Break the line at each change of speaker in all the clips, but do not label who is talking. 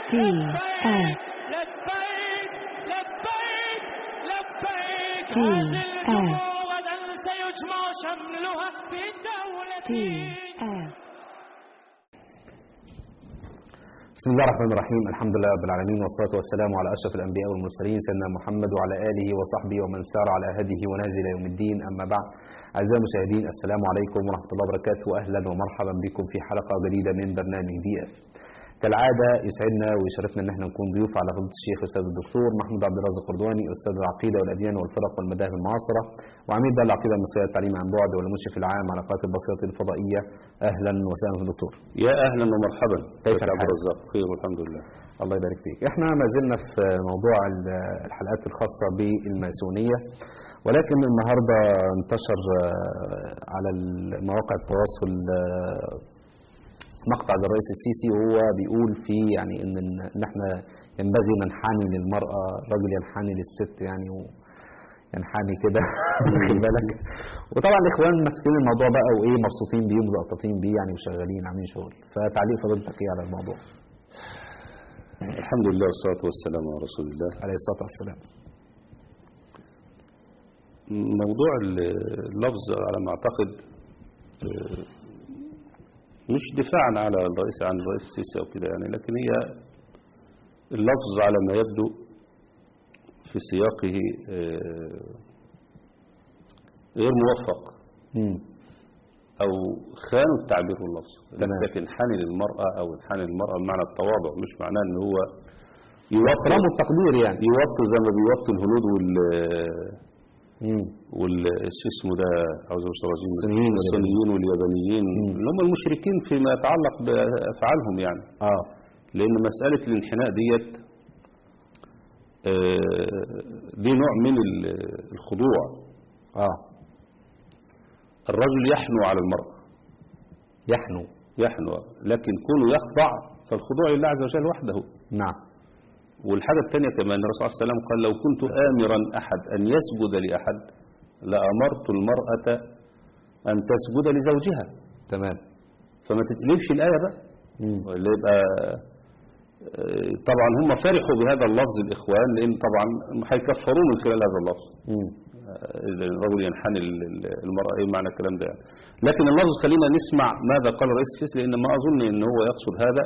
D F
لبيك لبيك لبيك
D
هذه
F
الجموع غدا سيجمع شملها في
D
دولتي
F
بسم الله الرحمن الرحيم الحمد لله رب العالمين والصلاة والسلام على أشرف الأنبياء والمرسلين سيدنا محمد وعلى آله وصحبه ومن سار على هديه ونهج إلى يوم الدين أما بعد أعزائي المشاهدين السلام عليكم ورحمة الله وبركاته وأهلا ومرحبا بكم في حلقة جديدة من برنامج دي اف كالعادة يسعدنا ويشرفنا ان احنا نكون ضيوف على فضيلة الشيخ الاستاذ الدكتور محمود عبد الرازق قردواني استاذ العقيدة والاديان والفرق والمذاهب المعاصرة وعميد دار العقيدة المصرية للتعليم عن بعد والمشرف العام على قناة البصيرة الفضائية اهلا وسهلا في الدكتور
يا اهلا ومرحبا
كيف
ازيك يا عبد
الحال؟
الرزاق خير والحمد لله
الله يبارك فيك احنا ما زلنا في موضوع ال- الحلقات الخاصة بالماسونية ولكن النهاردة انتشر آه، على مواقع التواصل آه، مقطع للرئيس السيسي وهو بيقول فيه يعني ان ان احنا ينبغي ننحني للمرأة الرجل ينحني للست يعني و ينحني كده واخد بالك وطبعا الاخوان ماسكين الموضوع بقى وايه مبسوطين بيه ومزقططين بيه يعني وشغالين عاملين شغل فتعليق فضيلتك ايه على الموضوع
الحمد لله والصلاة والسلام على رسول الله
عليه الصلاة والسلام
موضوع ال- اللفظ على ما اعتقد آه، مش دفاعا على الرئيس عن الرئيس السيسي او كده يعني لكن هي اللفظ على ما يبدو في سياقه آه، غير موفق
امم
او خانوا التعبير واللفظ
تمام.
لكن انحني للمرأة او انحني للمرأة بمعنى التواضع مش معناه ان هو يوطي
اكرام التقدير يعني
يوطي زي ما بيوطي الهنود وال
امم
وال شو اسمه ده عاوز أقول الرجيم
الصينيين واليابانيين.
الصينيين واليابانيين
مم.
اللي هم المشركين فيما يتعلق بافعالهم يعني
اه
لان مساله الانحناء ديت آه، دي نوع من ال- الخضوع
اه
الرجل يحنو على المرأة
يحنو
يحنو لكن كونه يخضع فالخضوع لله عز وجل وحده
نعم
والحاجة الثانية كمان الرسول صلى الله عليه وسلم قال لو كنت آمرا أحد أن يسجد لأحد لأمرت المرأة أن تسجد لزوجها
تمام
فما تتقلبش الآية بقى
امم
ولا يبقى آه، طبعا هم فرحوا بهذا اللفظ الإخوان لأن طبعا هيكفروا من خلال هذا اللفظ
امم
آه، الرجل ينحني ال- ال- المرأة إيه معنى الكلام ده يعني. لكن اللفظ خلينا نسمع ماذا قال الرئيس السيسي لأن ما أظن أن هو يقصد هذا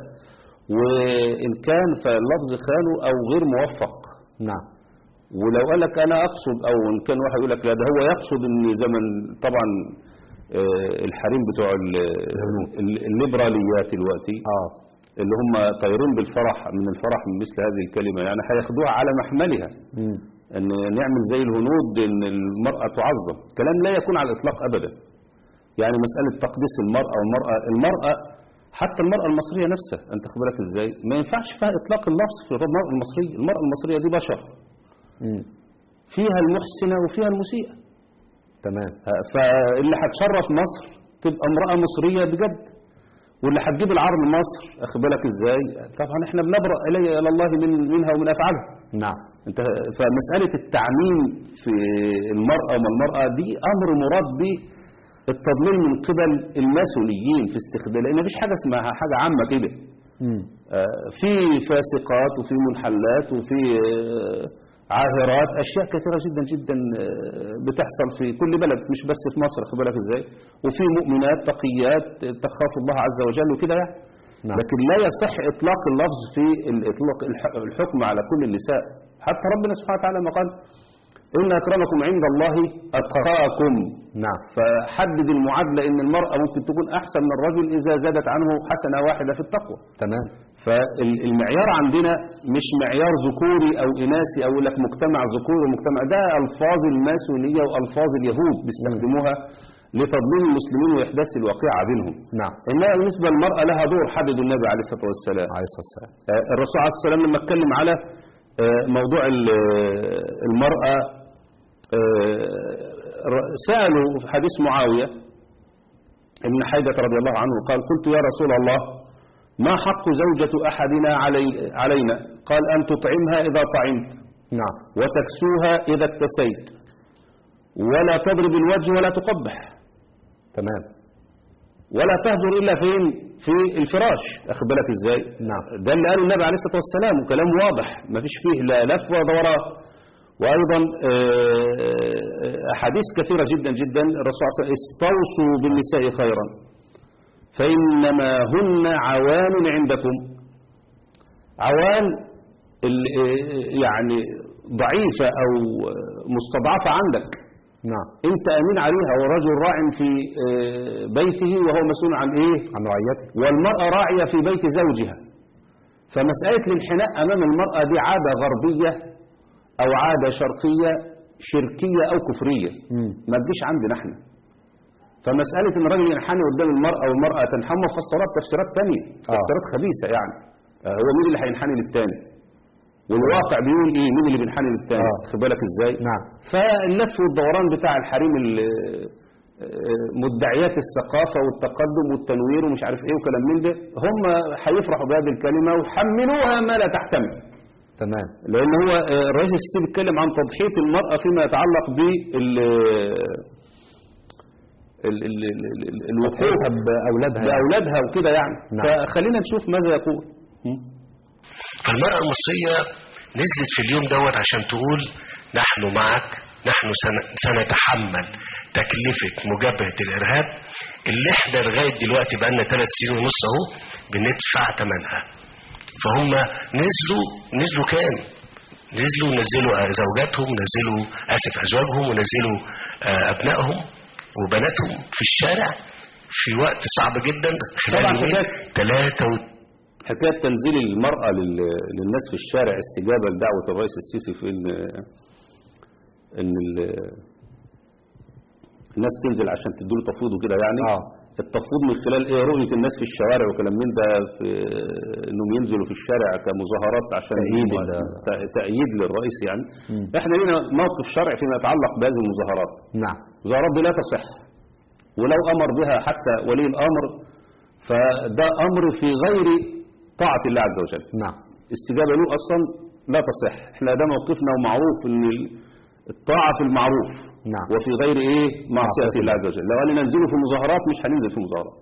وإن كان فاللفظ خانه أو غير موفق
نعم
ولو قال لك انا اقصد او ان كان واحد يقول لك لا ده هو يقصد ان زمن طبعا آه، الحريم بتوع ال- ال- الليبراليات دلوقتي
اه
اللي هم طايرين بالفرح من الفرح من مثل هذه الكلمه يعني هياخدوها على محملها
امم
ان نعمل زي الهنود ان المراه تعظم كلام لا يكون على الاطلاق ابدا يعني مساله تقديس المراه والمراه المراه حتى المراه المصريه نفسها انت خد بالك ازاي ما ينفعش فيها اطلاق اللفظ في المراه المصريه المراه المصريه دي بشر
امم
فيها المحسنة وفيها المسيئة
تمام
فاللي هتشرف مصر تبقى امرأة مصرية بجد واللي هتجيب العار لمصر اخد بالك ازاي طبعا احنا بنبرأ الي الى الله من منها ومن افعالها
نعم
انت فمسألة التعميم في المرأة وما المرأة دي امر مراد به التضليل من قبل الماسونيين في استخدام لان مفيش حاجة اسمها حاجة عامة كده
امم
آه، في فاسقات وفي منحلات وفي آه، عاهرات اشياء كثيره جدا جدا آه، بتحصل في كل بلد مش بس في مصر خد بالك ازاي وفي مؤمنات تقيات تخاف الله عز وجل وكده يعني
نعم.
لكن لا يصح اطلاق اللفظ في الاطلاق الح- الحكم على كل النساء حتى ربنا سبحانه وتعالى ما قال ان اكرمكم عند الله اتقاكم
نعم
فحدد المعادله ان المراه ممكن تكون احسن من الرجل اذا زادت عنه حسنه واحده في التقوى
تمام
فالمعيار عندنا مش معيار ذكوري او اناثي او يقول لك مجتمع ذكوري ومجتمع ده الفاظ الماسونيه والفاظ اليهود بيستخدموها لتضليل المسلمين واحداث الواقعه بينهم
نعم
انما بالنسبه للمراه لها دور حدد النبي عليه الصلاه والسلام
عليه الصلاة والسلام
آه، الرسول عليه الصلاه والسلام لما اتكلم على آه، موضوع ال- المراه آه، سالوا في حديث معاويه ابن حيدة رضي الله عنه قال قلت يا رسول الله ما حق زوجة أحدنا علي علينا قال أن تطعمها إذا طعمت
نعم
وتكسوها إذا اكتسيت ولا تضرب الوجه ولا تقبح
تمام
ولا تهجر إلا فين في الفراش أخد بالك إزاي
نعم.
ده اللي قاله النبي عليه الصلاة والسلام وكلام واضح ما فيش فيه لا لف ولا دوران وأيضا آه، أحاديث كثيرة جدا جدا الرسول صلى الله عليه وسلم استوصوا بالنساء خيرا فإنما هن عوان عندكم عوان ال- آه، يعني ضعيفة أو مستضعفة عندك
نعم
انت امين عليها ورجل راع في آه، بيته وهو مسؤول عن ايه
عن رعيته
والمرأة راعية في بيت زوجها فمسألة الانحناء امام المرأة دي عادة غربية او عادة شرقية شركية او كفرية
مم.
ما تجيش عندنا احنا فمسألة ان الراجل ينحني قدام المرأة والمرأة تنحنى مفسرات تفسيرات تانية تفسيرات خبيثة يعني آه، هو مين اللي هينحني للتاني والواقع بيقول ايه مين اللي بينحني للتاني
آه.
خد بالك ازاي
نعم
فاللف والدوران بتاع الحريم ال- آه، مدعيات الثقافة والتقدم والتنوير ومش عارف ايه وكلام من ده هم هيفرحوا بهذه الكلمة ويحملوها ما لا تحتمل
تمام
لأن هو آه، الرئيس السيسي بيتكلم عن تضحية المرأة فيما يتعلق بال ال- ال- ال- ال- الوقوف
تضحيتها بأولادها يعني.
بأولادها وكده يعني
نعم.
فخلينا نشوف ماذا يقول
فالمرأة المصرية نزلت في اليوم دوت عشان تقول نحن معك نحن سن- سنتحمل تكلفة مجابهة الإرهاب اللي احنا لغاية دلوقتي بقالنا ثلاث سنين ونص اهو بندفع ثمنها فهم نزلوا نزلوا كام؟ نزلوا نزلوا آه، زوجاتهم نزلوا آسف أزواجهم ونزلوا آه، أبنائهم وبناتهم في الشارع في وقت صعب جدا خلال
طبعاً
يومين
حكاية-
ثلاثة و...
حكاية تنزيل المرأة لل- للناس في الشارع استجابة لدعوة الرئيس السيسي في إن إن ال- الناس تنزل عشان تدوله تفويض وكده يعني
آه.
التفويض من خلال ايه رؤية الناس في الشوارع وكلام من ده في انهم ينزلوا في الشارع كمظاهرات عشان
تأييد
هم-
ال-
تأ- تأييد للرئيس يعني
مم.
احنا لنا موقف شرعي فيما يتعلق بهذه المظاهرات
نعم
المظاهرات دي لا تصح ولو امر بها حتى ولي الامر فده امر في غير طاعة الله عز وجل
نعم
استجابة له أصلا لا تصح احنا ده موقفنا ومعروف ان الطاعة في المعروف
نعم.
وفي غير ايه معصية
معصية
الله عز وجل لو قال ننزله في مظاهرات مش هننزل في مظاهرات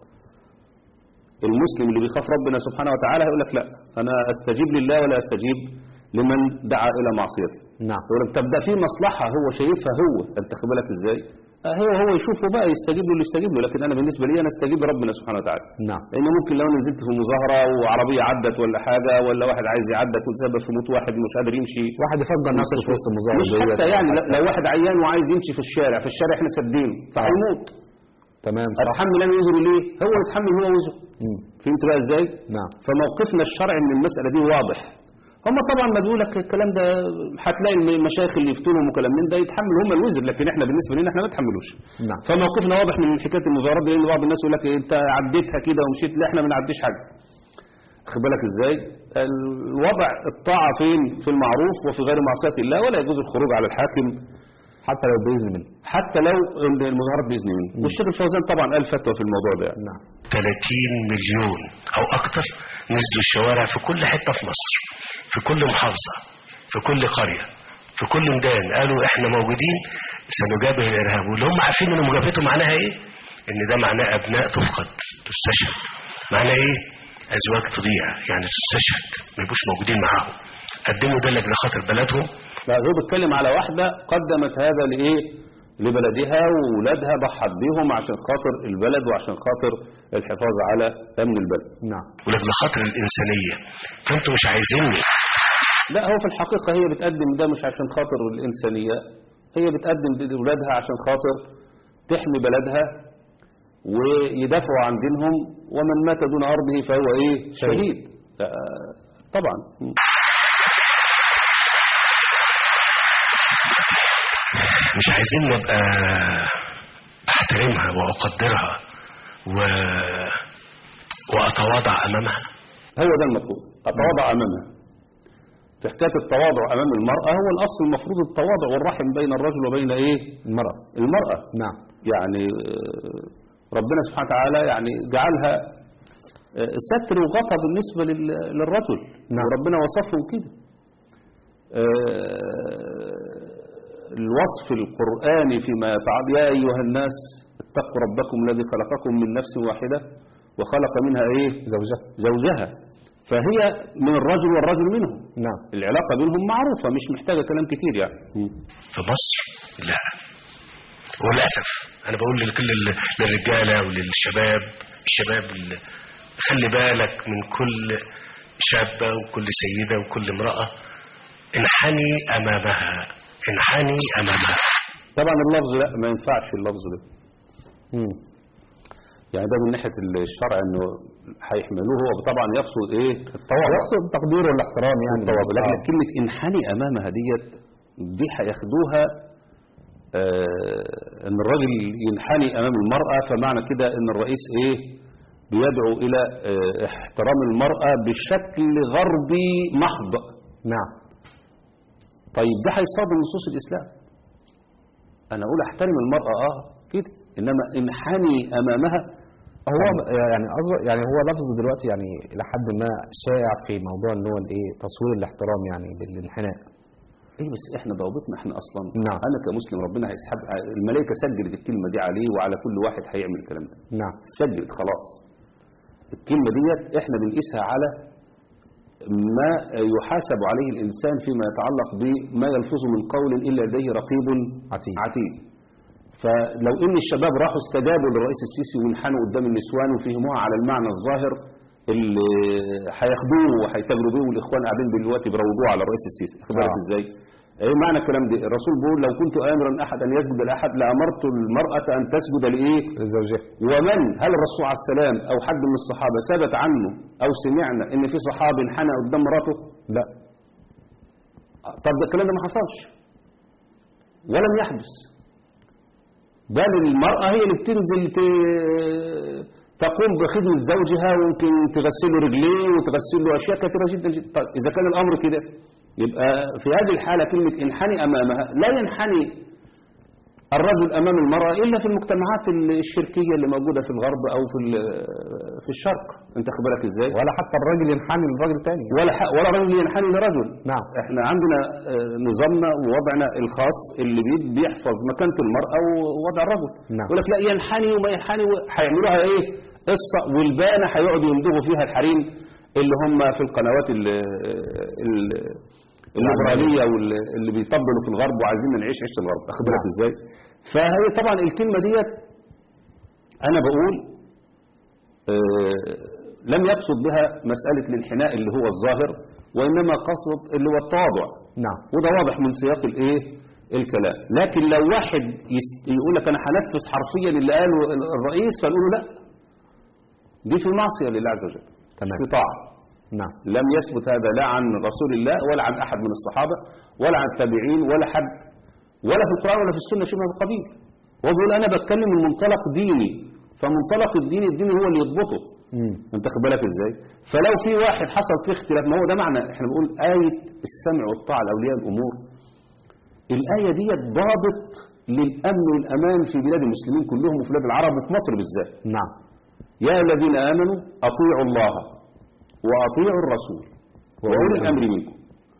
المسلم اللي بيخاف ربنا سبحانه وتعالى هيقول لك لا انا استجيب لله ولا استجيب لمن دعا الى معصيته
نعم
يقول لك طب ده في مصلحة هو شايفها هو انت خد بالك ازاي آه هو هو يشوفه بقى يستجيب له اللي يستجيب له لكن انا بالنسبة لي انا استجيب لربنا سبحانه وتعالى
نعم
لان ممكن لو نزلت في مظاهرة وعربية عدت ولا حاجة ولا واحد عايز يعدك وتسبب في موت واحد مش قادر يمشي
واحد يفضل نفسه في وسط المظاهرة
مش
ديت
حتى
أو
يعني
حتى-
لا- لو واحد عيان وعايز يمشي في الشارع في الشارع احنا سدينه فهيموت
تمام صح
اتحمل انا وزره ليه هو يتحمل هو وزره
مم.
فهمت بقى ازاي
نعم
فموقفنا الشرعي من المسألة دي واضح هم طبعا ما بيقول لك الكلام ده هتلاقي المشايخ اللي يفتونهم وكلام من ده يتحملوا هم الوزر لكن احنا بالنسبه لنا احنا ما نتحملوش
نعم
فموقفنا واضح من حكايه المظاهرات دي لان بعض الناس يقول لك إيه انت عديتها كده ومشيت لا احنا ما بنعديش حاجه خد بالك ازاي الوضع الطاعه فين في المعروف وفي غير معصيه الله ولا يجوز الخروج على الحاكم
حتى لو بإذن منه
حتى لو المظاهرات باذن منه والشيخ الفوزان طبعا قال فتوى في الموضوع ده يعني.
نعم
30 مليون او اكتر نزلوا الشوارع في كل حتة في مصر في كل محافظة في كل قرية في كل ميدان قالوا احنا موجودين سنجابه الارهاب واللي هم عارفين ان مجابهته معناها ايه ان ده معناه ابناء تفقد تستشهد معناه ايه ازواج تضيع يعني تستشهد ما يبقوش موجودين معاهم قدموا ده لاجل خاطر بلدهم
لا هو بيتكلم على واحدة قدمت هذا لإيه لبلدها وولادها ضحت بيهم عشان خاطر البلد وعشان خاطر الحفاظ على أمن البلد
نعم
ولاجل خاطر الانسانيه فانتوا مش عايزيني
لا هو في الحقيقة هي بتقدم ده مش عشان خاطر الإنسانية هي بتقدم ده لولادها عشان خاطر تحمي بلدها ويدافعوا عن دينهم ومن مات دون أرضه فهو إيه شهيد آه، طبعا
مش عايزين نبقى احترمها واقدرها و... واتواضع امامها
هو ده المطلوب أتواضع أمامها في حكاية التواضع أمام المرأة هو الأصل المفروض التواضع والرحم بين الرجل وبين إيه
المرأة
المرأة
نعم
يعني آه، ربنا سبحانه وتعالى يعني جعلها آه، ستر وغطى بالنسبة لل- للرجل
نعم.
وربنا وصفهم كده آه، الوصف القرآني فيما يتعلق يا أيها الناس اتقوا ربكم الذي خلقكم من نفس واحدة وخلق منها ايه
زوجها
زوجها فهي من الرجل والرجل منهم
نعم
العلاقة بينهم معروفة مش محتاجة كلام كتير يعني
في مصر لا وللاسف انا بقول لكل ال- للرجاله وللشباب الشباب ال- خلي بالك من كل شابه وكل سيده وكل امراه انحني امامها انحني امامها
طبعا اللفظ لا ما ينفعش اللفظ ده
مم.
يعني ده من ناحية الشرع انه هيحملوه هو طبعا يقصد ايه التواضع
يقصد التقدير والاحترام يعني
التواضع لكن
آه.
كلمة انحني امامها ديت دي هياخدوها آه ان الراجل ينحني امام المرأة فمعنى كده ان الرئيس ايه بيدعو الى آه احترام المرأة بشكل غربي محض
نعم
طيب ده هيصادم نصوص الاسلام انا اقول احترم المرأة اه كده انما انحني امامها
هو يعني قصدي يعني هو لفظ دلوقتي يعني الى حد ما شائع في موضوع ان هو الايه تصوير الاحترام يعني بالانحناء
ايه بس احنا ضوابطنا احنا اصلا
نعم.
انا كمسلم ربنا هيسحب الملائكه سجلت الكلمه دي عليه وعلى كل واحد هيعمل الكلام ده
نعم
سجلت خلاص الكلمه ديت احنا بنقيسها على ما يحاسب عليه الانسان فيما يتعلق بما يلفظ من قول الا لديه رقيب
عتيد.
عتيد فلو ان الشباب راحوا استجابوا للرئيس السيسي وانحنوا قدام النسوان وفهموها على المعنى الظاهر اللي هياخدوه وهيتاجروا بيه والاخوان قاعدين دلوقتي بيروجوه على الرئيس السيسي خد بالك
آه.
ازاي ايه معنى الكلام ده الرسول بيقول لو كنت امرا احد ان يسجد لاحد لامرت المراه ان تسجد لايه
زوجها
ومن هل الرسول عليه السلام او حد من الصحابه ثبت عنه او سمعنا ان في صحابي انحنى قدام مراته
لا
طب ده الكلام ده ما حصلش ولم يحدث بل المرأة هي اللي بتنزل ت- تقوم بخدمة زوجها وممكن تغسل له رجليه وتغسل له أشياء كثيرة جدا جدا طيب إذا كان الأمر كده يبقى في هذه الحالة كلمة انحني أمامها لا ينحني الرجل أمام المرأة إلا في المجتمعات الشركية اللي موجودة في الغرب أو في ال- في الشرق أنت خد بالك إزاي
ولا حتى الراجل ينحني للراجل تاني
ولا ح- ولا رجل ينحني لرجل
نعم.
احنا عندنا آه، نظامنا ووضعنا الخاص اللي بي- بيحفظ مكانة المرأة ووضع الرجل
نعم.
يقول لك لا ينحني وما ينحني و- هيعملوها ايه قصة والبانة هيقعدوا يندغوا فيها الحريم اللي هم في القنوات ال ال الليبرالية واللي بيطبلوا في الغرب وعايزين نعيش عيشة الغرب اخد بالك
نعم.
ازاي فهي طبعا الكلمة ديت انا بقول آه، لم يقصد بها مسألة الانحناء اللي هو الظاهر وإنما قصد اللي هو التواضع
نعم
وده واضح من سياق الايه الكلام لكن لو واحد يست... يقول لك انا هنفذ حرفيا اللي قاله ال- الرئيس فنقول له لا دي في معصيه لله عز وجل
تمام.
في طاعه
نعم
لم يثبت هذا لا عن رسول الله ولا عن احد من الصحابه ولا عن التابعين ولا حد ولا في القران ولا في السنه شيء من هذا القبيل هو بيقول انا بتكلم من منطلق ديني فمنطلق الدين الدين هو اللي يضبطه
مم.
انت خد بالك ازاي فلو في واحد حصل فيه اختلاف ما هو ده معنى احنا بنقول آية السمع والطاعة لأولياء الأمور الآية دي ضابط للأمن والأمان في بلاد المسلمين كلهم وفي بلاد العرب وفي مصر بالذات
نعم
يا الذين آمنوا أطيعوا الله وأطيعوا الرسول وأولي الأمر منكم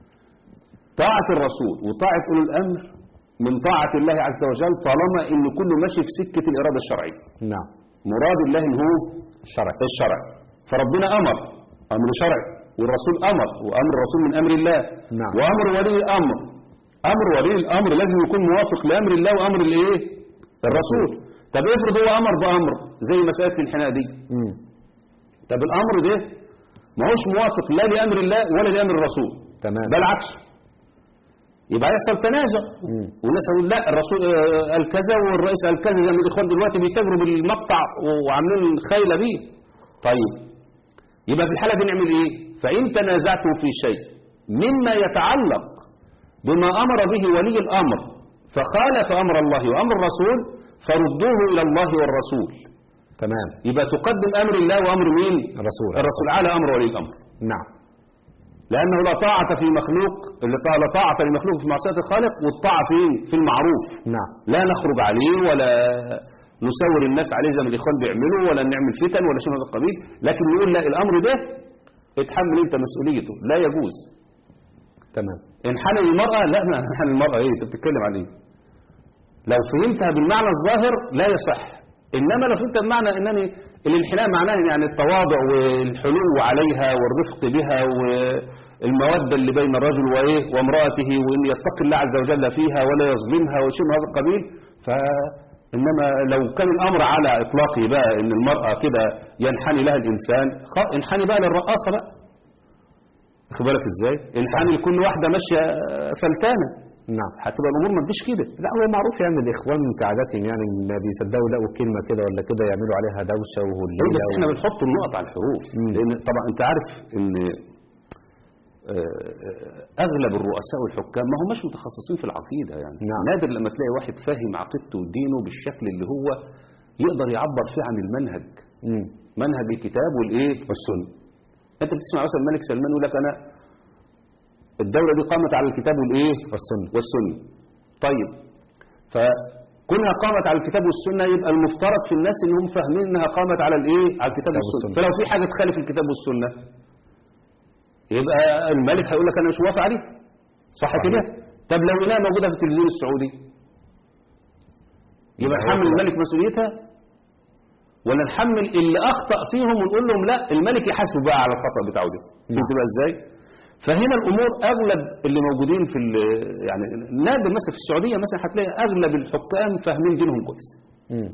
طاعة الرسول وطاعة أولي الأمر من طاعة الله عز وجل طالما إن كله ماشي في سكة الإرادة الشرعية
نعم
مراد الله إن هو
شرع
الشرع فربنا أمر أمر شرعي والرسول أمر وأمر الرسول من أمر الله
نعم.
وأمر ولي الأمر أمر ولي الأمر لازم يكون موافق لأمر الله وأمر الإيه الرسول طب افرض هو أمر بأمر زي مسألة الانحناء دي
مم.
طب الأمر ده ما هوش موافق لا لأمر الله ولا لأمر الرسول
تمام
بل عكسه يبقى يحصل تنازع
مم.
والناس يقول لا الرسول آه، قال كذا والرئيس قال كذا زي ما الاخوان دلوقتي بيتاجروا بالمقطع وعاملين خيله بيه طيب يبقى في الحاله دي نعمل ايه فان تنازعتم في شيء مما يتعلق بما امر به ولي الامر فخالف امر الله وامر الرسول فردوه الى الله والرسول
تمام
يبقى تقدم امر الله وامر مين
الرسول
الرسول على امر ولي الامر
نعم
لأنه لا طاعة في مخلوق اللي طا- لا طاعة لمخلوق في معصية الخالق والطاعة فين في المعروف
نعم
لا نخرج عليه ولا نسور الناس عليه زي ما الإخوان بيعملوا ولا نعمل فتن ولا شيء من هذا القبيل لكن نقول لا الأمر ده اتحمل أنت مسؤوليته لا يجوز
تمام
انحنى المرأة لا ما انحنى المرأة ايه انت بتتكلم عن ايه لو فهمتها بالمعنى الظاهر لا يصح انما لو انت بمعنى انني الانحناء معناه يعني التواضع والحلو عليها والرفق بها والموده اللي بين الرجل وايه وامراته وان يتقي الله عز وجل فيها ولا يظلمها وشيء من هذا القبيل ف انما لو كان الامر على اطلاقه بقى ان المراه كده ينحني لها الانسان خ- انحني بقى للرقاصه بقى واخد بالك ازاي انحني لكل واحده ماشيه فلتانه
نعم
هتبقى الامور ما تجيش كده
لا هو معروف يعني الاخوان كعادتهم يعني ما بيصدقوا يلاقوا كلمه كده ولا كده يعملوا عليها دوشه
ايه
وهليله
بس احنا بنحط النقط على الحروف
مم.
لان طبعا انت عارف ان آه، اغلب الرؤساء والحكام ما هماش متخصصين في العقيده يعني
نعم.
نادر لما تلاقي واحد فاهم عقيدته ودينه بالشكل اللي هو يقدر يعبر فيه عن المنهج
مم.
منهج الكتاب والايه والسنه انت بتسمع مثلا الملك سلمان يقول لك انا الدوله دي قامت على الكتاب والايه
والسنه
والسنه طيب فكونها قامت على الكتاب والسنه يبقى المفترض في الناس انهم فاهمين انها قامت على الايه على الكتاب والسنه
والسنة.
فلو في حاجه تخالف الكتاب والسنه يبقى الملك هيقول لك انا مش موافق عليه صح
صحيح.
كده طب لو انها موجوده في التلفزيون السعودي يبقى
يبقى
نحمل
هو-
الملك مسؤوليتها ولا نحمل اللي اخطا فيهم ونقول لهم لا الملك يحاسبه بقى على الخطا بتاعه ده فهمت بقى ازاي فهنا الامور اغلب اللي موجودين في ال- يعني نادر مثلا في السعوديه مثلا هتلاقي اغلب الحكام فاهمين دينهم كويس
مم.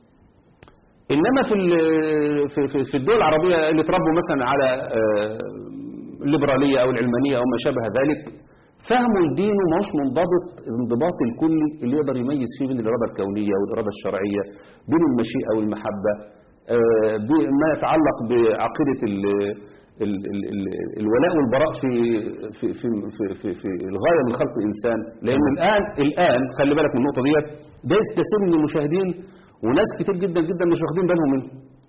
انما في ال- في في- في الدول العربيه اللي اتربوا مثلا على آه، الليبراليه او العلمانيه او ما شابه ذلك فهموا الدين وما هوش منضبط الانضباط الكلي اللي يقدر يميز فيه بين الاراده الكونيه والاراده الشرعيه بين المشيئه والمحبه آه، بما يتعلق بعقيده ال ال ال ال الولاء والبراء في في في في, في, في الغايه من خلق الانسان لان الان الان خلي بالك من النقطه ديت ده كثير من المشاهدين وناس كتير جدا جدا مش واخدين بالهم منه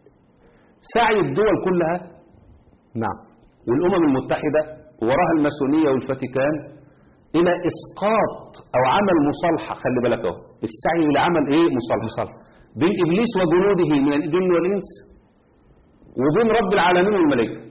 سعي الدول كلها
نعم
والأمم المتحدة وراها الماسونية والفاتيكان إلى إسقاط أو عمل مصالحة خلي بالك أهو السعي إلى عمل إيه مصالحة مصالحة بين إبليس وجنوده من الجن والإنس وبين رب العالمين والملائكة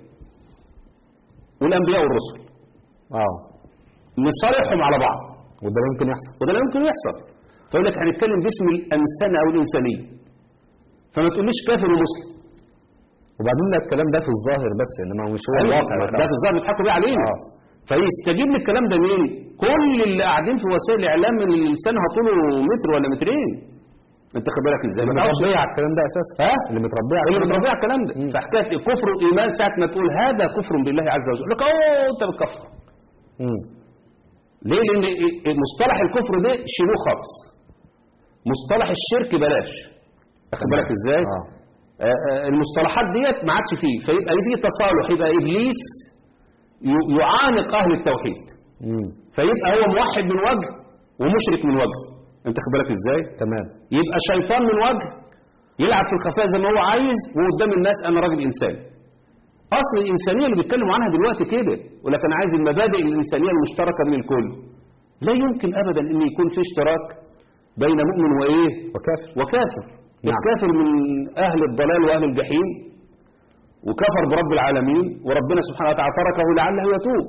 والأنبياء والرسل
اه
نصالحهم على بعض
وده ممكن يحصل
وده لا يمكن يحصل فيقول لك هنتكلم باسم الأنسنة أو الإنسانية فما تقوليش كافر ومسلم
وبعدين ده الكلام ده في الظاهر بس انما مش هو
أيوة،
الواقع
ما
بقى.
ده في الظاهر بيضحكوا بيه علينا
آه.
فيستجيب للكلام ده مين؟ كل اللي قاعدين في وسائل الاعلام اللي لسانها طوله متر ولا مترين انت خد بالك ازاي؟
اللي
ما تعرفش-
متربيه على الكلام ده اساسا
ها؟
اللي متربيه على
اللي
الكلام ده.
متربيه على الكلام ده
مم.
فحكايه الكفر والايمان ساعه ما تقول هذا كفر بالله عز وجل يقول لك اوه انت بتكفر
مم.
ليه؟ لان مصطلح الكفر ده شيلوه خالص مصطلح الشرك بلاش واخد بالك ازاي؟
آه.
آه، آه، المصطلحات ديت ما عادش فيه فيبقى دي تصالح يبقى ابليس ي- يعانق اهل التوحيد
مم.
فيبقى هو موحد من وجه ومشرك من وجه انت خد بالك ازاي
تمام
يبقى شيطان من وجه يلعب في الخفاء زي ما هو عايز وقدام الناس انا راجل انسان اصل الانسانيه اللي بيتكلموا عنها دلوقتي كده ولكن انا عايز المبادئ الانسانيه المشتركه بين الكل لا يمكن ابدا ان يكون في اشتراك بين مؤمن وايه
وكافر
وكافر
نعم.
الكافر من اهل الضلال واهل الجحيم وكفر برب العالمين وربنا سبحانه وتعالى تركه لعله يتوب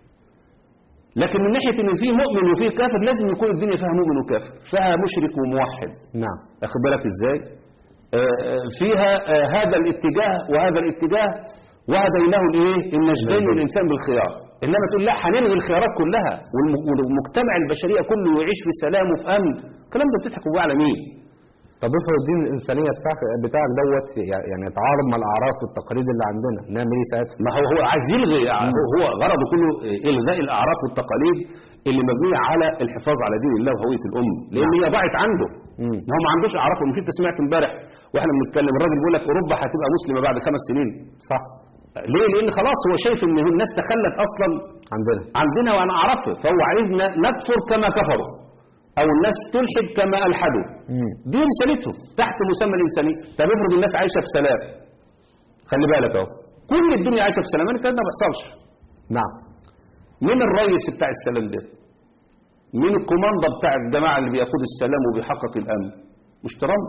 لكن من ناحيه ان في مؤمن وفي كافر لازم يكون الدنيا فيها مؤمن وكافر فيها مشرك وموحد
نعم
واخد بالك ازاي آه، آه، فيها آه، هذا الاتجاه وهذا الاتجاه وهديناه الايه النجدين والانسان بالخيار انما تقول لا هنلغي الخيارات كلها والم- والمجتمع البشريه كله يعيش في سلام وفي امن الكلام ده بتضحكوا بيه على مين
طب افرض الدين الانسانيه بتاعك بتاعك دوت يعني يتعارض مع الاعراف والتقاليد اللي عندنا نعمل ايه ساعتها؟
ما هو هو عايز يلغي هو هو غرضه كله الغاء الاعراف والتقاليد اللي مبنيه على الحفاظ على دين الله وهويه الام لان هي ضاعت عنده
مم.
ما هو ما عندوش اعراف مش انت سمعت امبارح واحنا بنتكلم الراجل بيقول لك اوروبا هتبقى مسلمه بعد خمس سنين
صح
ليه لان خلاص هو شايف ان الناس تخلت اصلا
عندنا
عندنا وانا اعرفه فهو عايزنا نكفر كما كفروا او الناس تلحد كما الحدوا
مم.
دي رسالتهم تحت مسمى الانسانيه طب افرض الناس عايشه في سلام خلي بالك اهو كل الدنيا عايشه في سلام يعني الكلام ده ما بيحصلش
نعم
مين الرئيس بتاع السلام ده مين الكوماندا بتاع الجماعه اللي بيقود السلام وبيحقق الامن مش ترامب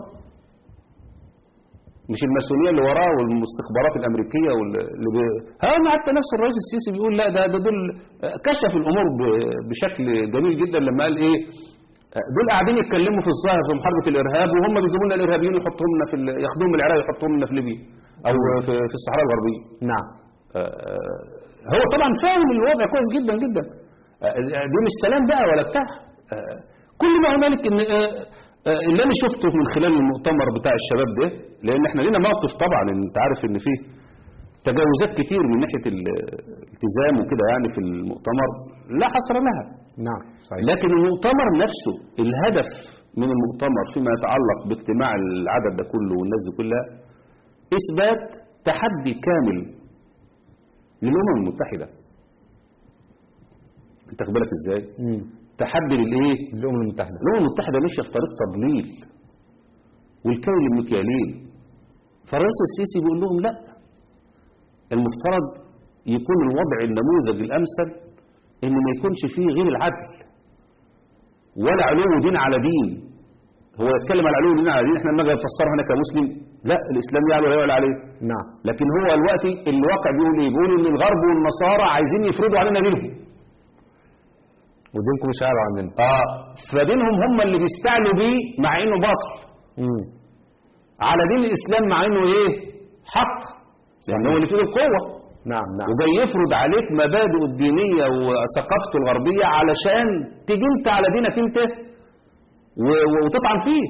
مش الماسونيه اللي وراه والمستخبرات الامريكيه واللي بي... ها أنا حتى نفس الرئيس السيسي بيقول لا ده ده دول كشف الامور ب- بشكل جميل جدا لما قال ايه آه، دول قاعدين يتكلموا في الظاهر في محاربه الارهاب وهم بيجيبوا لنا الارهابيين يحطوهم لنا في ال- ياخدوهم من العراق يحطوهم لنا في ليبيا او في, في الصحراء الغربيه
نعم
آه، هو طبعا فاهم الوضع كويس جدا جدا آه، دي مش سلام بقى ولا بتاع آه، كل ما هنالك ان آه، آه، اللي انا شفته من خلال المؤتمر بتاع الشباب ده لان احنا لينا موقف طبعا إن انت عارف ان فيه تجاوزات كتير من ناحيه الالتزام وكده يعني في المؤتمر لا حصر لها
نعم صحيح
لكن المؤتمر نفسه الهدف من المؤتمر فيما يتعلق باجتماع العدد ده كله والناس دي كلها إثبات تحدي كامل للأمم المتحدة انت خد بالك ازاي
مم.
تحدي للايه
الأمم المتحدة
الأمم المتحدة ماشية في طريق تضليل والكيل المكيالين فالرئيس السيسي بيقول لهم لا المفترض يكون الوضع النموذج الأمثل إن ما يكونش فيه غير العدل ولا علو دين على دين هو يتكلم على علو دين على دين احنا لما نجي نفسره هنا كمسلم لا الإسلام يعلو ولا يعلى عليه
نعم
لكن هو الوقت الواقع بيقول ايه بيقول ان الغرب والنصارى عايزين يفرضوا علينا دينهم
ودينكم مش عارف عندنا
اه فدينهم هم اللي بيستعلوا بيه مع انه باطل
مم.
على دين الاسلام مع انه ايه حق لان هو اللي فيه القوه
نعم نعم
وجاي يفرض عليك مبادئه الدينيه وثقافته الغربيه علشان تيجي انت على دينك انت و- و- وتطعن فيه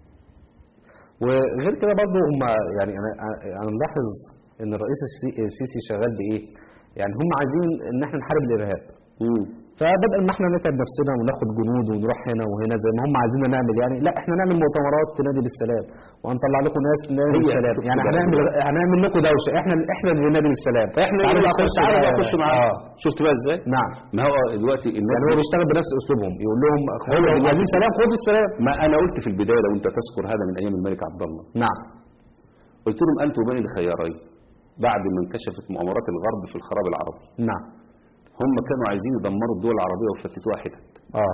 وغير كده برضه هم يعني انا انا ملاحظ ان الرئيس السي- السيسي شغال بايه؟ يعني هم عايزين ان احنا نحارب الارهاب فبدل ما احنا نتعب نفسنا وناخد جنود ونروح هنا وهنا زي ما هم عايزيننا نعمل يعني لا احنا نعمل مؤتمرات تنادي بالسلام وهنطلع لكم ناس تنادي
هي
بالسلام
شوف
يعني
كده.
هنعمل هنعمل لكم دوشه احنا احنا اللي ننادي بالسلام
احنا
تعالوا
اللي
بقى
نخش
خش
تعالوا بقى
بقى.
خش معانا
اه
شفت بقى ازاي
نعم
ما هو دلوقتي الناس
يعني هو
دي-
بيشتغل بنفس اسلوبهم يقول لهم
هو
هم
اللي
عايزين سلام خدوا السلام
ما انا قلت في البدايه لو انت تذكر هذا من ايام الملك عبد الله
نعم
قلت لهم انتم بين الخيارين بعد ما انكشفت مؤامرات الغرب في الخراب العربي
نعم
هم كانوا عايزين يدمروا الدول العربيه ويفتتوها حتت
اه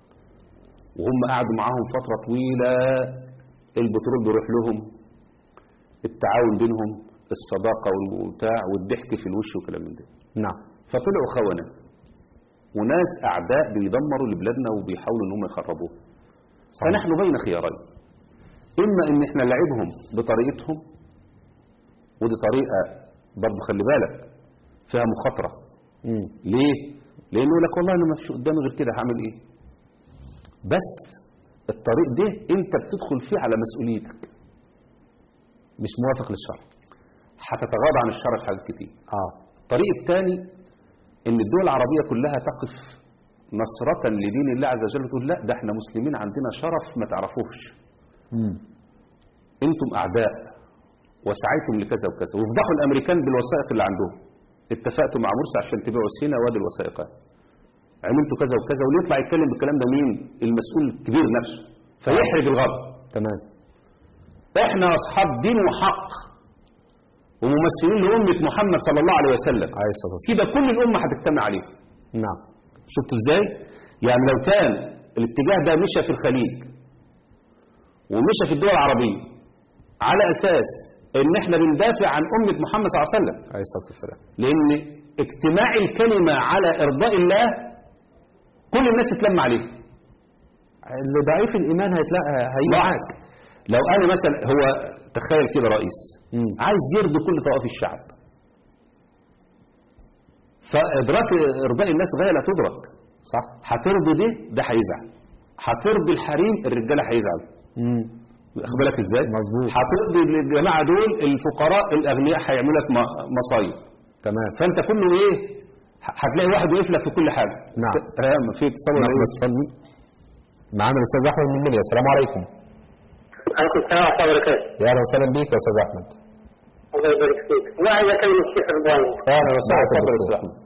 وهم قعدوا معاهم فتره طويله البترول بيروح لهم التعاون بينهم الصداقه والبتاع والضحك في الوش وكلام من ده
نعم
فطلعوا خونه وناس اعداء بيدمروا لبلادنا وبيحاولوا ان هم يخربوها فنحن بين خيارين اما ان احنا نلعبهم بطريقتهم ودي طريقه برضه خلي بالك فيها مخاطره
مم.
ليه لانه يقول لك والله انا ما فيش قدامي غير كده هعمل ايه بس الطريق ده انت بتدخل فيه على مسؤوليتك
مش موافق للشرع
هتتغاضى عن الشرع في حاجات كتير
اه
الطريق الثاني ان الدول العربيه كلها تقف نصرة لدين الله عز وجل تقول لا ده احنا مسلمين عندنا شرف ما تعرفوش
مم.
انتم اعداء وسعيتم لكذا وكذا ويفضحوا الامريكان بالوثائق اللي عندهم اتفقتوا مع مرسى عشان تبيعوا سينا وادي الوثائق عملتوا كذا وكذا واللي يطلع يتكلم بالكلام ده مين المسؤول الكبير نفسه فيحرج الغرب
تمام
احنا اصحاب دين وحق وممثلين لأمة محمد صلى الله عليه وسلم
عليه الصلاه والسلام
كده كل الأمة هتجتمع عليه
نعم
شفت ازاي يعني لو كان الاتجاه ده مشى في الخليج ومشى في الدول العربية على أساس ان احنا بندافع عن أمة محمد صلى الله عليه وسلم
عليه الصلاه والسلام
لأن اجتماع الكلمة على إرضاء الله كل الناس تتلم عليه
اللي ضعيف الايمان هيتلاقى
لاحظ لو أنا مثلا هو تخيل كده رئيس
مم.
عايز يرضي كل طوائف الشعب فإدراك إرضاء الناس غاية لا تدرك
صح
هترضي ده ده هيزعل هترضي الحريم الرجالة هيزعل
مم.
واخد بالك ازاي
مظبوط.
هترضي الجماعة دول الفقراء الأغنياء هيعملوا لك م- مصايب
تمام
فأنت كله إيه ه- هتلاقي واحد واقف لك في كل حاجة
نعم.
س- تمام في اتصال ولا
نحن
إيه؟
نصلي معانا الاستاذ احمد من منيا السلام عليكم
عليكم السلام ورحمة الله وبركاته.
يا اهلا وسهلا بيك يا استاذ احمد
الله يبارك فيك. وعايز أكلم الشيخ رضوان.
اهلا وسهلا
اتفضل يا
دكتور.
أستاذ أحمد.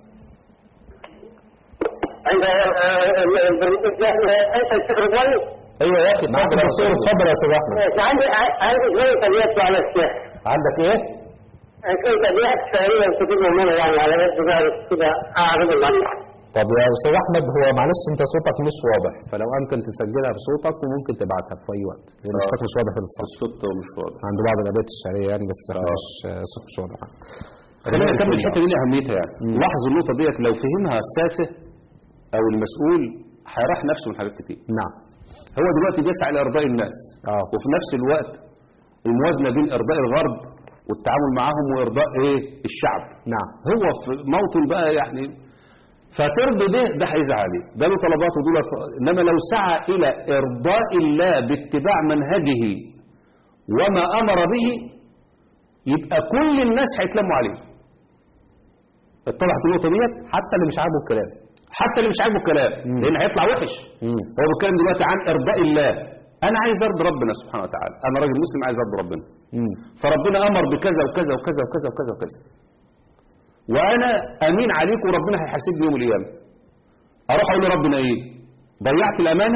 عند البرنامج ده أنت الشيخ رضوان؟
ايوه يا اخي
معاك
اتفضل يا
الدكتور
أستاذ.
اتفضل يا استاذ احمد
عندي عندي شوية أبيات على الشيخ.
عندك ايه؟
شوية أبيات تقريبا كتبهم منها يعني على قد ذلك كده أعرضهم عليك.
طب يا استاذ احمد هو معلش انت صوتك مش واضح فلو امكن تسجلها بصوتك وممكن تبعتها في اي وقت لان
آه.
صوتك مش واضح في الاتصال
الصوت مش واضح
عند بعض الابيات الشعريه يعني بس احنا
آه.
مش صوت مش واضح
خلينا نكمل الحته دي لاهميتها يعني
مم.
لاحظ النقطه ديت لو فهمها الساسه او المسؤول هيريح نفسه من حاجات كتير
نعم
هو دلوقتي بيسعى لإرضاء الناس
اه
وفي نفس الوقت الموازنة بين إرضاء الغرب والتعامل معهم وإرضاء إيه الشعب
نعم
هو في موطن بقى يعني فترضي ده ده هيزعل عليه ده له طلبات ودول انما لو سعى الى ارضاء الله باتباع منهجه وما امر به يبقى كل الناس هيتلموا عليه اتضحت النقطه ديت
حتى اللي مش عاجبه الكلام
حتى اللي مش عاجبه الكلام
مم.
لان هيطلع وحش
مم.
هو بيتكلم دلوقتي عن ارضاء الله انا عايز ارضي ربنا سبحانه وتعالى انا راجل مسلم عايز ارضي ربنا
مم.
فربنا امر بكذا وكذا وكذا وكذا وكذا وكذا وانا امين عليكم وربنا هيحاسبني يوم القيامه اروح اقول لربنا ايه ضيعت الامانه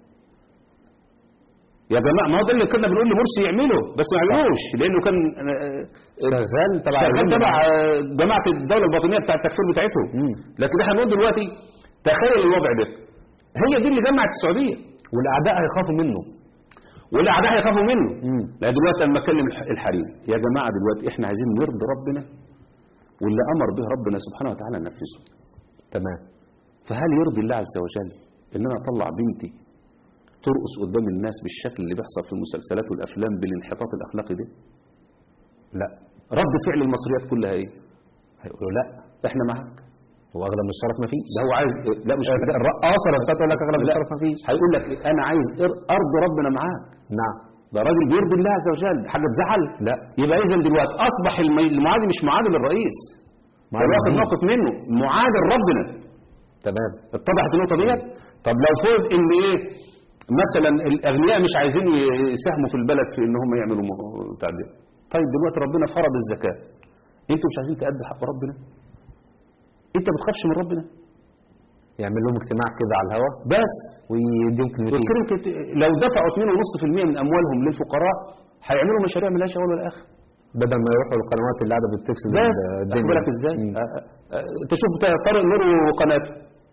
يا جماعه ما هو ده اللي كنا بنقول لمرسي يعمله بس ما عملوش لانه كان آه،
شغال تبع
شغال
الجنة.
تبع آه، جماعه الدوله الباطنيه بتاع التكفير بتاعتهم
مم.
لكن احنا بنقول دلوقتي تخيل الوضع ده هي دي اللي جمعت السعوديه
والاعداء هيخافوا منه
والاعداء هيخافوا منه
مم.
لا دلوقتي انا بكلم الح- الحريم يا جماعه دلوقتي احنا عايزين نرضي ربنا واللي امر به ربنا سبحانه وتعالى ننفذه
تمام
فهل يرضي الله عز وجل ان انا اطلع بنتي ترقص قدام الناس بالشكل اللي بيحصل في المسلسلات والافلام بالانحطاط الاخلاقي ده
لا
رد فعل المصريات كلها ايه
هيقولوا لا
احنا معاك
هو اغلب من الشرف ما فيش
ده هو عايز إيه؟ لا مش كده
الرقاصه نفسها تقول لك اغلب من
لا.
الشرف ما فيش
هيقول لك إيه؟ انا عايز إر- ارضي ربنا معاك
نعم
ده راجل بيرضي الله عز وجل حاجه تزعل
لا
يبقى اذا دلوقتي اصبح المي- المعادي مش معادي للرئيس
معادي
هو واخد
للرئيس.
موقف منه معادي لربنا
تمام
اتضحت النقطه ديت طب لو فرض ان ايه مثلا الاغنياء مش عايزين يساهموا في البلد في ان هم يعملوا م- بتاع ده طيب دلوقتي ربنا فرض الزكاه انتوا مش عايزين تأدوا حق ربنا انت بتخافش من ربنا
يعمل لهم اجتماع كده على الهواء
بس
ويديهم كلمتين
والكلمة كت- لو دفعوا 2.5% من اموالهم للفقراء هيعملوا مشاريع ملهاش اول ولا اخر
بدل ما يروحوا القنوات اللي قاعده بتفسد
بس
الدنيا
خد بالك ازاي
مم.
آه، آه، انت شوف بتاع طارق نور وقناته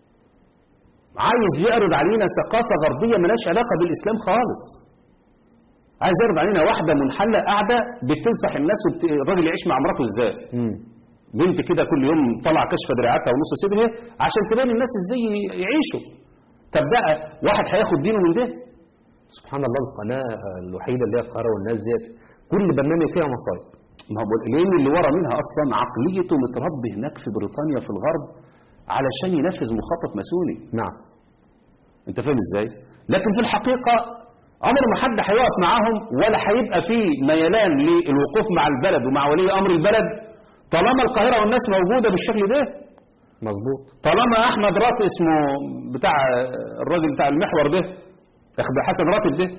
عايز يعرض علينا ثقافة غربية ملهاش علاقة بالإسلام خالص عايز يعرض علينا واحدة منحلة قاعدة بتنصح الناس وبت... الراجل يعيش مع مراته ازاي
مم.
بنت كده كل يوم طلع كشف دراعاتها ونص صدرها عشان تبين الناس ازاي يعيشوا طب بقى واحد هياخد دينه من ده
سبحان الله القناه الوحيده اللي هي القاهره والناس ديت كل برنامج فيها مصايب
ما هو بقول- لان اللي ورا منها اصلا عقليته متربي هناك في بريطانيا في الغرب علشان ينفذ مخطط ماسوني
نعم
انت فاهم ازاي لكن في الحقيقه عمر ما حد هيقف معاهم ولا هيبقى فيه ميلان للوقوف مع البلد ومع ولي امر البلد طالما القاهره والناس موجوده بالشكل ده
مظبوط
طالما احمد راتب اسمه بتاع الراجل بتاع المحور ده اخد حسن راتب ده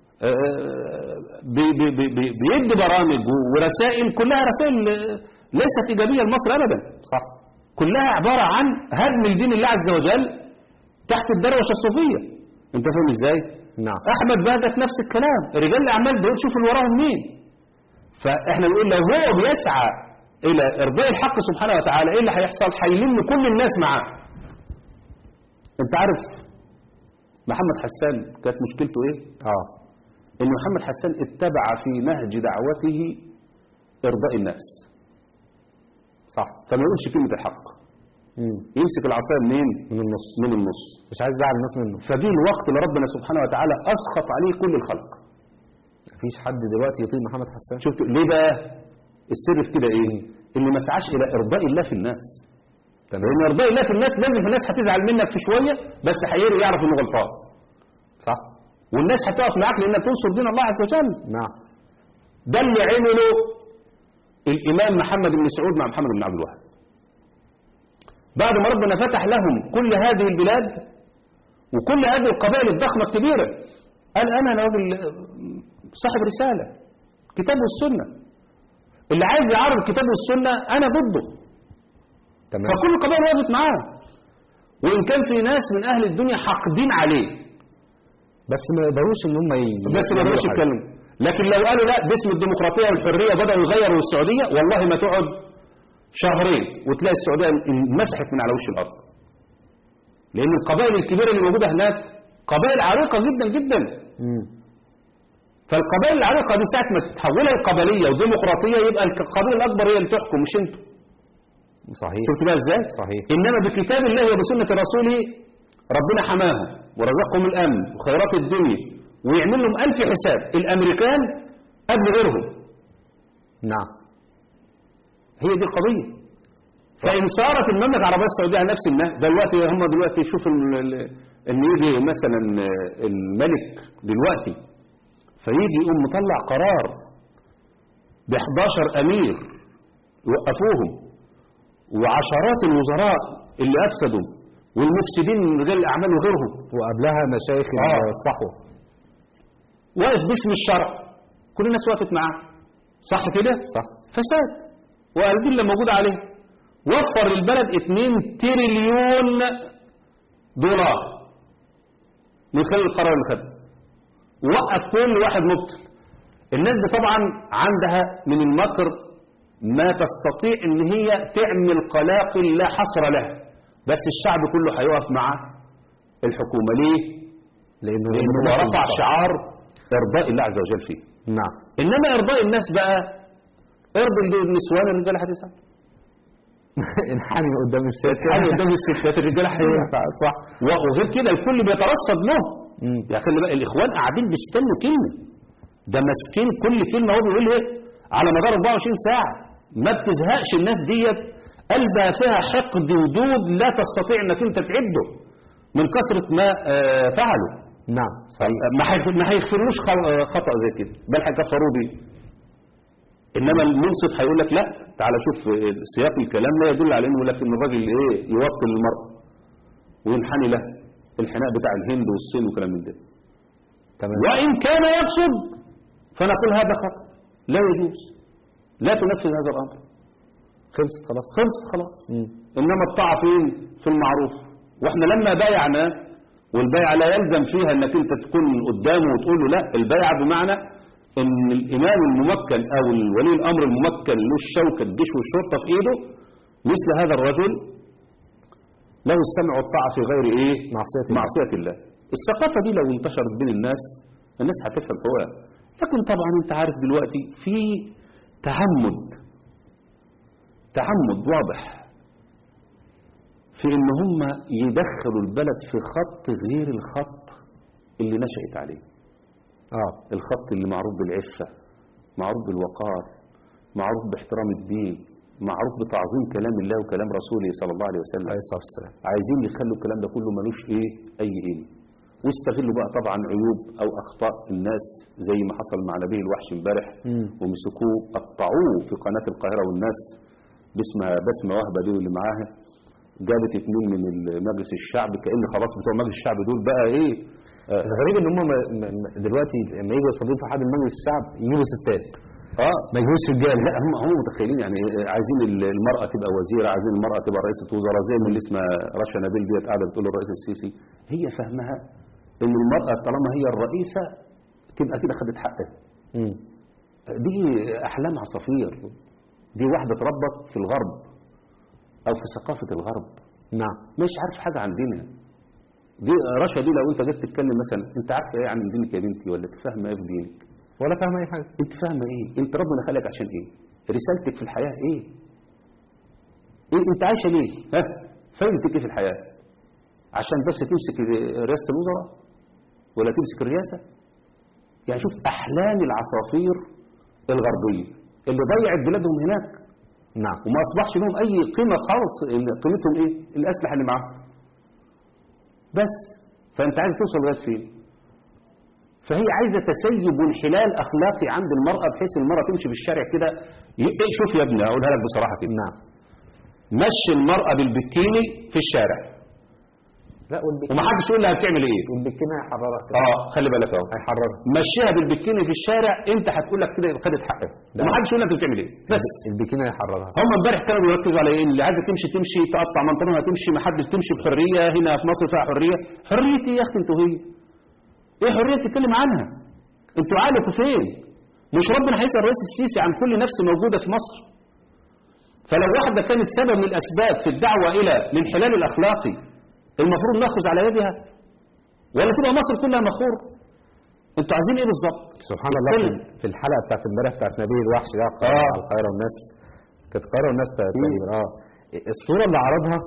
آه، بي- بي- بي- بي- بيدي برامج ورسائل كلها رسائل آه، ليست ايجابيه لمصر ابدا
صح
كلها عباره عن هدم الدين الله عز وجل تحت الدروشه الصوفيه انت فاهم ازاي
نعم
احمد بهدت نفس الكلام رجال الاعمال دول شوف اللي وراهم مين فاحنا بنقول لو هو بيسعى الى ارضاء الحق سبحانه وتعالى ايه اللي هيحصل هيلم كل الناس معاه انت عارف محمد حسان كانت مشكلته ايه
اه
ان محمد حسان اتبع في نهج دعوته ارضاء الناس
صح
فما يقولش كلمه الحق
مم.
يمسك العصايه منين
من النص
من النص
مش عايز يزعل الناس منه
فجه الوقت اللي ربنا سبحانه وتعالى اسخط عليه كل الخلق
مفيش حد دلوقتي يطيق محمد حسان
شفت ليه بقى السر في كده ايه اللي ما سعاش الى ارضاء الله في الناس لان ارضاء الله في الناس لازم الناس هتزعل منك في شويه بس هيقدر يعرف انه غلطان
صح
والناس هتقف معاك لانك تنصر دين الله عز وجل
نعم
ده اللي عمله الامام محمد بن سعود مع محمد بن عبد الوهاب بعد ما ربنا فتح لهم كل هذه البلاد وكل هذه القبائل الضخمه الكبيره قال انا راجل صاحب رساله كتاب والسنه اللي عايز يعارض الكتاب والسنه انا ضده
تمام
فكل القبائل وقفت معاه وان كان في ناس من اهل الدنيا حاقدين عليه
بس ما يقدروش ان هم ي...
بس ما يقدروش
يعملوا حاجة.
يتكلموا لكن لو قالوا لا باسم الديمقراطيه والحريه بداوا يغيروا السعوديه والله ما تقعد شهرين وتلاقي السعوديه انمسحت من على وش الارض لان القبائل الكبيره اللي موجوده هناك قبائل عريقه جدا جدا
مم.
فالقبائل العريقه دي ساعه ما تتحولها لقبليه وديمقراطيه يبقى القبيله الاكبر هي اللي تحكم مش انتوا
صحيح
شفت بقى ازاي
صحيح
انما بكتاب الله وبسنه رسوله ربنا حماهم ورزقهم الأمن وخيرات الدنيا ويعمل لهم ألف حساب الأمريكان قبل غيرهم
نعم
هي دي القضية فإن صارت المملكة العربية السعودية على نفس النهج دلوقتي هم دلوقتي شوف ال- ال- إن يجي مثلا الملك دلوقتي فيجي يقوم مطلع قرار ب 11 أمير يوقفوهم وعشرات الوزراء اللي أفسدوا والمفسدين من رجال الأعمال وغيرهم
وقبلها مشايخ
آه.
الصحوة
واقف باسم الشرع كل الناس وقفت معاه صح كده؟
صح
فساد والأدلة موجودة عليه وفر للبلد 2 تريليون دولار من خلال القرار اللي خده وقف كل واحد مبطل الناس دي طبعا عندها من المكر ما تستطيع ان هي تعمل قلاقل لا حصر لها بس الشعب كله هيقف مع الحكومة ليه؟
لأنه
لأنه هو رفع شعار إرضاء الله عز وجل فيه
نعم
إنما إرضاء الناس بقى ارضي النسوان الرجالة هتسعى
انحني قدام الست
يعني قدام الستات الرجالة هتسعى
صح
و- وغير كده الكل بيترصد له
مم.
يا خلي بقى الإخوان قاعدين بيستنوا كلمة ده ماسكين كل كلمة هو بيقول ايه على مدار 24 ساعة ما بتزهقش الناس ديت قلبها فيها حقد ودود لا تستطيع انك انت تعده من كثرة ما آه، فعلوا
نعم
ما هيغ- ما هيغفروش خ- آه، خطأ زي كده بل هيكفروه بيه انما المنصف هيقول لك لا تعالى شوف آه، سياق الكلام لا يدل على انه لكن الراجل ايه يوكل المرأة وينحني له الحناء بتاع الهند والصين وكلام من ده
تمام
وإن كان يقصد فنقول هذا خطأ لا يجوز لا تنفذ هذا الأمر
خلصت خلاص
خلصت خلاص
مم.
إنما الطاعة فين في المعروف وإحنا لما بايعنا والبيعة لا يلزم فيها إنك أنت تكون قدامه وتقول له لا البيعة بمعنى إن الإمام الممكن أو ولي الأمر الممكن له الشوكة الجيش والشرطة في إيده مثل هذا الرجل له السمع والطاعة في غير إيه
معصية الله.
معصية الله الثقافة دي لو انتشرت بين الناس الناس هتفهم حقوقها لكن طبعا انت عارف دلوقتي في تعمد تعمد واضح في ان هم يدخلوا البلد في خط غير الخط اللي نشأت عليه
اه
الخط اللي معروف بالعفة معروف بالوقار معروف باحترام الدين معروف بتعظيم كلام الله وكلام رسوله صلى الله عليه وسلم
عليه الصلاة والسلام
عايزين يخلوا الكلام ده كله ملوش ايه اي قيمه واستغلوا بقى طبعا عيوب او اخطاء الناس زي ما حصل مع نبيه الوحش امبارح
مم.
ومسكوه قطعوه في قناه القاهره والناس باسمها بسمه وهبه دي واللي معاها جابت اتنين من مجلس الشعب كأن خلاص بتوع مجلس الشعب دول بقى ايه آه،
الغريب ان هم م- م- دلوقتي لما يجوا يستضيفوا حد من مجلس الشعب يجيبوا ستات
اه
ما يجيبوش رجاله
لا هم هم متخيلين يعني عايزين ال- المرأة تبقى وزيرة عايزين المرأة تبقى رئيسة وزراء زي ما اللي اسمها رشا نبيل ديت قاعدة بتقول للرئيس السيسي هي فاهمها ان المرأة طالما هي الرئيسة تبقى كده خدت حقها
مم.
دي احلام عصافير دي واحدة اتربت في الغرب او في ثقافة الغرب
نعم
مش عارف حاجة عن دينها دي رشا دي لو انت جيت تتكلم مثلا انت عارفه ايه عن دينك يا بنتي ولا تفهم ايه في دينك
ولا فاهم اي حاجه
انت فاهمه ايه انت ربنا خلقك عشان ايه رسالتك في الحياه ايه ايه انت عايشه ليه ها فايدتك ايه في الحياه عشان بس تمسك رئاسه الوزراء ولا تمسك الرئاسه يعني شوف احلام العصافير الغربيه اللي ضيعت بلادهم هناك
نعم
وما اصبحش لهم اي قيمه خالص إن قيمتهم ايه الاسلحه اللي معاهم بس فانت عايز توصل لغايه فين فهي عايزه تسيب وانحلال اخلاقي عند المراه بحيث المراه تمشي في الشارع كده ي- إيه شوف يا ابني اقولها لك بصراحه كده
نعم
مشي المراه بالبكيني في الشارع
لا والبكيني
ومحدش يقول لها بتعمل ايه
والبكيني هيحررها كده.
اه خلي بالك اهو
هيحررها
مشيها بالبكيني في الشارع انت هتقول لك كده خدت حقها
لا.
ومحدش يقول لك بتعمل ايه بس
البكيني هيحررها
هم امبارح كانوا بيركزوا على ايه اللي عايزه تمشي تمشي تقطع منطقها تمشي ما حدش تمشي بحريه هنا في مصر فيها حريه حريه ايه يا اختي انتوا هي ايه حريه تتكلم عنها انتوا عقلكم فين مش ربنا هيسال الرئيس السيسي عن كل نفس موجوده في مصر فلو واحده كانت سبب من الاسباب في الدعوه الى الانحلال الاخلاقي المفروض ناخذ على يدها ولا تبقى مصر كلها مخور انتوا عايزين ايه بالظبط
سبحان الله
اتكلم.
في- في الحلقه بتاعت امبارح بتاعت نبيل الوحش ده
آه.
على القاهره والناس كانت القاهره والناس تقريبا اه الصوره اللي عرضها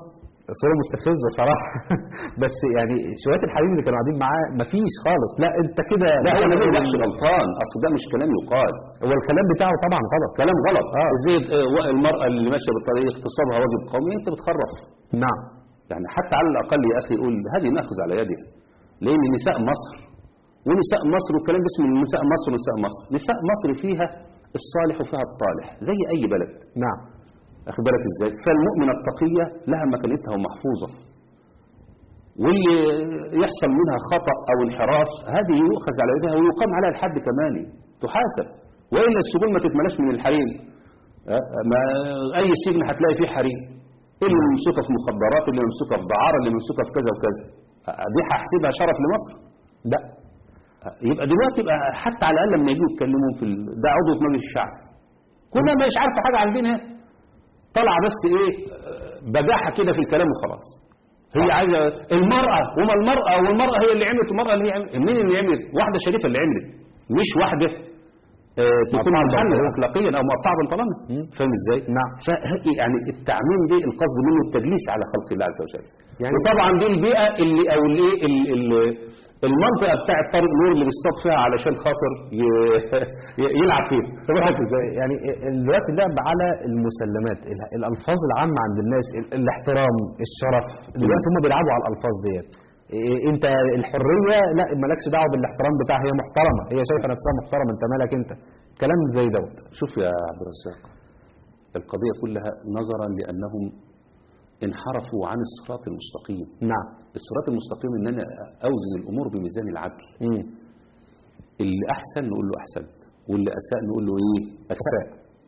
صورة مستفزة صراحة بس يعني شوية الحبيب اللي كانوا قاعدين معاه مفيش خالص لا انت كده
لا هو النبي وحش غلطان اصل ده مش كلام يقال
هو الكلام بتاعه طبعا غلط
كلام غلط
آه.
زي آه، المرأة اللي ماشية بالطريق اغتصابها واجب قومي انت بتخرف
نعم
يعني حتى على الأقل يا أخي يقول هذه نأخذ على يدها لأن نساء مصر ونساء مصر والكلام باسم نساء مصر ونساء مصر نساء مصر فيها الصالح وفيها الطالح زي أي بلد
نعم
أخد بالك إزاي فالمؤمنة التقية لها مكانتها ومحفوظة واللي يحصل منها خطأ أو انحراف هذه يؤخذ على يدها ويقام عليها الحد كمالي تحاسب وإلا السجون ما تتملاش من الحريم أه؟ ما أي سجن هتلاقي فيه حريم اللي ممسوكة في مخدرات اللي ممسوكة في دعارة اللي ممسوكة في كذا وكذا أه، دي هحسبها شرف لمصر
لا
أه، يبقى دلوقتي يبقى حتى على الأقل لما يجوا يتكلموا في ال... ده عضو في مجلس الشعب كلها مش عارفة حاجة عن دينها طالعة بس إيه أه، بجاحة كده في الكلام وخلاص هي عايزة المرأة وما المرأة والمرأة هي اللي عملت والمرأة اللي هي عملت مين اللي عملت واحدة شريفة اللي عملت مش واحدة آه، تكون
مقطعة
منحنة
بنطلون.
أخلاقيا أو مقطعة بنطلونها فاهم إزاي؟
نعم.
فهي يعني التعميم دي القصد منه التدليس على خلق الله عز وجل
يعني-
يعني وطبعا دي البيئة اللي أو الايه ال- ال- المنطقة بتاعة طارق نور اللي بيصطاد فيها علشان خاطر ي- ي- يلعب فيها فاهم حضرتك إزاي؟
يعني دلوقتي اللعب على المسلمات ال- الالفاظ العامه عند الناس ال- الاحترام الشرف دلوقتي هم بيلعبوا على الالفاظ ديت إيه، انت الحريه لا مالكش دعوه بالاحترام بتاعها هي محترمه هي شايفه نفسها محترمه انت مالك انت كلام زي دوت
شوف يا عبد الرزاق القضية كلها نظرا لأنهم انحرفوا عن الصراط المستقيم
نعم
الصراط المستقيم ان انا اوزن الامور بميزان العدل
مم.
اللي احسن نقول له احسنت واللي اساء نقول له ايه اساء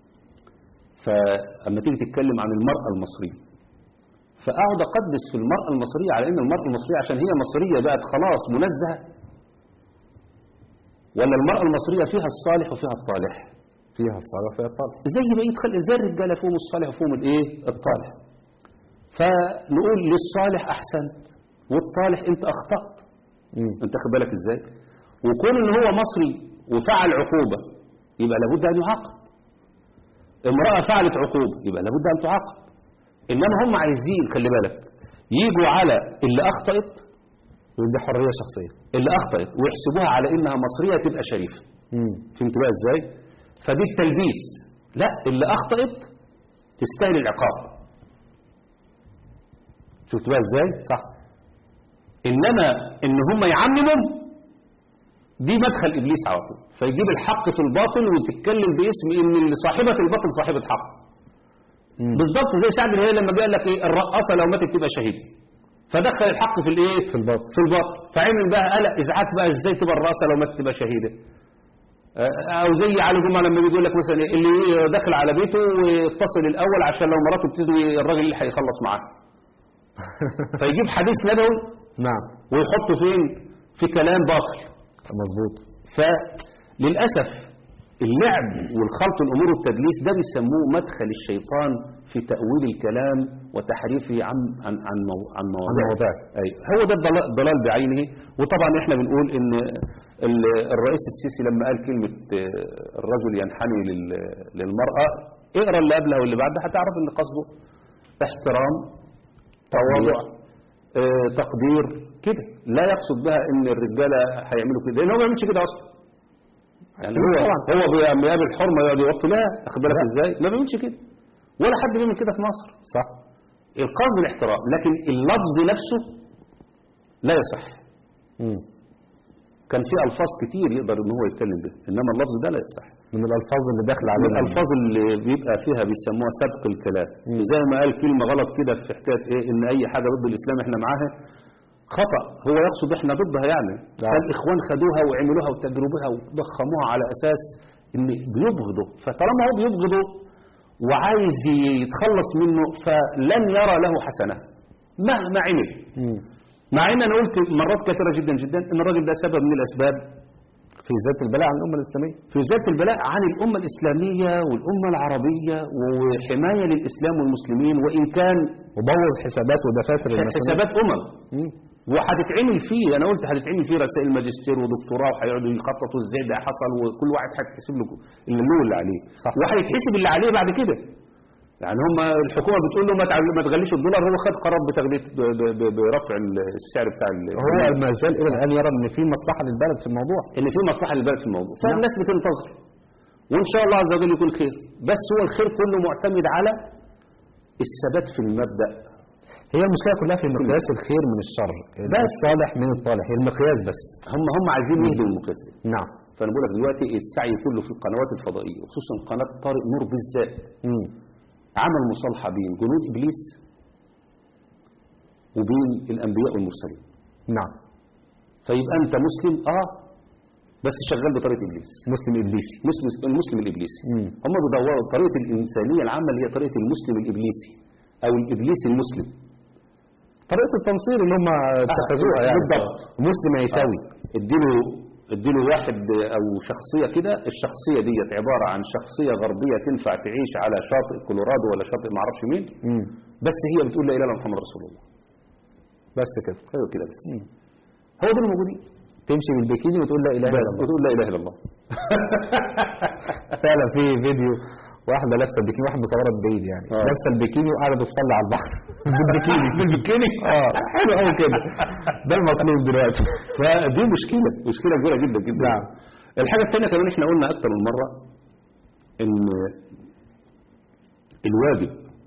فاما تيجي تتكلم عن المراه المصريه فاقعد اقدس في المراه المصريه على ان المراه المصريه عشان هي مصريه بقت خلاص منزهه ولا المراه المصريه فيها الصالح وفيها الطالح
فيها الصلاه فيها الطلب
زي بقيه خلق زي الرجاله فيهم الصالح وفيهم الايه الطالح فنقول للصالح احسنت والطالح انت اخطات
مم.
انت خد بالك ازاي وكون ان هو مصري وفعل عقوبة يبقى لابد ان يعاقب امرأة فعلت عقوبة يبقى لابد ان تعاقب انما هم عايزين خلي بالك يجوا على اللي اخطأت
ودي حريه شخصيه
اللي اخطأت ويحسبوها على انها مصرية تبقى شريفة
مم.
فهمت بقى ازاي فدي التلبيس لا اللي اخطأت تستاهل العقاب شفت بقى ازاي صح انما ان هم يعمموا دي مدخل ابليس على طول فيجيب الحق في الباطل وتتكلم باسم ان اللي صاحبه الباطل صاحبه حق
مم.
بالضبط زي سعد الهلال لما قال لك ايه الرقاصه لو ماتت تبقى شهيد فدخل الحق في الايه
في الباطل
في الباطل فعمل بقى قلق ازعاج بقى ازاي تبقى الرقاصه لو ماتت تبقى شهيده آه، او زي علي جمعه لما بيقول لك مثلا إيه، اللي داخل على بيته ويتصل الاول عشان لو مراته بتزني الراجل اللي هيخلص معاه فيجيب حديث نبوي
نعم
ويحطه فين في كلام باطل
مظبوط
فللأسف اللعب والخلط الأمور والتدليس ده بيسموه مدخل الشيطان في تأويل الكلام وتحريفه عن عن عن مو- عن مواضيع
مواضيع.
أي هو ده الضلال الضلال بعينه وطبعا احنا بنقول ان ال- الرئيس السيسي لما قال كلمة آه، الرجل ينحني لل- للمرأة اقرا اللي قبلها واللي بعدها هتعرف ان قصده احترام تواضع آه، تقدير كده لا يقصد بها ان الرجاله هيعملوا كده لان هو ما بيعملش كده اصلا يعني هو
طبعا.
هو بي- بيقابل حرمه يقعد يوطي لها اخد بالك
لا.
ازاي ما بيعملش كده ولا حد بيعمل كده في مصر
صح
القصد الاحترام لكن اللفظ نفسه لا يصح
مم.
كان في الفاظ كتير يقدر ان هو يتكلم بها انما اللفظ ده لا يصح
من الالفاظ اللي داخله
من
علينا
الالفاظ اللي بيبقى فيها بيسموها سبق الكلام
مم.
زي ما قال كلمه غلط كده في حكايه ايه ان اي حاجه ضد الاسلام احنا معاها خطا هو يقصد احنا ضدها يعني
نعم.
فالاخوان خدوها وعملوها وتجربوها وضخموها على اساس ان بيبغضوا فطالما هو بيبغضه وعايز يتخلص منه فلن يرى له حسنه مهما عمل
مم.
مع ان انا قلت مرات كثيره جدا جدا ان الراجل ده سبب من الاسباب
في ذات البلاء عن الامه الاسلاميه
في ذات البلاء عن الأمة الإسلامية والأمة العربية وحماية للإسلام والمسلمين وإن كان
وبوظ حسابات ودفاتر المسؤولين
حسابات أمم
مم.
وهتتعمل فيه أنا قلت هتتعمل فيه رسائل ماجستير ودكتوراه وهيقعدوا يخططوا إزاي ده حصل وكل واحد هيتحسب له اللي له اللي عليه
صح.
وهيتحسب اللي عليه بعد كده يعني هم الحكومة بتقول له ما تع- ما تغليش الدولار هو خد قرار بتغلية ب- ب- برفع السعر بتاع ال-
هو ما زال الى الان يرى ان في مصلحه للبلد في الموضوع
ان في مصلحه للبلد في الموضوع فالناس بتنتظر وان شاء الله عز وجل يكون خير بس هو الخير كله معتمد على الثبات في المبدا
هي المشكله كلها في مقياس الخير من الشر
بس.
الصالح من الطالح هي المقياس بس
هم هم عايزين يهدوا المقياس ده.
نعم
فانا بقول لك دلوقتي السعي كله في القنوات الفضائيه وخصوصا قناه طارق نور بالذات
مم.
عمل مصالحه بين جنود ابليس وبين الانبياء والمرسلين
نعم
فيبقى انت مسلم اه بس شغال بطريقه ابليس
مسلم ابليسي
مسلم المسلم الابليسي
مم.
هم بيدوروا الطريقه الانسانيه العامه اللي هي طريقه المسلم الابليسي او الابليسي المسلم
طريقه التنصير اللي هم اتخذوها يعني
بالضبط.
مسلم يساوي
اديله اديله واحد او شخصيه كده الشخصيه ديت عباره عن شخصيه غربيه تنفع تعيش على شاطئ كولورادو ولا شاطئ ما اعرفش مين
مم.
بس هي بتقول لا اله الا محمد رسول الله
بس كده
ايوه كده بس هو دول الموجودين
تمشي بالبكيني وتقول لا اله الا
بس
الله
بتقول لا اله الا الله
فعلا في فيديو واحده لابسه البكيني واحد مصورها بعيد يعني
آه.
لابسه البكيني وقاعده بتصلي على البحر بالبكيني بالبكيني اه حلو قوي كده ده المطلوب دلوقتي
فدي مشكله مشكله كبيره جدا جدا
نعم.
الحاجه الثانيه كمان احنا قلنا اكتر من مره ان الواجب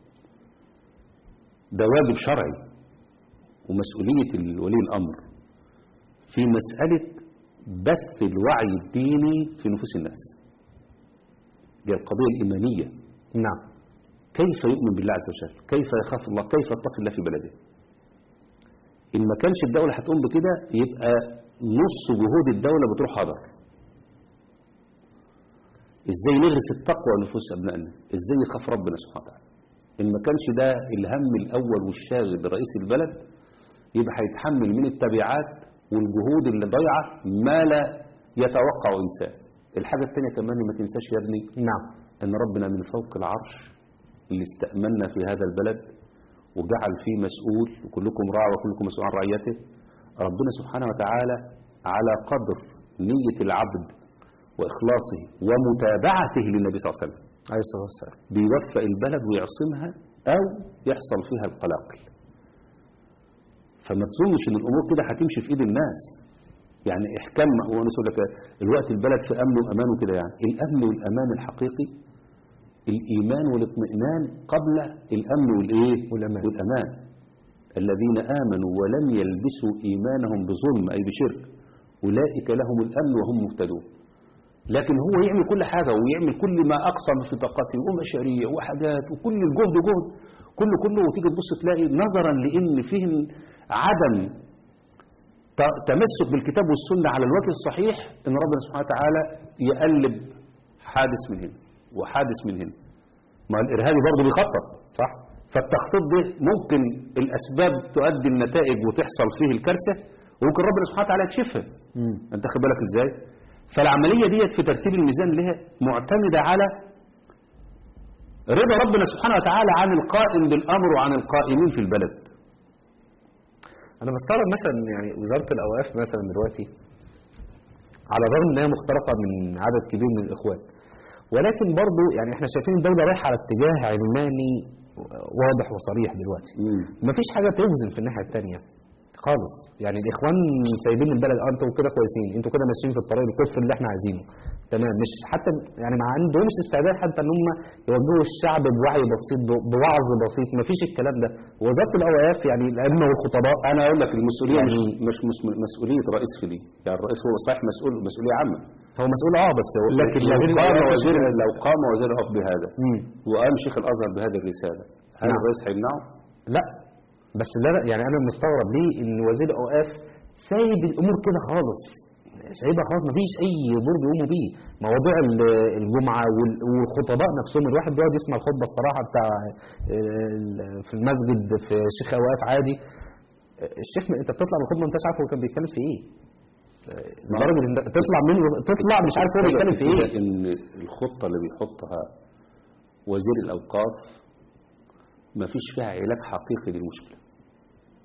ده واجب شرعي ومسؤوليه ولي الامر في مساله بث الوعي الديني في نفوس الناس دي القضيه الايمانيه
نعم
كيف يؤمن بالله عز وجل كيف يخاف الله كيف يتقي الله في بلده إن ما كانش الدولة هتقوم بكده يبقى نص جهود الدولة بتروح هدر ازاي نغرس التقوى نفوس ابنائنا ازاي يخاف ربنا سبحانه وتعالى ان ما كانش ده الهم الاول والشاغل لرئيس البلد يبقى هيتحمل من التبعات والجهود اللي ضايعه ما لا يتوقع انسان الحاجه الثانيه كمان ما تنساش يا ابني
نعم
أن ربنا من فوق العرش اللي استأمنا في هذا البلد وجعل فيه مسؤول وكلكم راع وكلكم مسؤول عن رعيته ربنا سبحانه وتعالى على قدر نية العبد وإخلاصه ومتابعته للنبي صلى الله عليه وسلم
عليه الصلاه والسلام
بيوفق البلد ويعصمها أو يحصل فيها القلاقل فما تظنش ان الامور كده هتمشي في ايد الناس يعني احكام هو الناس يقول لك الوقت البلد في امن وامان وكده يعني الامن والامان الحقيقي الايمان والاطمئنان قبل الامن والايه
والأمان.
والامان الذين امنوا ولم يلبسوا ايمانهم بظلم اي بشرك اولئك لهم الامن وهم مهتدون لكن هو يعمل كل حاجه ويعمل كل ما اقصى في طاقته ومشاريع وحاجات وكل الجهد جهد كله كله وتيجي تبص تلاقي نظرا لان فيهم عدم ت- تمسك بالكتاب والسنه على الوجه الصحيح ان ربنا سبحانه وتعالى يقلب حادث من هنا وحادث من هنا ما الارهابي برضه بيخطط صح فالتخطيط ده ممكن الاسباب تؤدي النتائج وتحصل فيه الكارثه وممكن ربنا سبحانه وتعالى يكشفها انت خد بالك ازاي فالعمليه ديت في ترتيب الميزان لها معتمده على رضا ربنا سبحانه وتعالى عن القائم بالامر وعن القائمين في البلد
انا بستغرب مثلا يعني وزاره الاوقاف مثلا دلوقتي على الرغم ان هي مخترقه من عدد كبير من الاخوان ولكن برضو يعني احنا شايفين الدوله رايحه على اتجاه علماني واضح وصريح دلوقتي مفيش حاجه توزن في الناحيه الثانيه خالص يعني الاخوان سايبين البلد اه انتوا كده كويسين انتوا كده ماشيين في الطريق الكفر اللي احنا عايزينه تمام مش حتى يعني ما عندهمش استعداد حتى ان هم يوجهوا الشعب بوعي بسيط ب- بوعظ بسيط مفيش الكلام ده وزاره الاوقاف يعني الائمه والخطباء
انا اقول لك المسؤوليه
يعني-
مش مش مش مسؤوليه رئيس خليل يعني الرئيس هو صحيح مسؤول مسؤوليه عامه
هو مسؤول اه بس هو-
لكن لو
وزير
قام
الأوقاف
وزير
مش-
لو قام وزير الاوقاف بهذا
مم.
وقام شيخ الازهر بهذه الرساله هل
نعم.
الرئيس هيمنعه؟
لا بس لا لا يعني انا مستغرب ليه ان وزير الاوقاف سايب الامور كده خالص سايبها خالص مفيش اي دور بيقوموا بيه مواضيع ال- الجمعه وال- والخطباء نفسهم الواحد بيقعد يسمع الخطبه الصراحه بتاع ال- في المسجد في شيخ اوقاف عادي الشيخ انت بتطلع من الخطبه ما انتش عارف هو كان بيتكلم في ايه لدرجه ان تطلع منه تطلع مش عارف هو بيتكلم في ايه
ان الخطه اللي بيحطها وزير الاوقاف ما فيش فيها علاج حقيقي للمشكله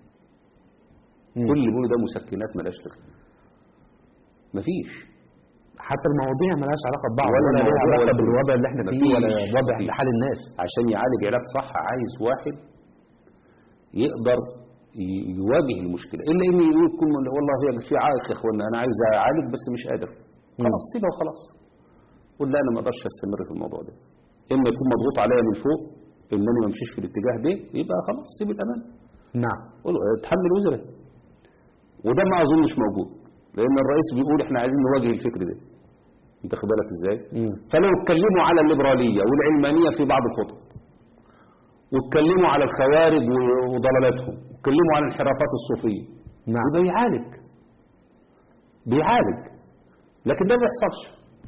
مم.
كل اللي بيقولوا ده مسكنات ملاش لازمه مفيش
حتى المواضيع مالهاش علاقه ببعض
ولا
ولا ليها
المواضيع
علاقه
ولا كل-
بالوضع اللي احنا فيه
مفيش-
ولا وضع
مفيش.
حال الناس
عشان يعالج علاج صح عايز واحد يقدر ي- يواجه المشكله الا ان يكون والله هي في عائق يا اخوانا انا عايز اعالج بس مش قادر خلاص سيبها وخلاص قول لا انا ما اقدرش استمر في الموضوع ده اما يكون مضغوط عليا من فوق ان انا ما امشيش في الاتجاه ده يبقى خلاص سيب الامان
نعم
قول له اتحمل وزره وده ما اظنش موجود لان الرئيس بيقول احنا عايزين نواجه الفكر ده انت خد بالك ازاي
مم.
فلو اتكلموا على الليبراليه والعلمانيه في بعض الخطب واتكلموا على الخوارج و- وضلالاتهم واتكلموا عن الانحرافات الصوفيه
نعم
يبقى بيعالج بيعالج لكن ده ما بيحصلش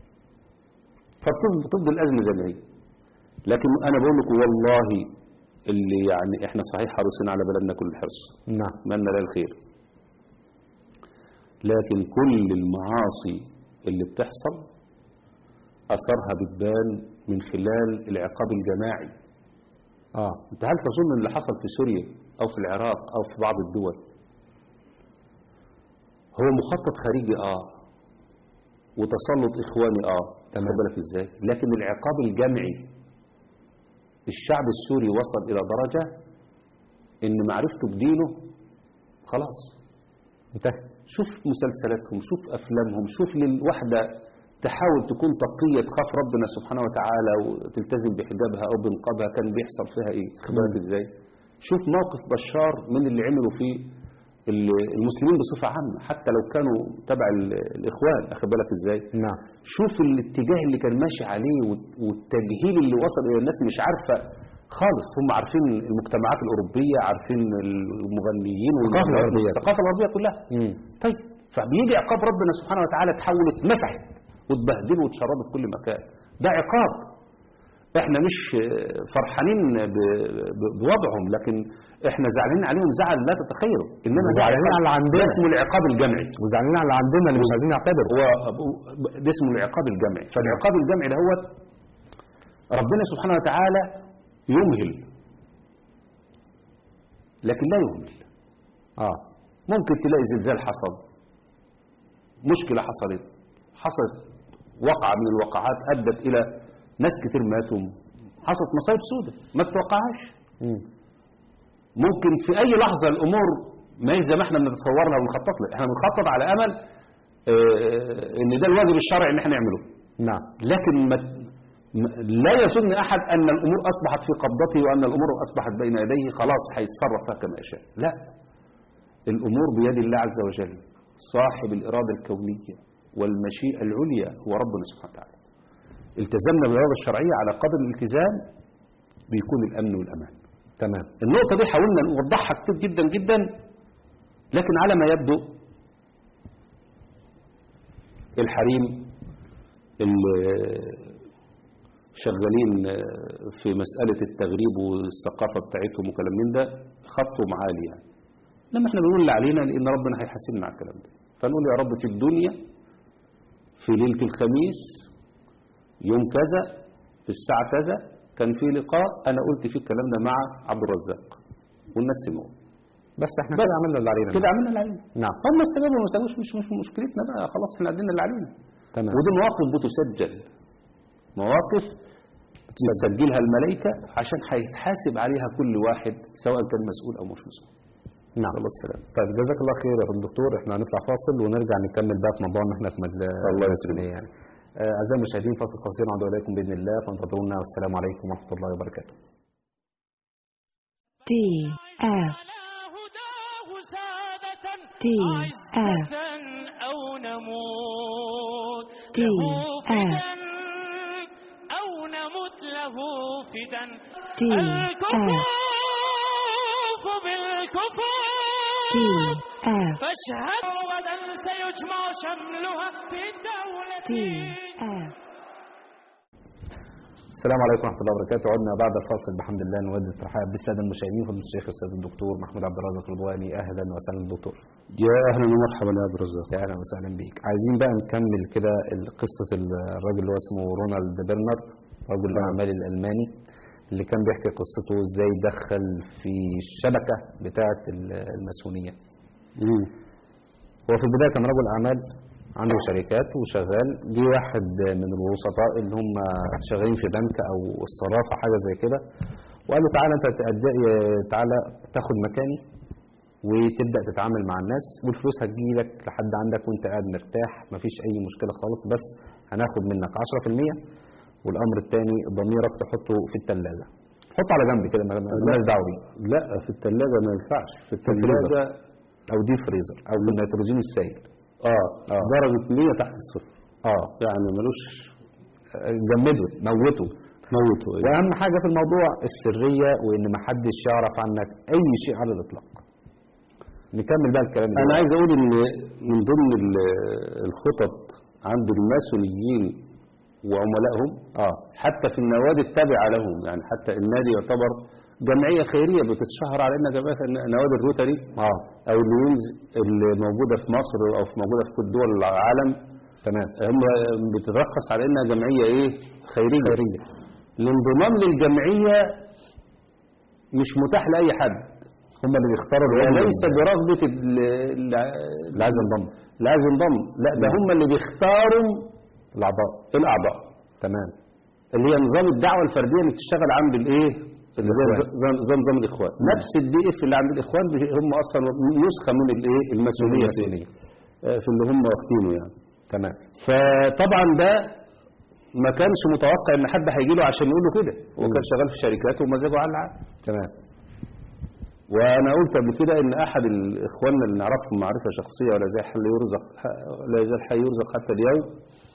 فبتفضل الازمه زي ما هي لكن انا بقول لكم والله اللي يعني احنا صحيح حريصين على بلدنا كل الحرص
نعم
اتمنى لها الخير لكن كل المعاصي اللي بتحصل اثرها بتبان من خلال العقاب الجماعي
اه
انت هل تظن ان اللي حصل في سوريا او في العراق او في بعض الدول هو مخطط خارجي اه وتسلط اخواني اه
تمام.
خد بالك ازاي لكن العقاب الجمعي الشعب السوري وصل الى درجه ان معرفته بدينه خلاص
انتهى
شوف مسلسلاتهم شوف افلامهم شوف للوحده تحاول تكون تقيه تخاف ربنا سبحانه وتعالى وتلتزم بحجابها او بنقابها كان بيحصل فيها ايه خد بالك ازاي شوف موقف بشار من اللي عملوا فيه ال- المسلمين بصفه عامه حتى لو كانوا تبع ال- الاخوان اخد بالك ازاي
نعم
شوف الاتجاه اللي كان ماشي عليه وال- والتجهيل اللي وصل الى الناس مش عارفه خالص هم عارفين المجتمعات الاوروبيه عارفين المغنيين
الثقافة
والمغنيات،
الغربية.
الثقافه الغربيه كلها
مم.
طيب فبيجي عقاب ربنا سبحانه وتعالى تحولت مسحت وتبهدلوا وتشردوا في كل مكان ده عقاب احنا مش آه، فرحانين ب- ب- بوضعهم لكن احنا زعلانين عليهم زعل لا تتخيلوا انما ده
وزعلانين
عقاب-
على اللي عندنا.
ده اسمه العقاب الجمعي
وزعلانين على اللي عندنا اللي مش عايزين نعتبر
هو ده اسمه العقاب الجمعي فالعقاب الجمعي ده هو ربنا سبحانه وتعالى يمهل لكن لا يهمل
اه
ممكن تلاقي زلزال حصل مشكلة حصلت حصلت وقعة من الوقعات أدت إلى ناس كتير ماتوا حصلت مصايب سودة ما تتوقعهاش
مم.
ممكن في أي لحظة الأمور ما هي زي ما احنا بنتصور لها ونخطط لها احنا بنخطط على أمل آه، إن ده الواجب الشرعي إن احنا نعمله
نعم
لكن ما ما- لا يظن أحد أن الأمور أصبحت في قبضته وأن الأمور أصبحت بين يديه خلاص هيتصرف فيها كما يشاء لا الأمور بيد الله عز وجل صاحب الإرادة الكونية والمشيئة العليا هو ربنا سبحانه وتعالى التزمنا بالإرادة الشرعية على قدر الالتزام بيكون الأمن والأمان
تمام
النقطة دي حاولنا نوضحها كتير جدا جدا لكن على ما يبدو الحريم اللي شغالين في مسألة التغريب والثقافة بتاعتهم وكلام من ده خطهم عالي يعني لما احنا بنقول اللي علينا لأن ربنا هيحاسبنا على الكلام ده فنقول يا رب في الدنيا في ليلة الخميس يوم كذا في الساعة كذا كان في لقاء أنا قلت فيه الكلام ده مع عبد الرزاق والناس سمعوا
بس احنا
بس
كده عملنا اللي علينا
كده عملنا اللي علينا
نعم
هم استجابوا وما استجابوش مش مش مشكلتنا بقى خلاص احنا عندنا اللي علينا
تمام
ودي مواقف بتسجل مواقف بتسجلها الملائكة عشان هيتحاسب عليها كل واحد سواء كان مسؤول أو مش مسؤول
نعم
الله السلام
طيب جزاك الله خير يا فندم دكتور احنا هنطلع فاصل ونرجع نكمل بقى في موضوعنا احنا في مجل
الله
المسؤولية يعني آه، أعزائي المشاهدين فاصل قصير نعود إليكم بإذن الله فانتظرونا والسلام عليكم ورحمة الله وبركاته
D F
على هداه سادة
D F
عزة أو نموت
D
له
F
فدا أو نمت له فدا
D F
الكفوف بالكفوف
D F
فاشهد غدا سيجمع شملها في الدولة
D F
السلام عليكم ورحمة الله وبركاته عدنا بعد الفاصل بحمد الله نود الترحاب بالسادة المشاهدين فضل الشيخ الأستاذ الدكتور محمود عبد الرازق رضواني أهلا وسهلا دكتور
يا أهلا ومرحبا يا عبد الرزاق
يا أهلا وسهلا بيك عايزين بقى نكمل كده ال- قصة ال- الراجل اللي هو اسمه رونالد برنارد رجل الأعمال الألماني اللي كان بيحكي قصته ازاي دخل في الشبكة بتاعة ال- الماسونية هو في البداية كان رجل أعمال عنده شركات وشغال جه واحد من الوسطاء اللي هم شغالين في بنك او الصرافه حاجه زي كده وقال له تعالى انت تأدي- تعالى تاخد مكاني وتبدا تتعامل مع الناس والفلوس هتجي لك لحد عندك وانت قاعد مرتاح مفيش اي مشكله خالص بس هناخد منك 10% والامر الثاني ضميرك تحطه في الثلاجه حطه على جنب كده ما- ما- مالناش دعوه بيه
لا في الثلاجة ما ينفعش في
الفريزر.
الثلاجة
او دي فريزر او النيتروجين السائل
اه درجة 100 تحت الصفر
اه
يعني ملوش
جمده موته
موته ايه
واهم حاجه في الموضوع السريه وان ما حدش يعرف عنك اي شيء على الاطلاق نكمل بقى الكلام اللي
انا
هو-
عايز اقول ان من ضمن ال- الخطط عند الماسونيين وعملائهم
اه
حتى في النوادي التابعة لهم يعني حتى النادي يعتبر جمعية خيرية بتتشهر على انها جمعية نوادي الروتري
اه
او الوينز اللي موجودة في مصر او في موجودة في كل دول العالم
تمام
هم بتترخص على انها جمعية ايه خيرية
خيريه
الانضمام للجمعية مش متاح لأي حد
هم اللي بيختاروا
هي
العضو
ليس
اللي-
برغبة ال- ال-
اللي عايز ينضم
اللي عايز ينضم لا ده
نعم.
هم اللي بيختاروا
الاعضاء
الأعضاء
تمام
اللي هي نظام الدعوة الفردية اللي بتشتغل عند الايه اللي زي
الإخوان.
نظام زي نظام الإخوان نفس الدي اف اللي عند الإخوان بي- هم أصلا نسخة من الايه المسؤولية
المسؤولية.
آه، في اللي هم واخدينه يعني
تمام
فطبعا ده ما كانش متوقع ان حد هيجي له عشان يقول له كده هو
مم.
كان شغال في شركات ومزاجه على العالم
تمام
وانا قلت قبل كده ان احد اخواننا اللي نعرفهم معرفه شخصيه ولا زال حي يرزق لا يزال حي يرزق حتى اليوم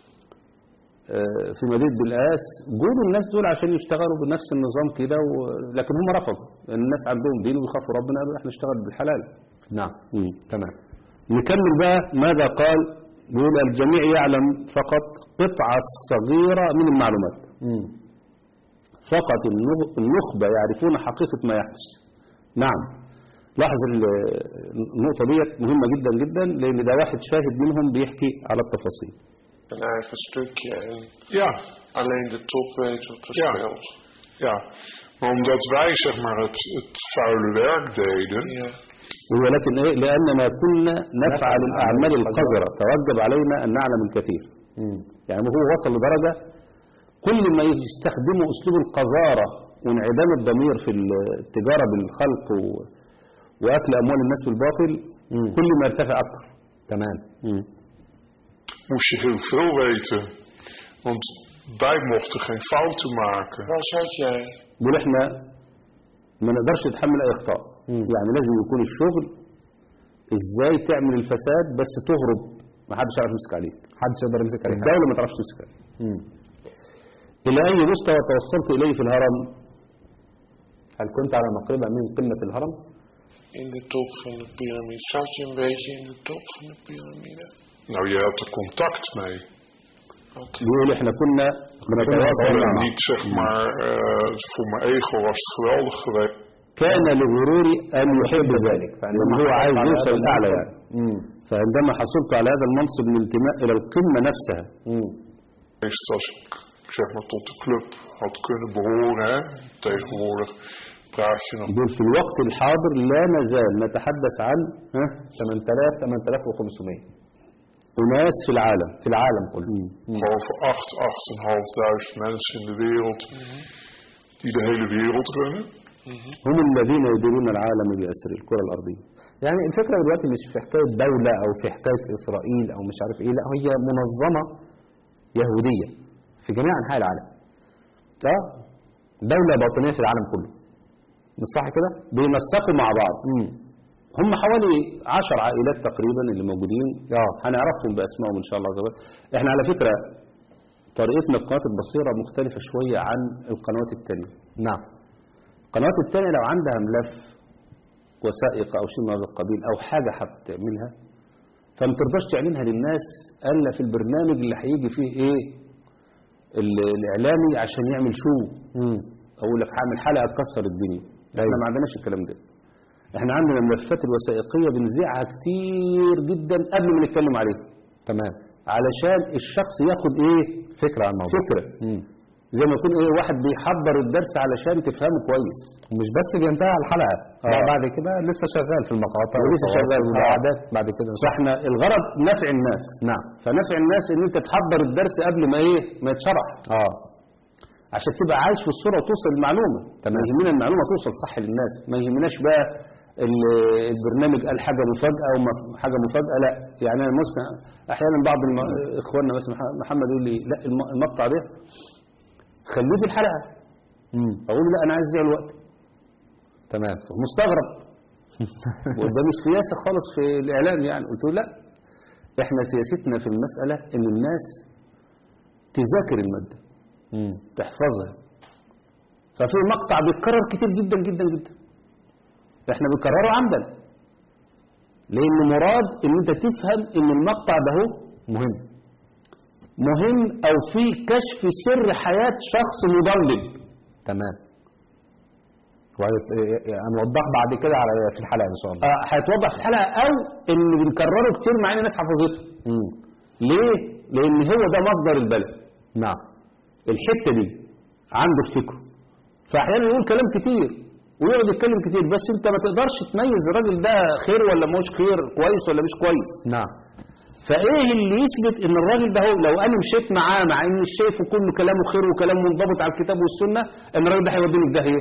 آه، في مدينه بلقاس جولوا الناس دول عشان يشتغلوا بنفس النظام كده و- لكن هم رفضوا لان الناس عندهم دين ويخافوا ربنا قالوا احنا نشتغل بالحلال
نعم تمام
نكمل بقى ماذا قال بيقول الجميع يعلم فقط قطعة صغيرة من المعلومات
مم.
فقط النخ- النخبة يعرفون حقيقة ما يحدث نعم لاحظ ال- النقطة ديت مهمة جدا جدا لأن ده واحد شاهد منهم بيحكي على التفاصيل
Een eigen stukje en
Ja,
alleen de top weet wat er
Ja.
speelt.
ja. Maar omdat wij zeg maar het, het vuile werk deden,
Ja.
ولكن إيه لأننا كنا نفعل الأعمال القذرة توجب علينا أن نعلم الكثير
مم.
يعني هو وصل لدرجة كل ما يستخدموا أسلوب القذارة وانعدام الضمير في التجارة بالخلق و- وأكل أموال الناس بالباطل
مم.
كل ما يرتفع أكثر
تمام
moest je heel veel weten. Want wij mochten geen fouten maken.
Waar zat jij?
بيقول احنا ما نقدرش نتحمل اي اخطاء
مم.
يعني لازم يكون الشغل ازاي تعمل الفساد بس تهرب ما حدش يعرف يمسك عليك
محدش يقدر يمسك عليك
الدولة ما تعرفش تمسك عليك
مم.
الى اي مستوى توصلت اليه في الهرم
هل كنت على مقربة من قمة الهرم؟
In de top van de piramide. Zat je een beetje in de top van de piramide?
Nou, je had er contact mee.
Wat?
بيقول احنا كنا بنتواصل
En
معه
niet zeg maar, eh, voor mijn ego was het geweldig geweest.
كان لغروري ان يحب ذلك لان هو عايز يوصل الاعلى يعني
مم.
فعندما حصلت على هذا المنصب من الانتماء الى القمه نفسها
مم.
Meest als ik zeg maar tot de club had kunnen behoren. Hè. Tegenwoordig praat je nog
بيقول في الوقت الحاضر لا نزال نتحدث عن ها
8000 8500
اناس في العالم
في العالم كله
gewoon voor 8, 8.500 mensen in de wereld. Die de hele wereld runnen.
هم الذين يديرون العالم بأسر الكرة الأرضية
يعني الفكرة دلوقتي مش في حكاية دولة أو في حكاية إسرائيل أو مش عارف إيه لا هي منظمة يهودية في جميع أنحاء العالم
اه
دولة باطنية في العالم كله مش صح كده؟
بينسقوا مع بعض
مم.
هم حوالي عشر عائلات تقريبا اللي موجودين
اه
هنعرفهم بأسمائهم إن شاء الله عز وجل احنا على فكرة طريقتنا في قناة البصيرة مختلفة شوية عن القنوات التانية
نعم
القنوات التانية لو عندها ملف وثائق أو شيء من هذا القبيل أو حاجة هتعملها فما ترضاش تعلنها للناس إلا في البرنامج اللي هيجي فيه إيه ال- الإعلامي عشان يعمل شو
مم.
أقول لك هعمل حلقة تكسر الدنيا احنا ما عندناش الكلام ده احنا عندنا الملفات الوثائقية بنذيعها كتير جدا قبل ما نتكلم عليها
تمام
علشان الشخص ياخد ايه
فكرة عن الموضوع
فكرة
مم.
زي ما يكون ايه واحد بيحضر الدرس علشان تفهمه كويس
مش بس بينتهي على الحلقة
آه.
لا بعد كده لسه شغال في المقاطع
ولسه
والتواصل
شغال.
والإعادات بعد كده
فاحنا الغرض نفع الناس
نعم
فنفع الناس ان انت تحضر الدرس قبل ما ايه ما يتشرح
اه
عشان تبقى عايش في الصورة وتوصل المعلومة ما يهمنا المعلومة توصل صح للناس ما يهمناش بقى ال- البرنامج قال حاجة مفاجأة وما حاجة مفاجأة لا يعني أنا مثلا أحيانا بعض الم- إخواننا مثلا مح- محمد يقول لي لا الم- المقطع ده خليه في الحلقة
امم
أقول له لا أنا عايز أضيع الوقت
تمام
مستغرب وده مش سياسة خالص في الإعلام يعني قلت له لا إحنا سياستنا في المسألة إن الناس تذاكر المادة
امم
تحفظها ففي مقطع بيتكرر كتير جدا جدا جدا احنا بنكرره عمدا لان مراد ان انت تفهم ان المقطع ده هو
مهم
مهم او في كشف سر حياة شخص مضلل
تمام وهي- هنوضح بعد كده على في الحلقة إن شاء الله
آه، هيتوضح في الحلقة او ان بنكرره كتير مع ان الناس حفظته
امم
ليه لان هو ده مصدر البلاء
نعم
الحتة دي عنده في فكره فاحيانا يقول كلام كتير ويقعد يتكلم كتير بس انت ما تقدرش تميز الراجل ده خير ولا مش خير كويس ولا مش كويس
نعم
فايه اللي يثبت ان الراجل ده هو لو انا مشيت معاه مع ان شايفه كله كلامه خير وكلام منضبط على الكتاب والسنه ان الراجل ده هيوديني في داهيه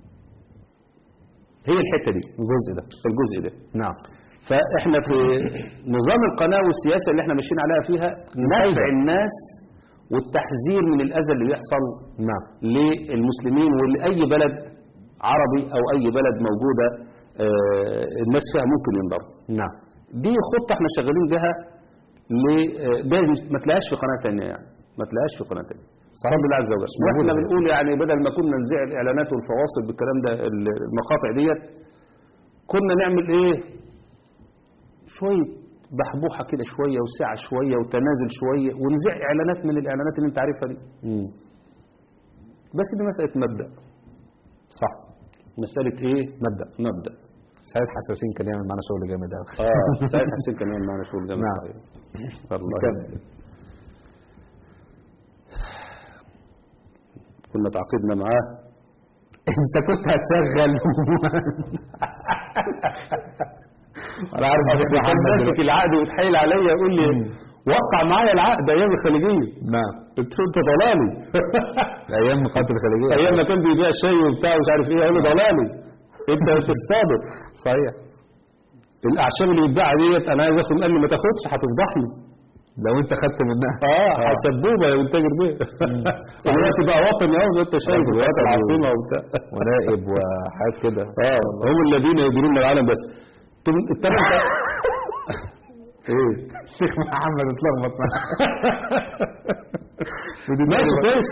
هي الحته دي
الجزء ده
الجزء ده
نعم
فاحنا في نظام القناه والسياسه اللي احنا ماشيين عليها فيها نفع الناس والتحذير من الاذى اللي بيحصل
نعم
للمسلمين ولاي بلد عربي او اي بلد موجوده آه، الناس فيها ممكن ينضروا
نعم
دي خطه احنا شغالين بها ل آه، ده مش- ما تلاقيهاش في قناه ثانيه يعني ما تلاقيهاش في قناه ثانيه بفضل الله عز وجل واحنا
موجودة.
بنقول يعني بدل ما كنا نذيع الاعلانات والفواصل بالكلام ده ال- المقاطع ديت كنا نعمل ايه شويه بحبوحه كده شويه وسعه شويه وتنازل شويه ونذيع اعلانات من الاعلانات اللي انت عارفها دي
امم
بس دي مساله مبدا
صح
مساله ايه
مبدأ
مبدا
سعيد حساسين كان يعمل معانا شغل جامد قوي
اه سعيد حسين كان يعمل معنا شغل جامد
نعم.
أيوة. الله
كمل.
كنا تعاقدنا معاه
انت كنت هتشغل انا عارف
أصل
بس
كان
محمد
ماسك
دلوقتي.
العقد ويتحايل عليا يقول لي وقع معايا العقد ايام الخليجيه
نعم
قلت له انت ضلالي
ايام مقاتل الخليجيه
ايام ما كان بيبيع شاي وبتاع ومش عارف ايه اقول له ضلالي انت في الصادق
صحيح
الاعشاب اللي بتباع ديت انا عايز اخد قال لي ما تاخدش هتفضحني
لو انت خدت منها
اه هسبوبه يا منتجر بيه دلوقتي بقى وطني اهو زي ما انت شايف
راجل
دلوقتي
وطني
العاصمه وبتاع
ونائب وحاجات كده
اه هم الذين يديرون العالم بس طب التاني انت ايه
الشيخ محمد اتلخبط معاه
ماشي كويس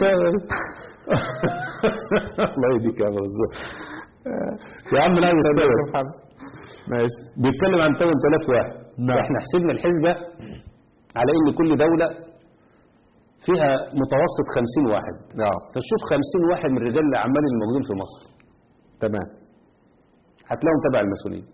الله يهديك يا ابو الزهر يا عم لا يستوعب
ماشي
بيتكلم عن 8000 واحد
نعم.
احنا حسبنا الحسبة على ان كل دولة فيها متوسط 50 واحد
اه
فشوف 50 واحد من رجال الاعمال الموجودين في مصر
تمام
هتلاقيهم تبع المسؤولين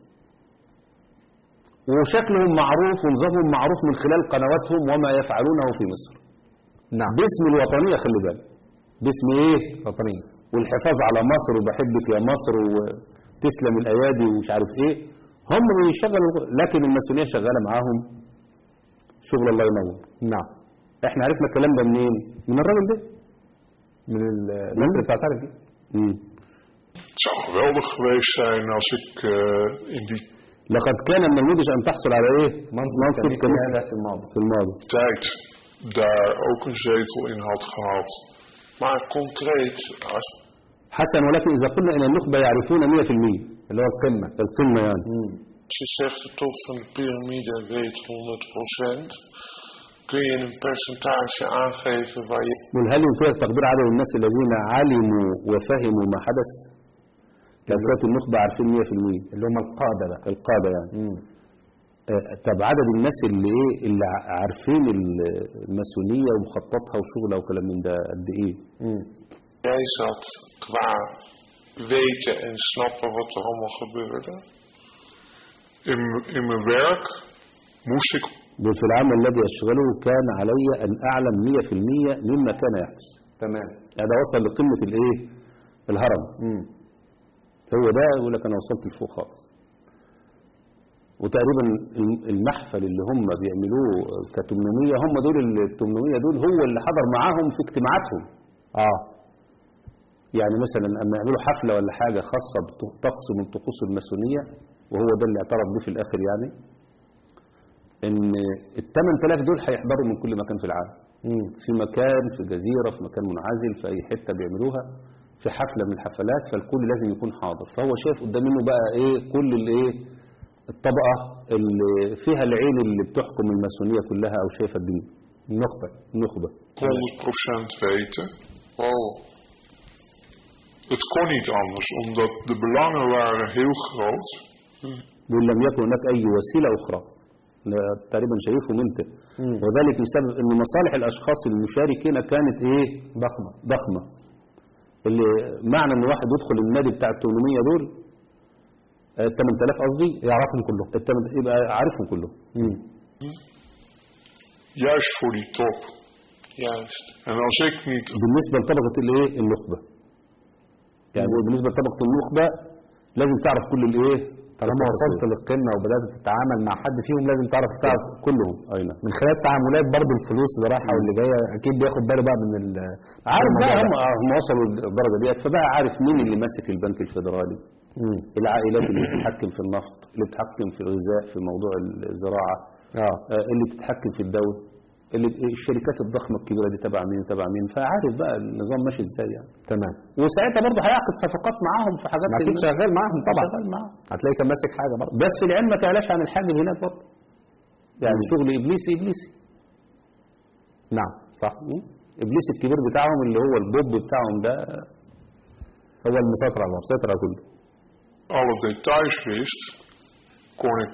وشكلهم معروف ونظامهم معروف من خلال قنواتهم وما يفعلونه في مصر
نعم
باسم الوطنية خلي بالك باسم ايه
وطنية
والحفاظ على مصر وبحبك يا مصر وتسلم الايادي ومش عارف ايه هم بيشغلوا لكن المسؤوليه شغاله معاهم شغل الله ينور
نعم
احنا عرفنا الكلام ده منين من الراجل ده
من ال- الناس اللي بتعترف دي
مم.
Het zou geweldig geweest zijn als ik eh, in die
لقد كان من المدهش ان تحصل على ايه منصب كمثل
في الماضي
في الماضي
tijd daar ook een zetel in had gehad.
Maar concreet, als,
حسن ولكن اذا قلنا ان النخبه يعرفون 100%
اللي هو القمة
القمه يعني
als je zegt de top van de piramide weet 100%, kun je een percentage aangeven waar je
قل هل يمكنك تقدير عدد الناس الذين علموا وفهموا ما حدث لو كانت النخبه عارفين 100%
اللي هم القادة بقى
القاده يعني
مم.
آه، طب عدد الناس اللي ايه اللي ع- عارفين ال- الماسونيه ومخططها وشغلها وكلام من ده قد ايه؟
مم.
jij zat qua weten en snappen wat er allemaal gebeurde.
In, m- in mijn werk moest ik
دول في العمل الذي اشغله كان علي ان اعلم 100% مما كان يحدث
تمام
هذا وصل لقمة الايه الهرم
مم.
هو ده يقول لك انا وصلت لفوق خالص وتقريبا الم- المحفل اللي هم بيعملوه ك 800 هم دول ال 800 دول هو اللي حضر معاهم في اجتماعاتهم
اه
يعني مثلا اما يعملوا حفله ولا حاجه خاصه بطقس من طقوس الماسونيه وهو ده اللي اعترف به في الاخر يعني ان ال 8000 دول هيحضروا من كل مكان في العالم
مم.
في مكان في جزيره في مكان منعزل في اي حته بيعملوها في حفله من الحفلات فالكل لازم يكون حاضر فهو شايف قدام منه بقى ايه كل الايه الطبقه اللي فيها العين اللي بتحكم الماسونيه كلها او شايفه الدين النخبه النخبه
100% weten.
Oh,
Het kon niet anders, omdat de belangen waren heel groot.
بيقول لم يكن هناك أي وسيلة أخرى لا تقريبا شايفهم أنت
مم.
وذلك بسبب أن مصالح الأشخاص المشاركين كانت إيه
ضخمة
ضخمة اللي معنى أن واحد يدخل النادي بتاع ال 800 دول آه، 8000 قصدي
يعرفهم كلهم
التمن- يبقى عارفهم كلهم
مم.
Juist voor die top.
juist.
En als ik niet
بالنسبة لطبقة الإيه النخبة يعني بيقول بالنسبة لطبقة النخبة لازم تعرف كل الإيه
طالما وصلت للقمة وبدأت تتعامل مع حد فيهم لازم تعرف
تعرف كلهم أي نعم
من خلال التعاملات برضه الفلوس اللي رايحة واللي جاية أكيد بياخد باله بقى من ال
عارف بقى
الموضوع
هم
ده.
هم وصلوا للدرجة ديت فبقى عارف مين اللي ماسك البنك الفيدرالي
مم.
العائلات اللي بتتحكم في النفط اللي بتتحكم في الغذاء في موضوع الزراعة
اه
آه، اللي بتتحكم في الدولة اللي الشركات الضخمة الكبيرة دي تبع مين تبع مين فعارف بقى النظام ماشي ازاي يعني
تمام
وساعتها برضه هيعقد صفقات معاهم في حاجات
ما اكيد
ال-
شغال معاهم طبعا
شغال معاهم
هتلاقي كان ماسك حاجة برضه
بس العلم ما تعلاش عن الحاجب هناك برضه يعني شغل ابليسي ابليسي
نعم صح
م? ابليس الكبير بتاعهم اللي هو البوب بتاعهم ده
هو المسيطر على الوضع.
مسيطر على كله
alle details wist, kon ik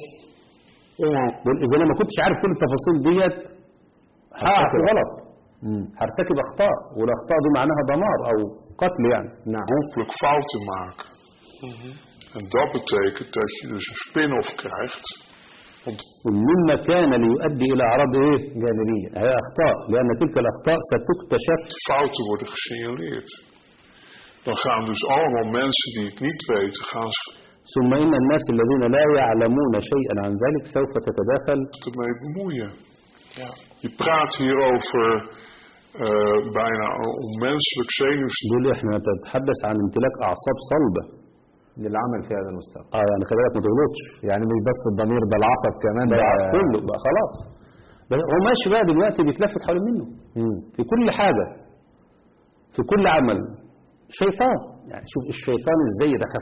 بقول اذا انا ما كنتش عارف كل التفاصيل ديت هقع في غلط
مم.
هرتكب اخطاء والاخطاء دي معناها دمار او قتل يعني
نعم
hopelijk fouten maken. En dat betekent dat je dus een spin-off krijgt. Want
مما كان ليؤدي الى اعراض ايه
جانبية
هي اخطاء لان تلك الاخطاء ستكتشف
de fouten worden gesignaleerd. Dan gaan dus allemaal mensen die het niet weten, gaan zich
ثم ان الناس الذين لا يعلمون شيئا عن ذلك سوف تتداخل
ermee bemoeien.
Ja.
Je praat hier over eh, bijna een onmenselijk zenuwstelsel.
دول احنا نتحدث عن امتلاك اعصاب صلبه
للعمل في هذا المستوى
اه يعني خلي بالك ما تغلطش
يعني مش بس الضمير ده العصب كمان
ده
ده
كله بقى خلاص بس هو ماشي بقى دلوقتي بيتلفت حوالين منه
مم.
في كل حاجة في كل عمل شيطان يعني شوف الشيطان ازاي يتخف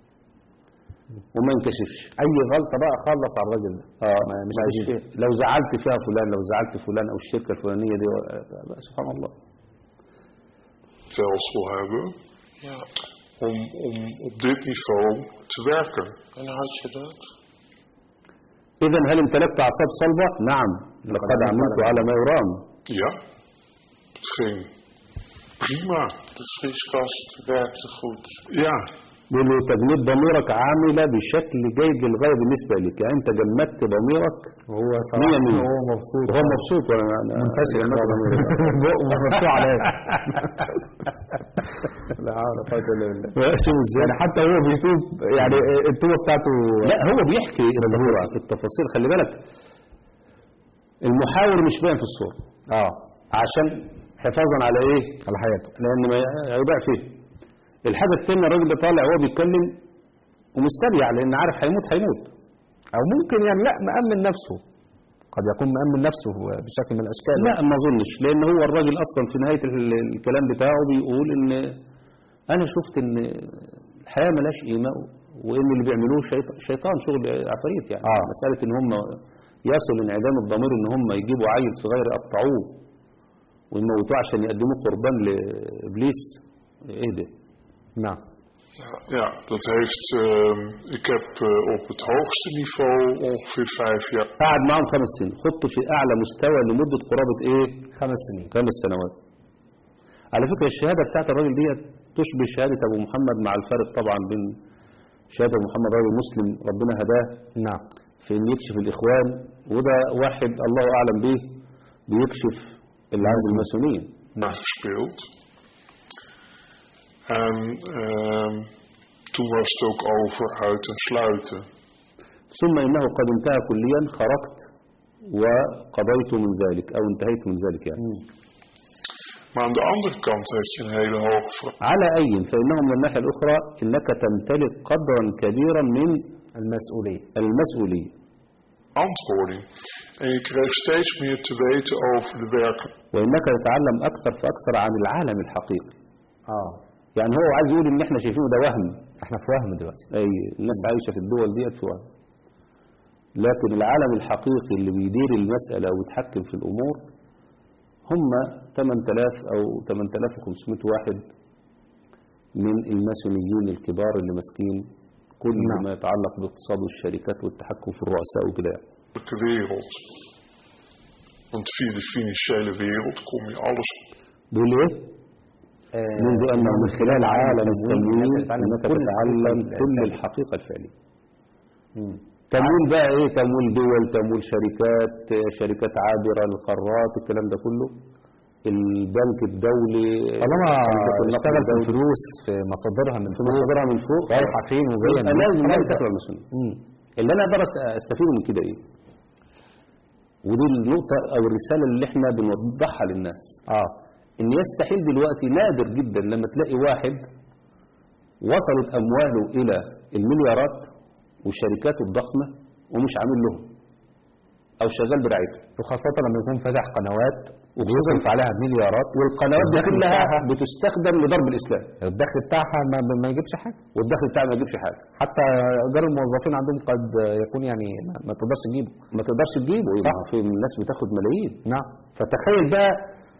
وما ينكشفش
اي غلطة بقى خلص على الراجل ده
اه
ما- مش
مش
عايزين.
شيء. لو زعلت فيها فلان لو زعلت فلان او الشركة الفلانية دي آه، بقى سبحان الله
stelsel hebben
ja.
om, om op dit niveau te werken.
En had je dat?
اذا هل امتلكت اعصاب صلبة نعم لقد عملت على ما يرام
Ja, het ging prima.
De vrieskast werkte goed.
Ja,
بيقول له تجميد ضميرك عاملة بشكل جيد للغاية بالنسبة لك يعني انت جمدت ضميرك
وهو
مية
صراحة
مية
هو مبسوط
وهو مبسوط وانا أنا-
منتشر
جمدت ضميرك.
بقه مفتوح عليه لا حول ولا قوة الا بالله
شوف ازاي
يعني حتى هو بيتوب يعني التوبة بتاعته
لا هو بيحكي التفاصيل في التفاصيل خلي بالك المحاور مش باين في الصورة
اه
عشان حفاظا على ايه
على حياته
لان ما هيضيع فيه الحاجة التانية الراجل ده طالع وهو بيتكلم ومستريع لان عارف هيموت هيموت
او ممكن يعني لا مأمن نفسه قد يكون مأمن نفسه بشكل من الاشكال
لا ما اظنش لان هو الراجل اصلا في نهاية ال- الكلام بتاعه بيقول ان انا شفت ان الحياة ملاش قيمة وان اللي بيعملوه شيط- شيطان شغل عفاريت يعني
آه.
مسألة ان هم يصل انعدام الضمير ان هم يجيبوا عيل صغير يقطعوه ويموتوه عشان يقدموه قربان لابليس ايه ده
نعم
ja dat heeft. ehm, ik heb eh, op het hoogste niveau ongeveer vijf jaar.
قعد معاهم خمس سنين خدته في اعلى مستوى لمدة قرابة ايه
خمس سنين
خمس سنوات على فكرة الشهادة بتاعت الراجل ديت تشبه شهادة ابو محمد مع الفرق طبعا بين شهادة ابو محمد راجل مسلم ربنا هداه
نعم
في ان يكشف الاخوان وده واحد الله اعلم به بيكشف اللي عند الماسونين
naar gespeeld. En ehm, toen was het ook over uit en sluiten.
ثم إنه قد انتهى كليا خرجت وقضيت من ذلك أو انتهيت من ذلك يعني
Maar aan de andere kant had je een hele hoge ver-
على أي فإنه من الناحية الأخرى إنك تمتلك قدرا كبيرا من
المسؤولية
المسؤولية
antwoording. En je kreeg steeds meer te weten over de werken.
وإنك تتعلم أكثر فأكثر عن العالم الحقيقي
اه
يعني هو عايز يقول إن إحنا شايفينه ده وهم
احنا في وهم دلوقتي
أي الناس عايشة في الدول ديت في وهم لكن العالم الحقيقي اللي بيدير المسألة ويتحكم في الأمور هم 8000 أو 8500 واحد من الماسونيين الكبار اللي ماسكين كل
نعم.
ما يتعلق باقتصاد الشركات والتحكم في الرؤساء وكده يعني.
De wereld. Want via de financiële wereld kom je alles.
بيقول ايه؟
آه،
منذ أنه من خلال عالم التمويل
تتعلم
أنك
كل
تتعلم
الحقيقة
كل
الفعلية.
الحقيقة الفعلية
مم.
تمويل بقى ايه تمويل دول تمويل شركات شركات عابرة للقارات الكلام ده كله البنك الدولي
طالما
شركات النقد
اشتغل في
الدولي،
الفلوس في مصادرها من
في مصادرها من فوق
رايحة فين وجاية
يبقى
منين.
لازم
خلاص
لازم
بقى.
تدخل المسؤولية
مم.
اللي انا اقدر أس- استفيده من كده ايه ودي النقطة او الرسالة اللي احنا بنوضحها للناس
اه
ان يستحيل دلوقتي نادر جدا لما تلاقي واحد وصلت امواله الى المليارات وشركاته الضخمة ومش عامل لهم او شغال برعايته
وخاصة لما يكون فاتح قنوات وبيصرف عليها مليارات
والقنوات دي
والدخل
كلها
بتاعها
بتستخدم لضرب الاسلام
الدخل بتاعها ما, ما يجيبش حاجة
والدخل بتاعها ما يجيبش حاجه
حتى ايجار الموظفين عندهم قد يكون يعني ما, ما تقدرش تجيبه
ما تقدرش تجيبه
صح.
صح في الناس بتاخد ملايين
نعم
فتخيل بقى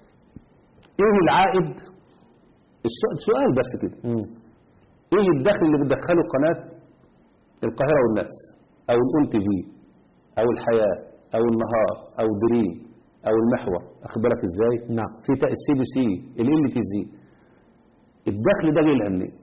ايه العائد السؤال سؤال بس كده
مم.
ايه الدخل اللي بتدخله قناه القاهره والناس او الاون تي في او الحياه او النهار او دريم او المحور اخد بالك ازاي
نعم
في السي بي سي ال تي زي الدخل ده جاي لها منين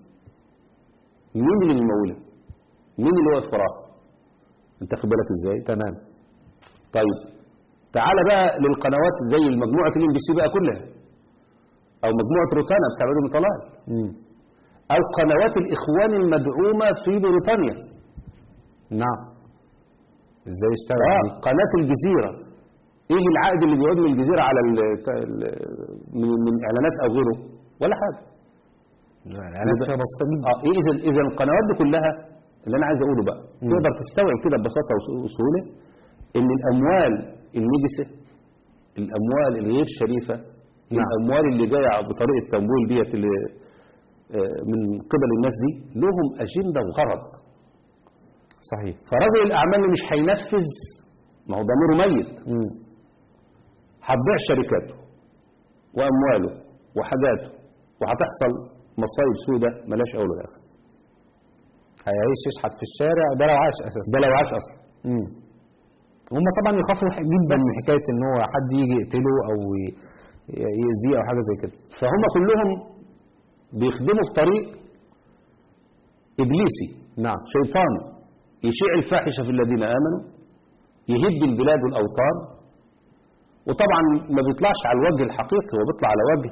مين اللي بيمولها مين اللي واقف وراها انت واخد بالك ازاي
تمام
طيب تعالى بقى للقنوات زي مجموعه الام بي سي بقى كلها او مجموعه روتانا بتاع بدر طلال
مم.
او قنوات الاخوان المدعومه في بريطانيا
نعم ازاي يشتغل
اه
دي؟
قناه الجزيره ايه العائد اللي بيعود من الجزيره على ال ال- من, من اعلانات او غيره ولا حاجه
الاعلانات فيها بسيطة جدا
اه ايه اذا اذا القنوات دي كلها اللي انا عايز اقوله بقى تقدر تستوعب كده ببساطه وس- وسهوله ان الاموال النجسه الاموال الغير شريفه
نعم.
الاموال اللي جايه بطريقه التمويل ديت اللي آه، من قبل الناس دي لهم اجنده وغرض
صحيح
فرجل الاعمال اللي مش هينفذ ما هو ضميره ميت
مم.
هتبيع شركاته وامواله وحاجاته وهتحصل مصايب سودة ملاش اول ولا اخر
هيعيش يشحت في الشارع ده لو عاش اساسا
ده لو عاش اصلا
مم. هم طبعا يخافوا جدا من حكايه ان هو حد يجي يقتله او ي- يأذيه او حاجه زي كده
فهم كلهم بيخدموا في طريق ابليسي
نعم
شيطاني يشيع الفاحشه في الذين امنوا يهد البلاد والاوطان وطبعا ما بيطلعش على الوجه الحقيقي هو بيطلع على وجه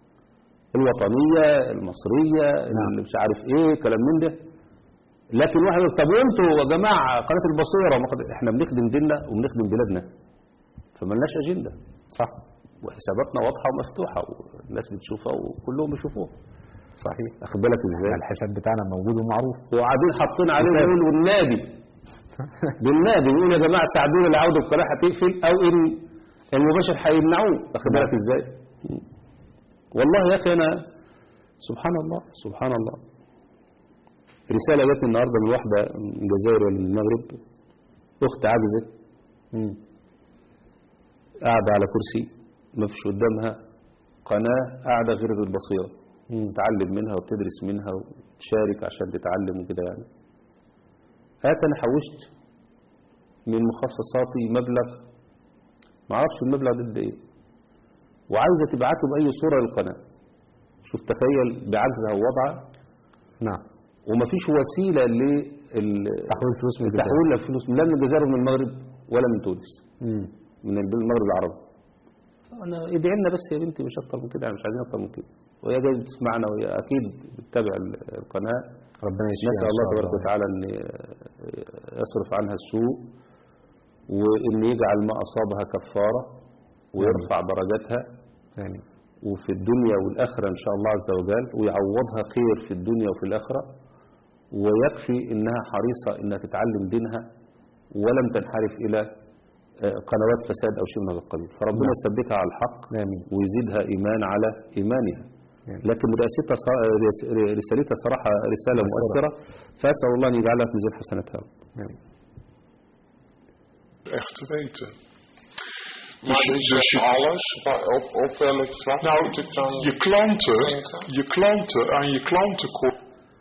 الوطنيه المصريه اللي مش عارف ايه كلام من ده لكن واحد يقول طب وانتوا يا جماعه قناه البصيره وما قد- احنا بنخدم ديننا وبنخدم بلادنا فملناش اجنده
صح
وحساباتنا واضحه ومفتوحه والناس بتشوفها وكلهم بيشوفوها
صحيح
اخد بالك ازاي
الحساب بتاعنا موجود ومعروف
وقاعدين حاطين عليه
حساب.
يقول والنادي بالنادي يقول يا جماعه ساعدونا العوده القناه هتقفل او ان المباشر هيمنعوه واخد بالك ازاي والله يا اخي انا سبحان الله سبحان الله رساله جاتني النهارده من واحده من الجزائر ولا من المغرب اخت عجزت
مم.
قاعده على كرسي ما فيش قدامها قناه قاعده غير البصيره تتعلم منها وتدرس منها وتشارك عشان تتعلم وكده يعني هات انا حوشت من مخصصاتي مبلغ ما اعرفش المبلغ ده قد ايه وعايزه تبعته باي صوره للقناه شوف تخيل بعجزها ووضعها
نعم
ومفيش وسيله لل
تحويل فلوس من الجزائر.
تحويل فلوس لا من الجزائر ولا من المغرب ولا من تونس
مم.
من البلد المغرب العربي انا ادعي لنا بس يا بنتي مش اكتر من كده يعني مش عايزين اكتر من كده وهي جايه تسمعنا وهي اكيد بتتابع ال- القناه
ربنا يشفيها
نسال
إن
الله
شاء
تبارك وتعالى ان يصرف عنها السوء وان يجعل ما اصابها كفاره ويرفع درجاتها
آمين
وفي الدنيا والآخرة إن شاء الله عز وجل ويعوضها خير في الدنيا وفي الآخرة ويكفي إنها حريصة إنها تتعلم دينها ولم تنحرف إلى آه، قنوات فساد أو شيء من هذا القبيل فربنا
نعم.
يثبتها على الحق
آمين
ويزيدها إيمان على إيمانها
آمين.
لكن رئاستها ص- رس- رسالتها صراحة رسالة
مؤثرة.
مؤثرة فأسأل الله أن يجعلها في ميزان حسناتها
آمين
echt te weten.
Maar
Dus-
is
dus
dat
je-
alles? Waar- Op, op welk vlak
Nou,
moet ik dan...
je klanten,
denken?
je klanten, aan je klanten ko-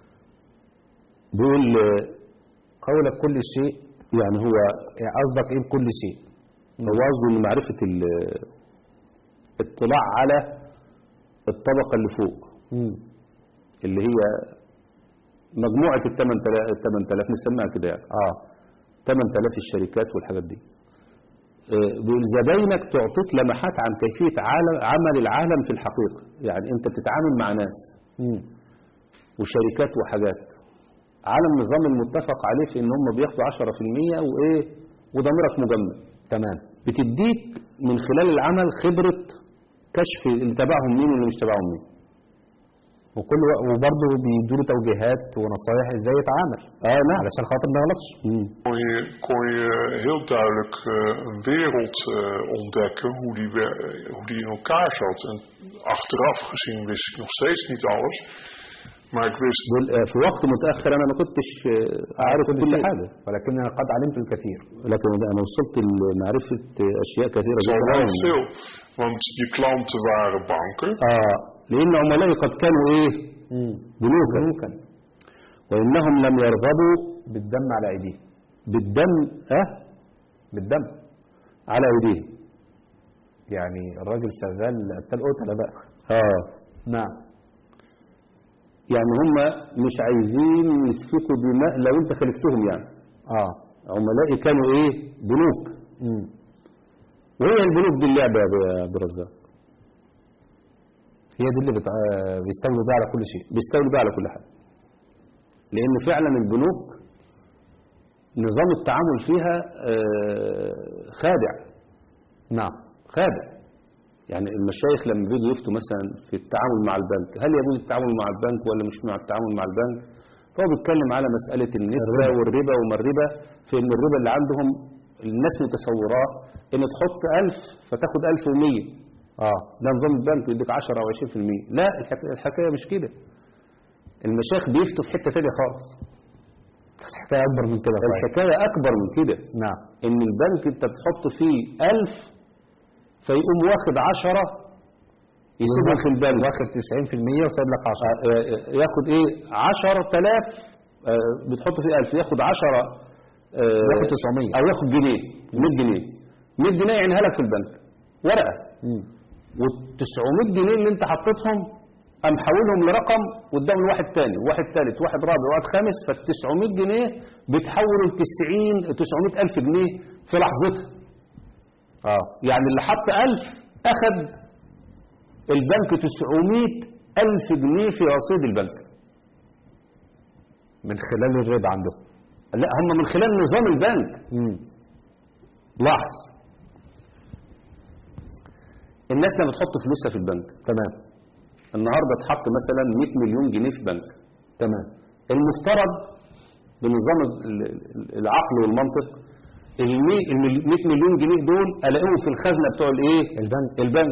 بيقول آه،
قولك كل شيء
يعني هو
يعني قصدك ايه بكل شيء
هو قصده ان معرفة ال- الاطلاع على الطبقة اللي فوق
مم.
اللي هي مجموعة ال 8000 نسميها كده يعني
اه
8000 الشركات والحاجات دي آه، بيقول زباينك تعطيك لمحات عن كيفية عالم- عمل العالم في الحقيقة يعني انت بتتعامل مع ناس
مم.
وشركات وحاجات على النظام المتفق عليه في ان هم بياخدوا 10% وايه وضميرك مجمد
تمام
بتديك من خلال العمل خبرة كشف اللي تبعهم مين واللي مش تبعهم مين
وكل و... وبرضه بيدوا له توجيهات ونصايح ازاي يتعامل
اه نعم
علشان خاطر ما يغلطش
kon je, kon je heel duidelijk eh, een wereld eh, ontdekken, hoe die, wer- hoe die in elkaar zat. En achteraf gezien wist ik nog steeds niet alles. Maar ik wist
دول آه، في وقت متأخر أنا ما كنتش آه، عارف
كل
كل
شيء
حاجة
ولكننا قد علمت الكثير
لكن أنا وصلت لمعرفة آه، أشياء كثيرة
al wel
جدا
veel. Want je klanten waren banken.
آه لأن عملائي قد كانوا إيه بنوكا
بنوكا
وإنهم لم يرغبوا
بالدم على ايديهم
بالدم أه
بالدم
على أيديهم
يعني الراجل شغال قتال قتله بقى
آه
نعم
يعني هم مش عايزين يسفكوا دماء لو أنت خلفتهم يعني
اه
عملائي كانوا إيه بنوك
مم.
وهي البنوك دي اللعبة يا أبو- عبد الرزاق
هي دي اللي بت... آه، بيستولوا بيها على كل شيء
بيستولوا بقى على كل حاجة لأن فعلا البنوك نظام التعامل فيها آه، خادع
نعم
خادع يعني المشايخ لما بيجوا يفتوا مثلا في التعامل مع البنك هل يجوز التعامل مع البنك ولا مش مع التعامل مع البنك فهو بيتكلم على مسألة النسبة والربا وما الربا في ان الربا اللي عندهم الناس متصوراه ان تحط 1000 فتاخد 1100
اه
ده نظام البنك يديك 10 او 20% لا الحك- الحكاية مش كده المشايخ بيفتوا في حتة تانية خالص
الحكايه اكبر من كده طيب.
الحكاية أكبر من كده
نعم
ان البنك انت بتحط فيه ألف فيقوم واخد عشرة يسيبها في البنك
واخد 90% وسايب لك 10
آه، آه، ياخد ايه عشرة تلاف آه، بتحط فيه ألف ياخد عشرة آه،
ياخد 900.
أو ياخد جنيه 100 جنيه 100 جنيه يعينها لك في البنك ورقة
مم.
وال900 جنيه اللي انت حطيتهم قام حولهم لرقم واداهم لواحد تاني واحد تالت واحد رابع واحد خامس فال900 جنيه بتحولوا ل 90 900 ألف جنيه في لحظتها
اه
يعني اللي حط ألف أخذ البنك 900 ألف جنيه في رصيد البنك
من خلال الربا عندهم
لا هم من خلال نظام البنك
مم.
لاحظ الناس لما تحط فلوسها في البنك
تمام
النهارده اتحط مثلا 100 مليون جنيه في بنك
تمام
المفترض بنظام ال- ال- العقل والمنطق ال 100 مليون جنيه دول الاقيهم في الخزنه بتوع الايه
البنك
البنك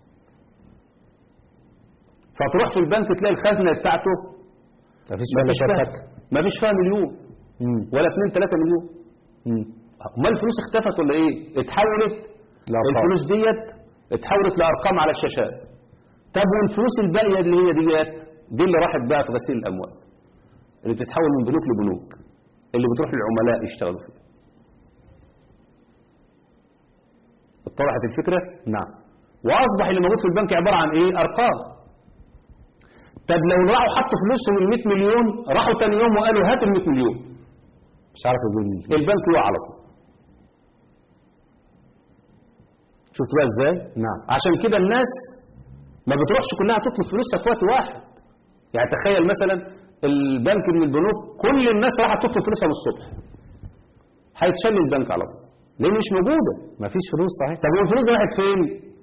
فتروح في البنك تلاقي الخزنه بتاعته
مفيش
ما
ولا
فيش فيها
شك
ما فيش فيها مليون
مم.
ولا 2 3 مليون
مم.
امال الفلوس اختفت ولا ايه اتحولت
لأرقام.
الفلوس ديت اتحولت لارقام على الشاشات طب والفلوس الباقيه اللي هي ديت دي اللي راحت بقى في غسيل الاموال اللي بتتحول من بنوك لبنوك اللي بتروح للعملاء يشتغلوا فيها اتضحت الفكره
نعم
واصبح اللي موجود في البنك عباره عن ايه ارقام طب لو راحوا حطوا فلوسهم ال 100 مليون راحوا تاني يوم وقالوا هاتوا ال 100 مليون
مش عارف يقول مين
البنك يقع على طول شفت بقى ازاي
نعم
عشان كده الناس ما بتروحش كلها تطلب فلوسها في وقت واحد يعني تخيل مثلا البنك من البنوك كل الناس راحت تطلب فلوسها من الصبح هيتشل البنك على طول لان مش موجوده
مفيش فلوس صحيح
طب والفلوس دي راحت فين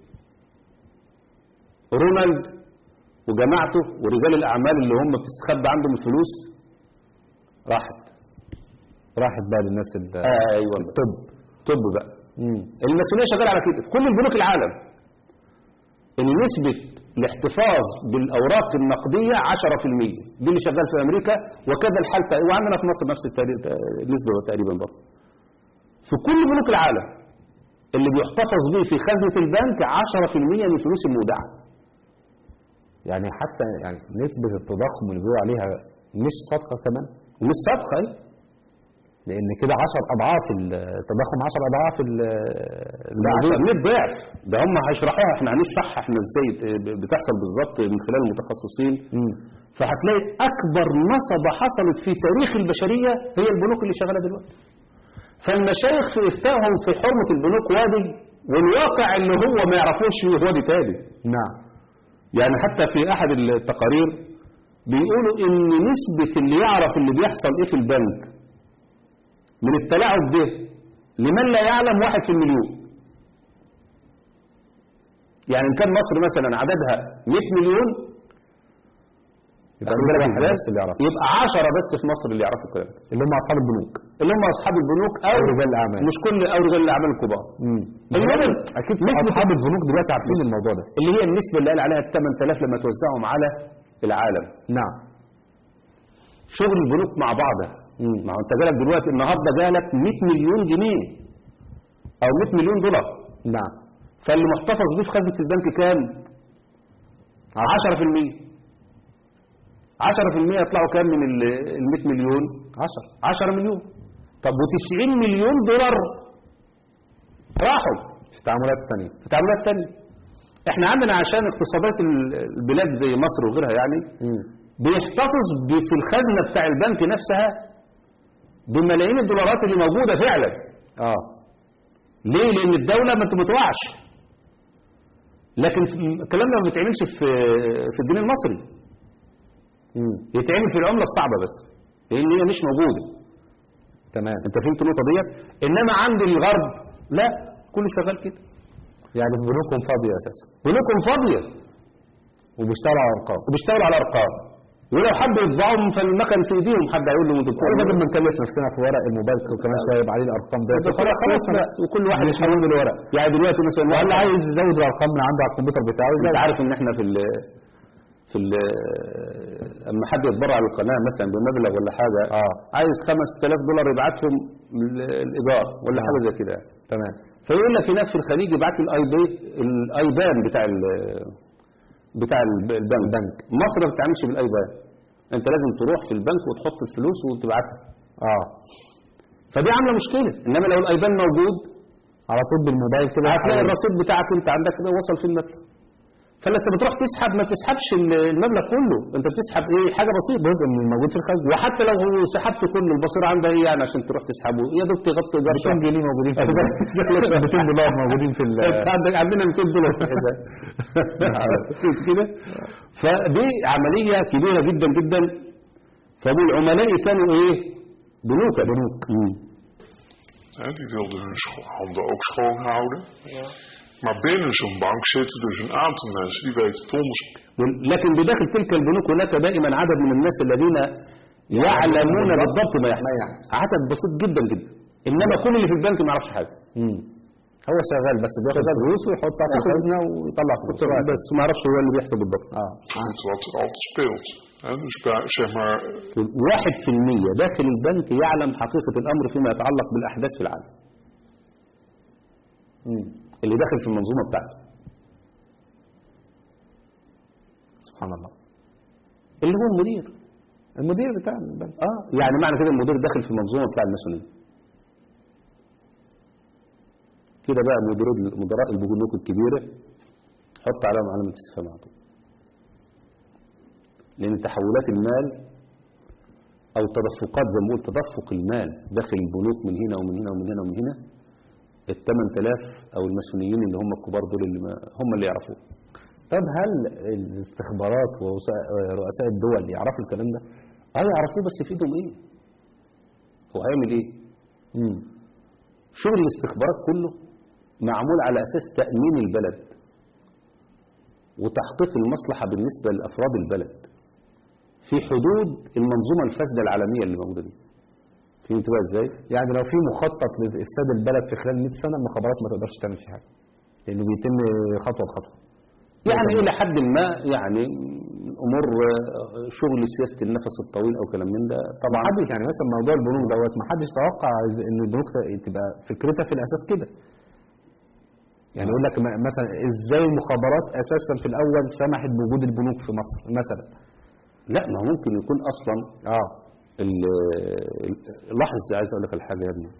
رونالد وجماعته ورجال الاعمال اللي هم بتستخبى عندهم الفلوس راحت
راحت بقى للناس ال
ايوه
الطب
طب بقى
مم.
المسؤوليه شغاله على كده في كل البنوك العالم ان نسبه الاحتفاظ بالاوراق النقديه 10% دي اللي شغال في امريكا وكذا الحال في- وعندنا في مصر نفس التاري- النسبه تقريبا برضه في كل بنوك العالم اللي بيحتفظ به في خزنه البنك 10% من الفلوس المودعه
يعني حتى يعني نسبة التضخم اللي بيقولوا عليها مش صادقة كمان
ومش صادقه أيوة.
لأن كده 10 أضعاف التضخم 10 أضعاف ال-
لا
الموضوع.
عشان 100 ضعف ده هم هيشرحوها احنا هنشرحها احنا ازاي بتحصل بالظبط من خلال المتخصصين
مم.
فهتلاقي اكبر نصبه حصلت في تاريخ البشريه هي البنوك اللي شغاله دلوقتي فالمشايخ في افتائهم في حرمه البنوك وادي والواقع اللي هو ما يعرفوش فيه وادي تاني
نعم
يعني حتى في احد التقارير بيقولوا ان نسبه اللي يعرف اللي بيحصل ايه في البنك من التلاعب ده لمن لا يعلم واحد في المليون يعني ان كان مصر مثلا عددها 100 مليون
يبقى
خد بالك
واحد
ازاي؟
بس اللي يعرف
يبقى 10 بس في مصر اللي يعرفوا الكلام ده.
اللي هم أصحاب البنوك
اللي هم اصحاب البنوك او
أو رجال الأعمال.
مش كل او رجال الاعمال الكبار
مم.
المهم
أكيد
نسبة-
أصحاب البنوك دلوقتي عارفين الموضوع ده
اللي هي النسبه اللي قال عليها ال 8000 لما توزعهم على العالم
نعم
شغل البنوك مع بعضها
مم.
ما هو انت جالك دلوقتي النهارده جالك 100 مليون جنيه او 100 مليون دولار
نعم
فاللي محتفظ بيه في خزنه البنك كام 10% 10% يطلعوا كام من ال 100 مليون
10
10 مليون طب و90 مليون دولار راحوا
في التعاملات الثانية
في تعاملات تانية احنا عندنا عشان اقتصادات ال- البلاد زي مصر وغيرها يعني بيحتفظ ب- في الخزنة بتاع البنك نفسها بملايين الدولارات اللي موجودة فعلا
اه
ليه لان الدولة ما ت- ما توقعش لكن في- الكلام ده ما بيتعملش في في الجنيه المصري
مم.
يتعمل في العملة الصعبة بس لان هي مش موجودة
تمام
انت فهمت النقطة ديت انما عند الغرب لا كله شغال كده
يعني بنوكهم فاضية أساسا
بنوكم فاضية
وبيشتغلوا على أرقام
وبيشتغلوا على ارقام ولو حبوا يطبعهم فالمكن في ايديهم حد هيقول لهم انتوا
ولا
بتعملوا
بدل ما نكلف نفسنا في ورق الموبايل وكمان شويه يبقى عليه الارقام ده
ده خلاص خلاص بس وكل واحد يحول له الورق يعني دلوقتي مثلا
واللي
واحد
عايز يزود الارقام من عنده على الكمبيوتر بتاعه
انت
يزود.
عارف ان احنا في ال في ال اما حد يتبرع للقناه مثلا بمبلغ ولا حاجه
اه
عايز 5000 دولار يبعتهم ال- الايجار ولا
آه.
حاجه زي كده
تمام
فيقول لك هناك في الخليج يبعت له الاي بي الايبان بتاع ال- بتاع الب- البنك
البنك.
مصر ما بتعملش بالايبان انت لازم تروح في البنك وتحط الفلوس وتبعتها
اه
فدي عامله مشكله انما لو الايبان موجود
على طول بالموبايل كده
هتلاقي
يحول.
الرصيد بتاعك انت عندك ده وصل في المبلغ فانت بتروح تسحب ما بتسحبش ال- المبلغ كله انت بتسحب ايه حاجه بسيطه
جزء من الموجود في الخزنه
وحتى لو هو سحبت كله البصير عندها ايه يعني عشان تروح تسحبه يا دوب تغطي ايجار
200
شهر
جنيه موجودين في الخزنة. 200 دولار موجودين في ال-
انت عندك عندنا 200 دولار في الحساب شفت كده فدي عمليه كبيره جدا جدا فابو العملاء كانوا ايه بنوك بنوك
Hè, die wilden hun scho- handen ook schoon houden. Maar binnen zo'n bank zitten dus een aantal mensen die weten het onderscheid.
لكن بداخل تلك البنوك هناك دائما عدد من الناس الذين يعلمون بالضبط ما يحدث عدد بسيط جدا جدا انما كل اللي في البنك ما يعرفش حاجه
مم. هو شغال بس بياخد فلوس ويحطها في
ياخد-
الخزنه ويطلع فلوس
بس ما يعرفش هو اللي بيحصل بالضبط
اه
Goed wat er altijd speelt. Hè, dus bij, zeg maar,
واحد في المية داخل البنك يعلم حقيقة الأمر فيما يتعلق بالأحداث في العالم
مم.
اللي داخل في المنظومة بتاعته
سبحان الله
اللي هو المدير
المدير بتاع البنك
اه يعني معنى كده المدير داخل في المنظومة بتاع الماسونية كده بقى مدير مدراء البنوك الكبيرة حط عليهم علامة استفهام على طول لأن تحولات المال أو تدفقات زي ما قلت تدفق المال داخل البنوك من هنا ومن هنا ومن هنا ومن هنا ال 8000 او الماسونيين اللي هم الكبار دول اللي ما هم اللي يعرفوه
طب هل الاستخبارات ورؤساء الدول يعرفوا الكلام ده؟
اه يعرفوه بس في ايدهم ايه هو هيعمل ايه
امم
شغل الاستخبارات كله معمول على اساس تامين البلد وتحقيق المصلحه بالنسبه لافراد البلد في حدود المنظومه الفاسده العالميه اللي موجوده دي فهمت بقى ازاي
يعني لو في مخطط لافساد البلد في خلال 100 سنه المخابرات ما تقدرش تعمل فيه حاجه لانه بيتم خطوه بخطوه
يعني الى حد ما يعني امور آه، شغل سياسه النفس الطويل او كلام من ده
طبعا
طبعا
محدش يعني مثلا موضوع البنوك دوت ما حدش توقع إز- ان البنوك تبقى فكرتها في الاساس كده يعني يقول لك م- مثلا ازاي المخابرات اساسا في الاول سمحت بوجود البنوك في مصر مثلا
لا ما هو ممكن يكون اصلا
اه
ال- ال- لاحظ عايز اقول لك الحاجه يا ابني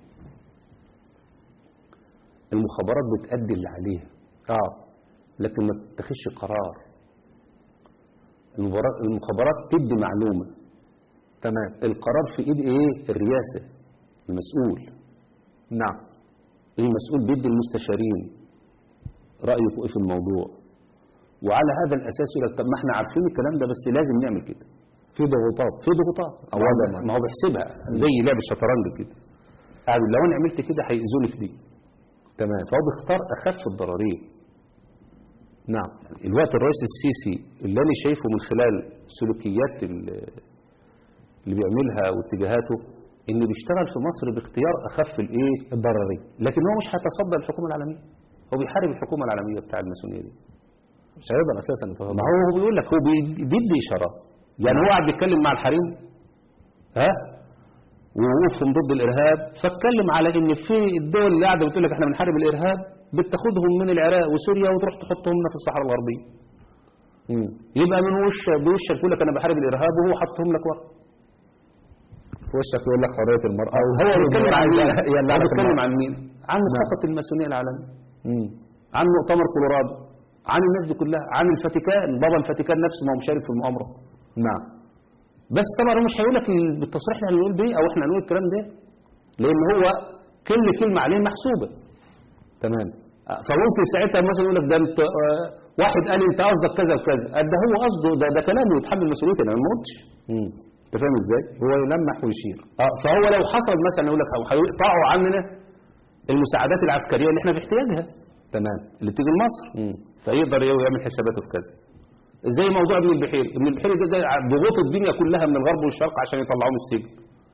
المخابرات بتأدي اللي عليها
اه
لكن ما تتخذش قرار المبارا- المخابرات تدي معلومه
تمام
القرار في ايد ايه الرئاسه المسؤول
نعم
المسؤول بيدي المستشارين رايكم ايه في الموضوع وعلى هذا الاساس يقول لك طب ما احنا عارفين الكلام ده بس لازم نعمل كده
في ضغوطات
في ضغوطات
أو
ما هو
عدم.
ما هو بيحسبها زي لعبه شطرنج كده قاعد لو انا عملت كده هيأذوني في دي
تمام
فهو بيختار اخف الضررين
نعم
الوقت الرئيس السيسي اللي انا شايفه من خلال سلوكيات ال- اللي بيعملها واتجاهاته انه بيشتغل في مصر باختيار اخف الايه
الضررين
لكن هو مش هيتصدى للحكومه العالميه هو بيحارب الحكومه العالميه بتاع الماسونيه دي
مش هيقدر اساسا
ما
يتصدى
هو هو بيقول لك هو بي- بيدي اشارات يعني هو قاعد بيتكلم مع الحريم ها ووقوفهم ضد الارهاب فاتكلم على ان في الدول اللي قاعده بتقول لك احنا بنحارب الارهاب بتاخدهم من العراق وسوريا وتروح تحطهم لنا في الصحراء الغربيه
مم.
يبقى من وش بوشك يقول لك انا بحارب الارهاب وهو حطهم لك ورا
في وشك يقول لك حريه المراه
هو بيتكلم عن مين؟
يا اللي
هو
عارف
بيتكلم
المرأة.
عن مين؟ عن مخطط الماسونيه العالمي
مم.
عن مؤتمر كولورادو عن الناس دي كلها عن الفاتيكان بابا الفاتيكان نفسه ما هو مشارك في المؤامره
نعم
بس طبعا هو مش هيقول لك ال- بالتصريح اللي هنقول بيه او احنا هنقول الكلام ده لان هو كل كلمه عليه محسوبه
تمام
آه، فممكن ساعتها مثلا يقول لك ده انت آه، واحد قال انت قصدك كذا وكذا قال ده هو قصده ده ده كلامه يتحمل مسؤوليته انا ما قلتش
مم.
انت فاهم ازاي؟
هو يلمح ويشير
اه فهو لو حصل مثلا يقول لك أو هيقطعوا عننا المساعدات العسكريه اللي احنا في احتياجها
تمام
اللي بتيجي لمصر
مم.
فيقدر يعمل حساباته في كذا زي موضوع ابن البحيري ابن البحيري ده, ده ضغوط الدنيا كلها من الغرب والشرق عشان يطلعوه من السجن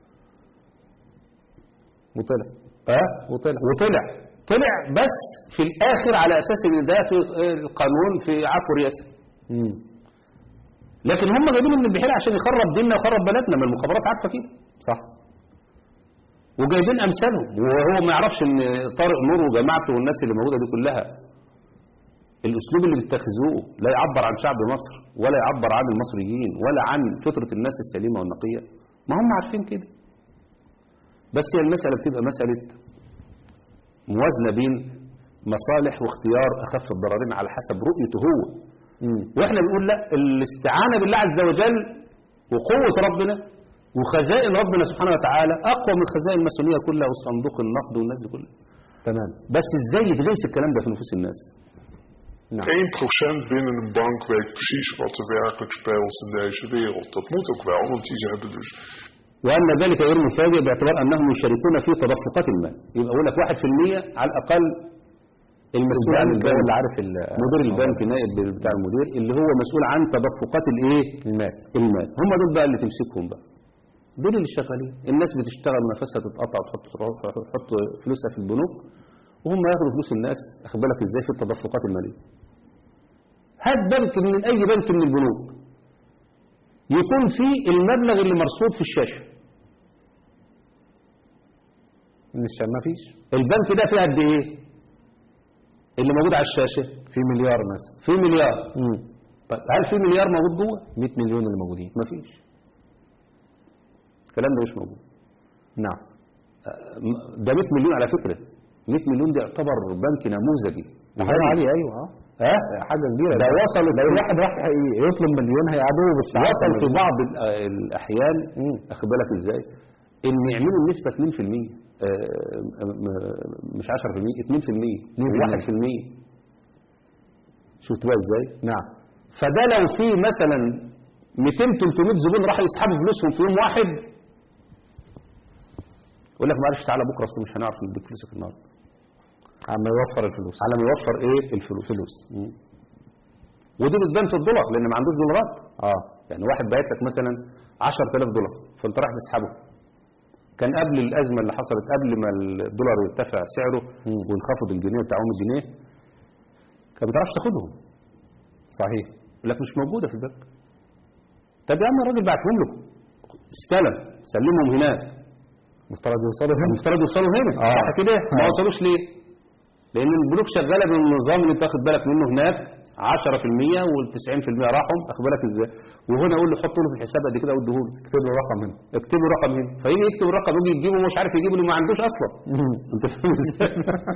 وطلع
اه
وطلع
وطلع طلع بس في الاخر على اساس ان ده في القانون في عفو رئاسه
مم.
لكن هم جايبين ابن البحيري عشان يخرب ديننا ويخرب بلدنا ما المخابرات عارفه كده
صح
وجايبين امثالهم وهو ما يعرفش ان طارق نور وجماعته والناس اللي موجوده دي كلها الاسلوب اللي بيتخذوه لا يعبر عن شعب مصر ولا يعبر عن المصريين ولا عن فطره الناس السليمه والنقيه ما هم عارفين كده بس هي المساله بتبقى مساله موازنه بين مصالح واختيار اخف الضررين على حسب رؤيته هو
مم.
واحنا بنقول لا الاستعانه بالله عز وجل وقوه ربنا وخزائن ربنا سبحانه وتعالى اقوى من خزائن الماسونيه كلها والصندوق النقد والناس دي كلها
تمام
بس ازاي يتغيث الكلام ده في نفوس الناس
1% binnen een bank weet precies wat er werkelijk speelt in deze wereld. Dat moet ook wel, want die hebben dus
وان ذلك غير مفاجئ باعتبار انهم يشاركون في تدفقات المال يبقى اقول لك 1% على الاقل المسؤول عن
البنك هو
البنك
اللي عارف ال-
مدير البنك نائب بتاع المدير اللي هو مسؤول عن تدفقات الايه
المال
المال هم دول بقى اللي تمسكهم بقى دول اللي شغالين الناس بتشتغل ونفسها تتقطع وتحط تحط فلوسها في البنوك وهم ياخدوا فلوس الناس اخد بالك ازاي في التدفقات الماليه هات بنك من اي بنك من البنوك يكون فيه المبلغ اللي مرصود في الشاشه
مش ما فيش
البنك ده فيه قد ايه اللي موجود على الشاشه
في مليار مثلا
فيه مليار
مم.
طيب هل في مليار موجود جوه
100 مليون اللي موجودين
مفيش الكلام ده مش موجود
نعم
ده 100 مليون على فكرة 100 مليون ده يعتبر بنك نموذجي
ده حاجه عاليه ايوه اه
ها
حاجه كبيره
ده وصل
لو واحد راح يطلب مليون هيعدوه بالساعه
وصل في بعض ال- الأحيان
مم.
أخد بالك إزاي إن يعملوا النسبة 2% آه، م- م- مش 10% 2% 1% شفت بقى ازاي
نعم
فده لو في مثلا 200 300 زبون راحوا يسحبوا فلوسهم في يوم واحد يقول لك معلش تعالى بكره اصل مش هنعرف نديك فلوسك النهارده
عم يوفر الفلوس
على ما يوفر ايه الفلوس فلوس ودي بتبان في الدولار لان ما عندوش دولارات
اه
يعني واحد باعت لك مثلا 10000 دولار فانت رايح تسحبه كان قبل الازمه اللي حصلت قبل ما الدولار يرتفع سعره
مم.
وينخفض الجنيه بتاعهم الجنيه كان ما تعرفش تاخدهم
صحيح
يقول لك مش موجوده في البنك طب يا عم الراجل بعتهم لكم استلم سلمهم هناك
مفترض يوصلوا هنا
المفترض يوصلوا هنا
آه.
صح كده ما
آه.
وصلوش ليه لان البنوك شغاله بالنظام اللي انت واخد بالك منه هناك 10% وال90% راحوا اخد بالك ازاي وهنا اقول له حط له في الحساب قد كده واديه له
اكتب له رقم هنا
اكتب له رقم هنا فيجي يكتب الرقم يجي يجيبه مش عارف يجيبه اللي ما عندوش اصلا انت فاهم ازاي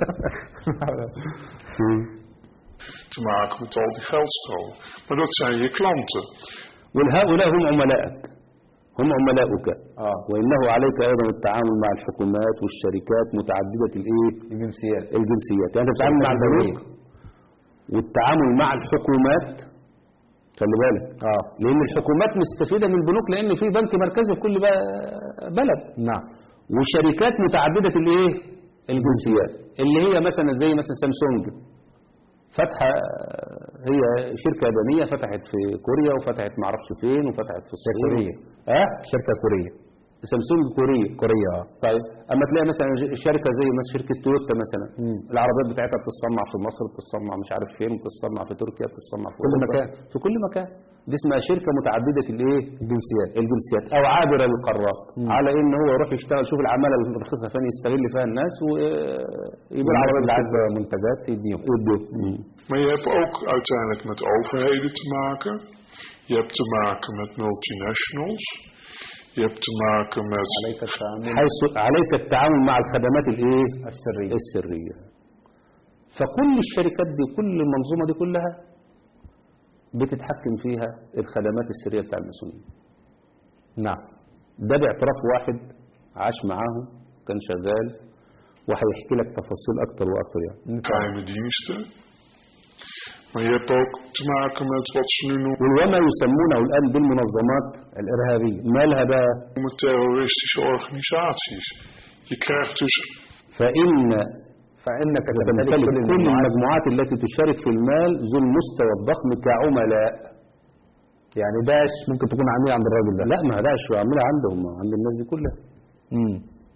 te maken met al die geldstromen. Maar dat zijn je klanten.
والهؤلاء هم عملائك هم عملاؤك
اه
وانه عليك ايضا التعامل مع الحكومات والشركات متعدده الايه
الجنسيات
الجنسيات يعني انت بتتعامل مع البنوك والتعامل مع الحكومات خلي بالك
اه
لان الحكومات مستفيده من البنوك لان في بنك مركزي في كل بقى بلد
نعم
وشركات متعدده الايه الجنسيات اللي هي مثلا زي مثلا سامسونج فاتحه هي شركه يابانيه فتحت في كوريا وفتحت ما اعرفش فين وفتحت في الصين
كورية.
ها
شركة كورية
سامسونج كوريا
كوريا اه
طيب اما تلاقي مثلا ج- شركه زي مثلا شركه تويوتا مثلا
مم.
العربيات بتاعتها بتصنع في مصر بتصنع مش عارف فين بتصنع في تركيا بتصنع في
كل
أوروبا.
مكان.
في كل مكان دي اسمها شركه متعدده الايه
الجنسيات
الجنسيات او عابره للقارات
مم.
على ان هو يروح يشتغل شوف العماله الرخيصه فين يستغل فيها الناس ويبيع
الناس
العربيات
اللي
بتاعتها.
عايزة منتجات يديهم
يدوا.
Maar je hebt ook uiteindelijk met overheden te maken. Je hebt te maken met multinationals. Je hebt te maken met
عليك التعامل
حيث عليك التعامل مع الخدمات الايه
السرية
السريه فكل الشركات دي كل المنظومه دي كلها بتتحكم فيها الخدمات السريه بتاع المسؤولين
نعم
ده باعتراف واحد عاش معاهم كان شغال وهيحكي لك تفاصيل اكتر واكتر يعني
geheime diensten. Maar je hebt ook te maken met wat ze nu
وما يسمونه الان بالمنظمات
الإرهابية
مالها بقى
noemen terroristische organisaties. Je krijgt dus
فان
فإنك
تمتلك
تمتلك
كل
كل المعلومات
المجموعات التي تشارك في المال ذو المستوى الضخم كعملاء
يعني داش ممكن تكون عميل عند الراجل ده
لا ما هداش عاملها عندهم عند الناس دي كلها
امم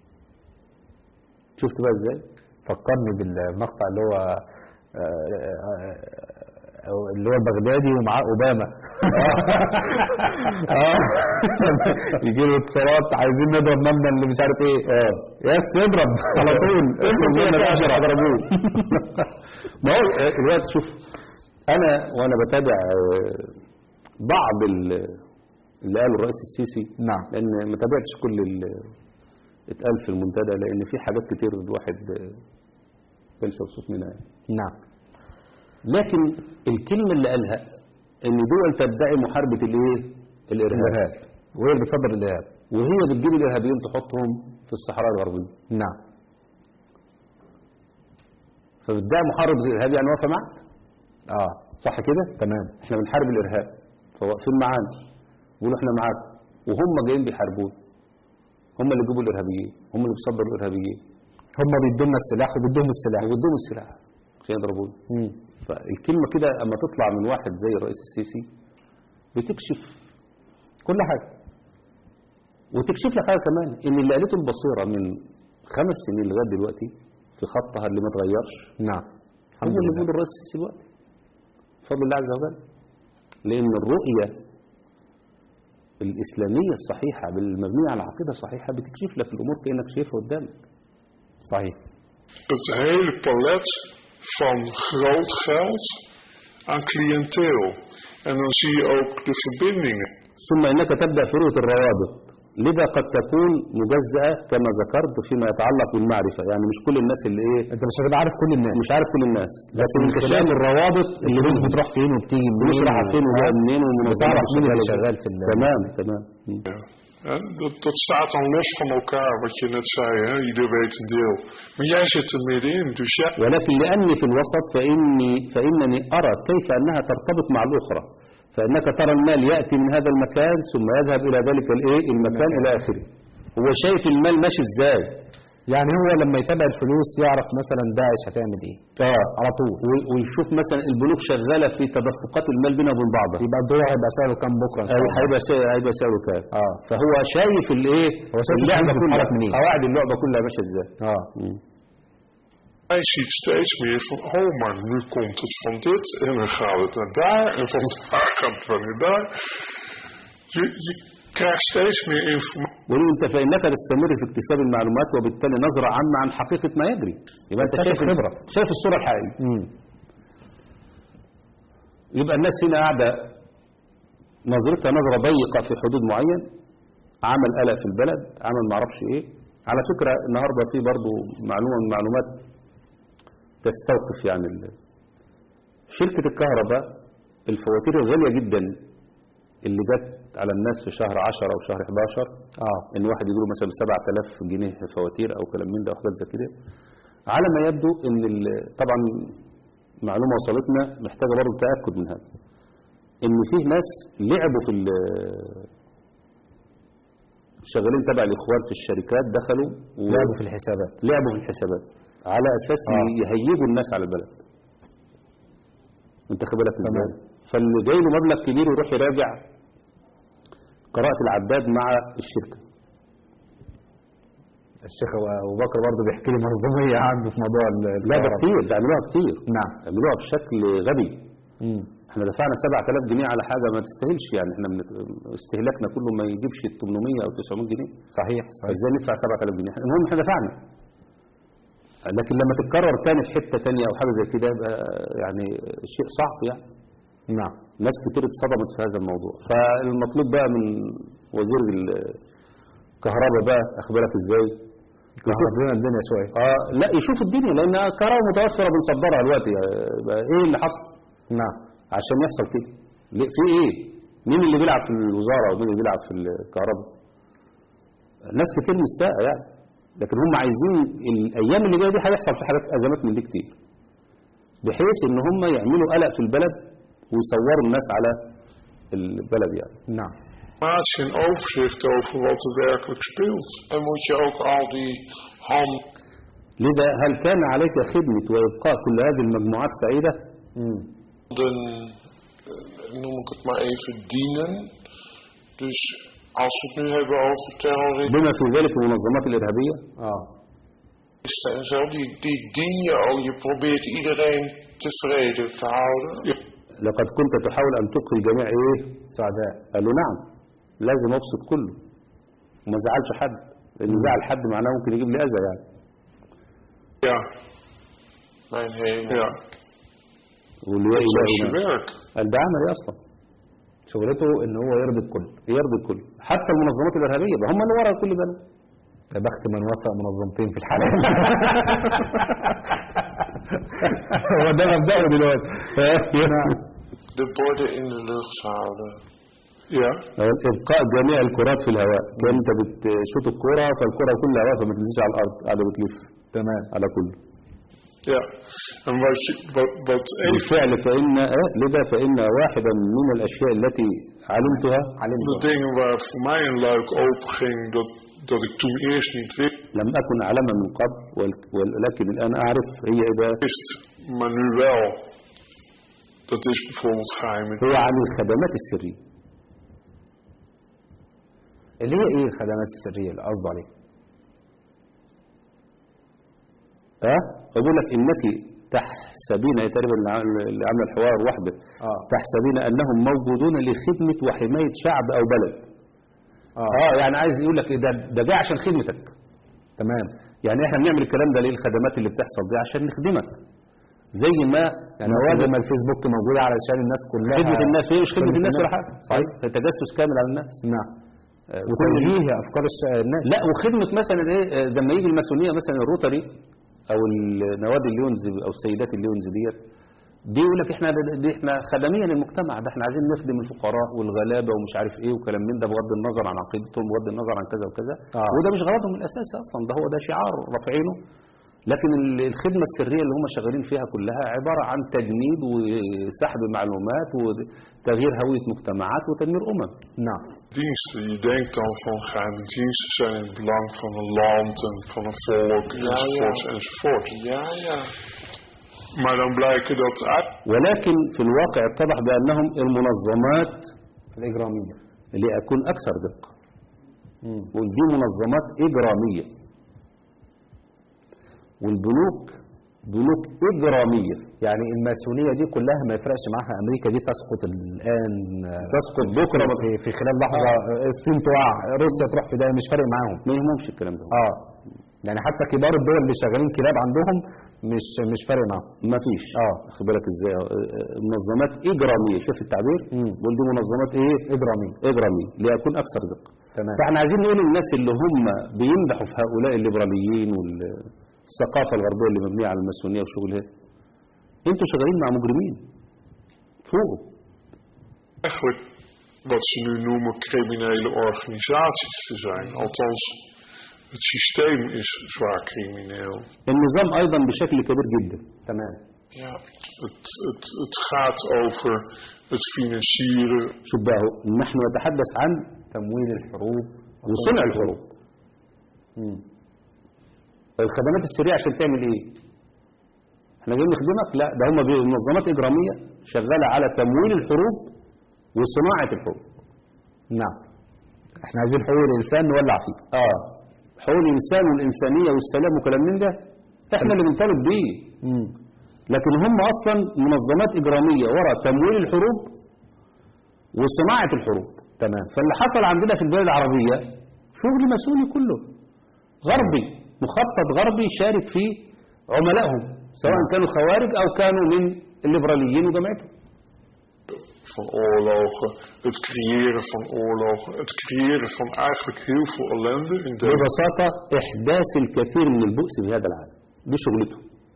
شفت بقى ازاي
فكرني بالمقطع اللي هو آه، آه، آه، اللي هو بغدادي ومعاه اوباما اه يجي له اتصالات عايزين نضرب مبنى اللي مش عارف ايه اه يس اضرب على طول اضرب
مبنى
يا
الأجر
باشا
اضربوه ما هو آه، الوقت شوف انا وانا بتابع آه، بعض ال- اللي قاله الرئيس السيسي
نعم
لان ما تابعتش كل اللي اتقال في المنتدى لان في حاجات كتير الواحد آه، كان مبسوط منها يعني.
نعم
لكن الكلمه اللي قالها ان دول تدعي محاربه الايه الارهاب
الارهاب وهي اللي بتصدر الارهاب
وهي بتجيب الارهابيين تحطهم في الصحراء الغربيه
نعم
فبتدعي محارب الارهاب يعني واقفه معك
اه
صح كده
تمام
احنا بنحارب الارهاب فواقفين معانا بيقولوا احنا معاك وهم جايين بيحاربونا هم اللي بيجيبوا الارهابيين هم اللي بيصدروا الارهابيين
هم بيدونا السلاح وبيدوهم السلاح
وبيدوهم السلاح عشان يضربونا
مم.
فالكلمه كده اما تطلع من واحد زي الرئيس السيسي بتكشف
كل حاجة
وتكشف لك حاجه كمان ان اللي قالته البصيره من خمس سنين لغايه دلوقتي في خطها اللي ما اتغيرش
نعم
هو
الحمد
اللي
لله
بيقول الرئيس السيسي دلوقتي بفضل الله عز وجل لان الرؤيه الاسلاميه الصحيحه بالمبنيه على عقيده صحيحه بتكشف لك الامور كانك شايفها قدامك
صحيح
het hele palet van groot geld aan cliënteel. En dan zie je ook de verbindingen.
ثم انك تبدا في رؤيه الروابط لذا قد تكون مجزأة كما ذكرت فيما يتعلق بالمعرفة يعني مش كل الناس اللي ايه
انت مش هتبقى عارف كل الناس
مش عارف كل الناس
لكن من
انت
خلال
شايف الروابط
اللي الفلوس بتروح فين وبتيجي منين
الفلوس رايحة فين وجايه منين والمنظمات
بتعرف مين اللي
شغالة
شغال
فين.
في ال-
تمام تمام مم.
Hè, Dat, dat staat dan los van elkaar, wat je net zei, hè? ieder weet een deel. Maar jij zit er middenin, dus jij
ولكن لأني في الوسط فإني فإنني أرى كيف أنها ترتبط مع الأخرى فإنك ترى المال يأتي من هذا المكان ثم يذهب إلى ذلك الإيه المكان إلى آخره هو شايف المال ماشي إزاي
يعني هو لما يتابع الفلوس يعرف مثلا داعش هتعمل ايه
اه
على طول
و- ويشوف مثلا البنوك شغالة في تدفقات المال بينها وبين بعضها
يبقى الدولار هيبقى سعره كام بكره إن شاء
أي-
الله.
هيبقى سعر هيبقى سعره كام
اه
فهو شايف الايه
هو شايف
اللعبه
الفلوس
كلها
بتتحرك منين.
قواعد اللعبه كلها ماشيه ازاي
اه
Hij ziet steeds meer van, oh, maar nu komt het van dit en dan gaat het naar daar en van daar gaat het weer naar daar. Je, je krijgt steeds meer informatie.
ولو انت فانك تستمر في اكتساب المعلومات وبالتالي نظره عامه عن حقيقه ما يجري يبقى انت شايف
خبرة.
شايف الصوره الحقيقيه
امم
يبقى الناس هنا قاعده نظرتها نظره ضيقه في حدود معين عمل قلق في البلد عمل ما اعرفش ايه على فكره النهارده في برضو معلومه من المعلومات تستوقف يعني ال- شركه الكهرباء الفواتير الغاليه جدا اللي جت على الناس في شهر 10 او شهر 11
اه
ان واحد يجيله مثلا 7000 جنيه فواتير او كلام من ده وحاجات زي كده على ما يبدو ان ال- طبعا معلومه وصلتنا محتاجه برضه تاكد من هذا ان فيه ناس لعبوا في ال- شغالين تبع الاخوان في الشركات دخلوا و-
لعبوا في الحسابات
لعبوا في الحسابات على اساس
آه.
يهيجوا الناس على البلد انت خد بالك
تمام.
ازاي فاللي جاي له مبلغ كبير يروح يراجع قراءة العداد مع الشركة
الشيخ ابو بكر برضه بيحكي لي منظوميه عنده في موضوع ال-
لا ده
الكهرباء.
كتير ده عملوها كتير
نعم
عملوها بشكل غبي
امم
احنا دفعنا 7000 جنيه على حاجة ما تستاهلش يعني احنا من استهلاكنا كله ما يجيبش 800 او 900 جنيه
صحيح صحيح
ازاي ندفع 7000 جنيه المهم احنا دفعنا لكن لما تتكرر تاني في حتة تانية او حاجة زي كده يبقى يعني شيء صعب يعني
نعم
ناس كتير اتصدمت في هذا الموضوع فالمطلوب بقى من وزير الكهرباء بقى اخبارك ازاي
كسر لنا الدنيا شويه
اه لا يشوف الدنيا لان كهرباء متوفره بنصدرها دلوقتي آه، يبقى ايه اللي حصل
نعم
عشان يحصل كده ليه- في ايه مين اللي بيلعب في الوزاره ومين اللي بيلعب في الكهرباء ناس كتير مستاءة يعني لكن هم عايزين الايام اللي جايه دي هيحصل في حاجات ازمات من دي كتير بحيث ان هم يعملوا قلق في البلد ويصوروا الناس على البلد يعني
نعم
Plaats een overzicht over wat er werkelijk speelt.
En moet je ook al die hand,
لذا هل كان عليك خدمة وإبقاء كل هذه المجموعات سعيدة؟
امم
handen, eh, noem ik het maar even, dienen. Dus als we het nu hebben over terroristen
بما في ذلك المنظمات الإرهابية
اه
en zo, die, die dien je ook. Je probeert iedereen tevreden te houden.
لقد كنت تحاول أن تبقي الجميع إيه؟
سعداء
قال له نعم لازم أبسط كله وما زعلش حد لأن زعل حد معناه ممكن يجيب لي أذى يعني
Ja,
Mijn hemel.
ja.
واللي يا
Dat is je
إلهنا
werk.
قال ده عملي أصلا
شغلته ان هو يرضي الكل
يرضي الكل حتى المنظمات الإرهابية بقى هم اللي ورا كل بلد
يا بخت من وفق منظمتين في الحلقه هو ده مبدأه دلوقتي نعم
De borden in de lucht houden.
Ja,
إبقاء جميع الكرات في الهواء كان أنت بتشوط الكرة فالكرة كلها واقفة ما تنزلش على الأرض قاعدة بتلف
تمام
على كله
ja. En wat, je, wat, wat even
بالفعل فإن آه، لذا فإن واحدا من الأشياء التي علمتها
de dingen waar voor mij een luik open ging, dat, dat ik toen eerst niet
لم أكن أعلمها من قبل ول- ولكن الآن أعرف هي إذا
wist, maar nu wel. Dat is bijvoorbeeld geheime
هو عن الخدمات السرية
اللي هي ايه الخدمات السريه اللي قصده عليها
ها أقول لك إنك تحسبين هي تقريبا اللي عامل- اللي عامله الحوار واحدة
اه
تحسبين أنهم موجودون لخدمة وحماية شعب أو بلد
اه
اه يعني عايز يقول لك إيه ده ده جاي عشان خدمتك
تمام
يعني احنا بنعمل الكلام ده ليه الخدمات اللي بتحصل دي عشان نخدمك زي ما
يعني هو زي ما الفيسبوك موجود علشان الناس كلها
خدمة الناس هي مش خدمة الناس ولا حاجة
صحيح
ده تجسس كامل على الناس
نعم
آه،
وتوجيه افكار الش- الناس
لا وخدمة مثلا ايه آه، لما يجي الماسونية مثلا الروتري او النوادي الليونز او السيدات الليونز ديت دي يقول لك احنا دي احنا خدميه للمجتمع ده احنا عايزين نخدم الفقراء والغلابه ومش عارف ايه وكلام من ده بغض النظر عن عقيدتهم بغض النظر عن كذا وكذا
آه.
وده مش غرضهم الاساسي اصلا ده هو ده شعار رافعينه لكن ال- الخدمه السريه اللي هم شغالين فيها كلها عباره عن تجنيد وسحب معلومات وتغيير هويه مجتمعات وتدمير امم
نعم
diensten. Je denkt dan van geheime diensten zijn in het belang van een land en van een volk
Ja,
enzovoort
ja.
enzovoort.
Ja, ja.
Maar dan blijken dat uit
ولكن في الواقع اتضح بانهم المنظمات
الإجرامية
اللي اكون اكثر دقه
مم.
ودي منظمات اجراميه والبنوك بنوك اجراميه
يعني الماسونية دي كلها ما يفرقش معاها أمريكا دي تسقط الآن
تسقط بكره ما
في, في خلال لحظة الصين تقع روسيا تروح في ده مش فارق معاهم
ما يهمهمش الكلام ده
اه يعني حتى كبار الدول اللي شغالين كلاب عندهم مش مش فارق معاهم
ما فيش
اه
خد بالك ازاي آه، آه، منظمات اجراميه شوف التعبير
مم.
بقول دي منظمات ايه
إجرامية
اجراميه ليكون اكثر دقه
تمام
فاحنا عايزين نقول للناس اللي هم بيمدحوا في هؤلاء الليبراليين والثقافه الغربيه اللي مبنيه على الماسونيه وشغلها انتوا شغالين مع مجرمين فوقوا
eigenlijk wat ze nu noemen criminele organisaties te zijn. Althans, het systeem is zwaar crimineel.
النظام ايضا بشكل كبير جدا
تمام
Ja.
Het, het, het gaat over het financieren
شوف بقى اهو نحن نتحدث عن
تمويل الحروب
وصنع الحروب
مم.
الخدمات السريعه عشان تعمل ايه احنا جايين نخدمك لا ده هم منظمات اجراميه شغاله على تمويل الحروب وصناعه الحروب
نعم احنا عايزين حقوق الإنسان نولع فيه
اه حقوق الانسان والانسانيه والسلام وكلام من ده احنا اللي بنطالب بيه
مم.
لكن هم اصلا منظمات اجراميه ورا تمويل الحروب وصناعه الحروب
تمام
فاللي حصل عندنا في البلاد العربيه شغل مسؤولي كله غربي مخطط غربي شارك فيه عملائهم سواء كانوا خوارج او كانوا من الليبراليين وجماعتهم
van oorlogen, het creëren van oorlogen, het creëren van eigenlijk heel veel ellende in deze
ببساطه احداث الكثير من البؤس في هذا العالم دي شغلته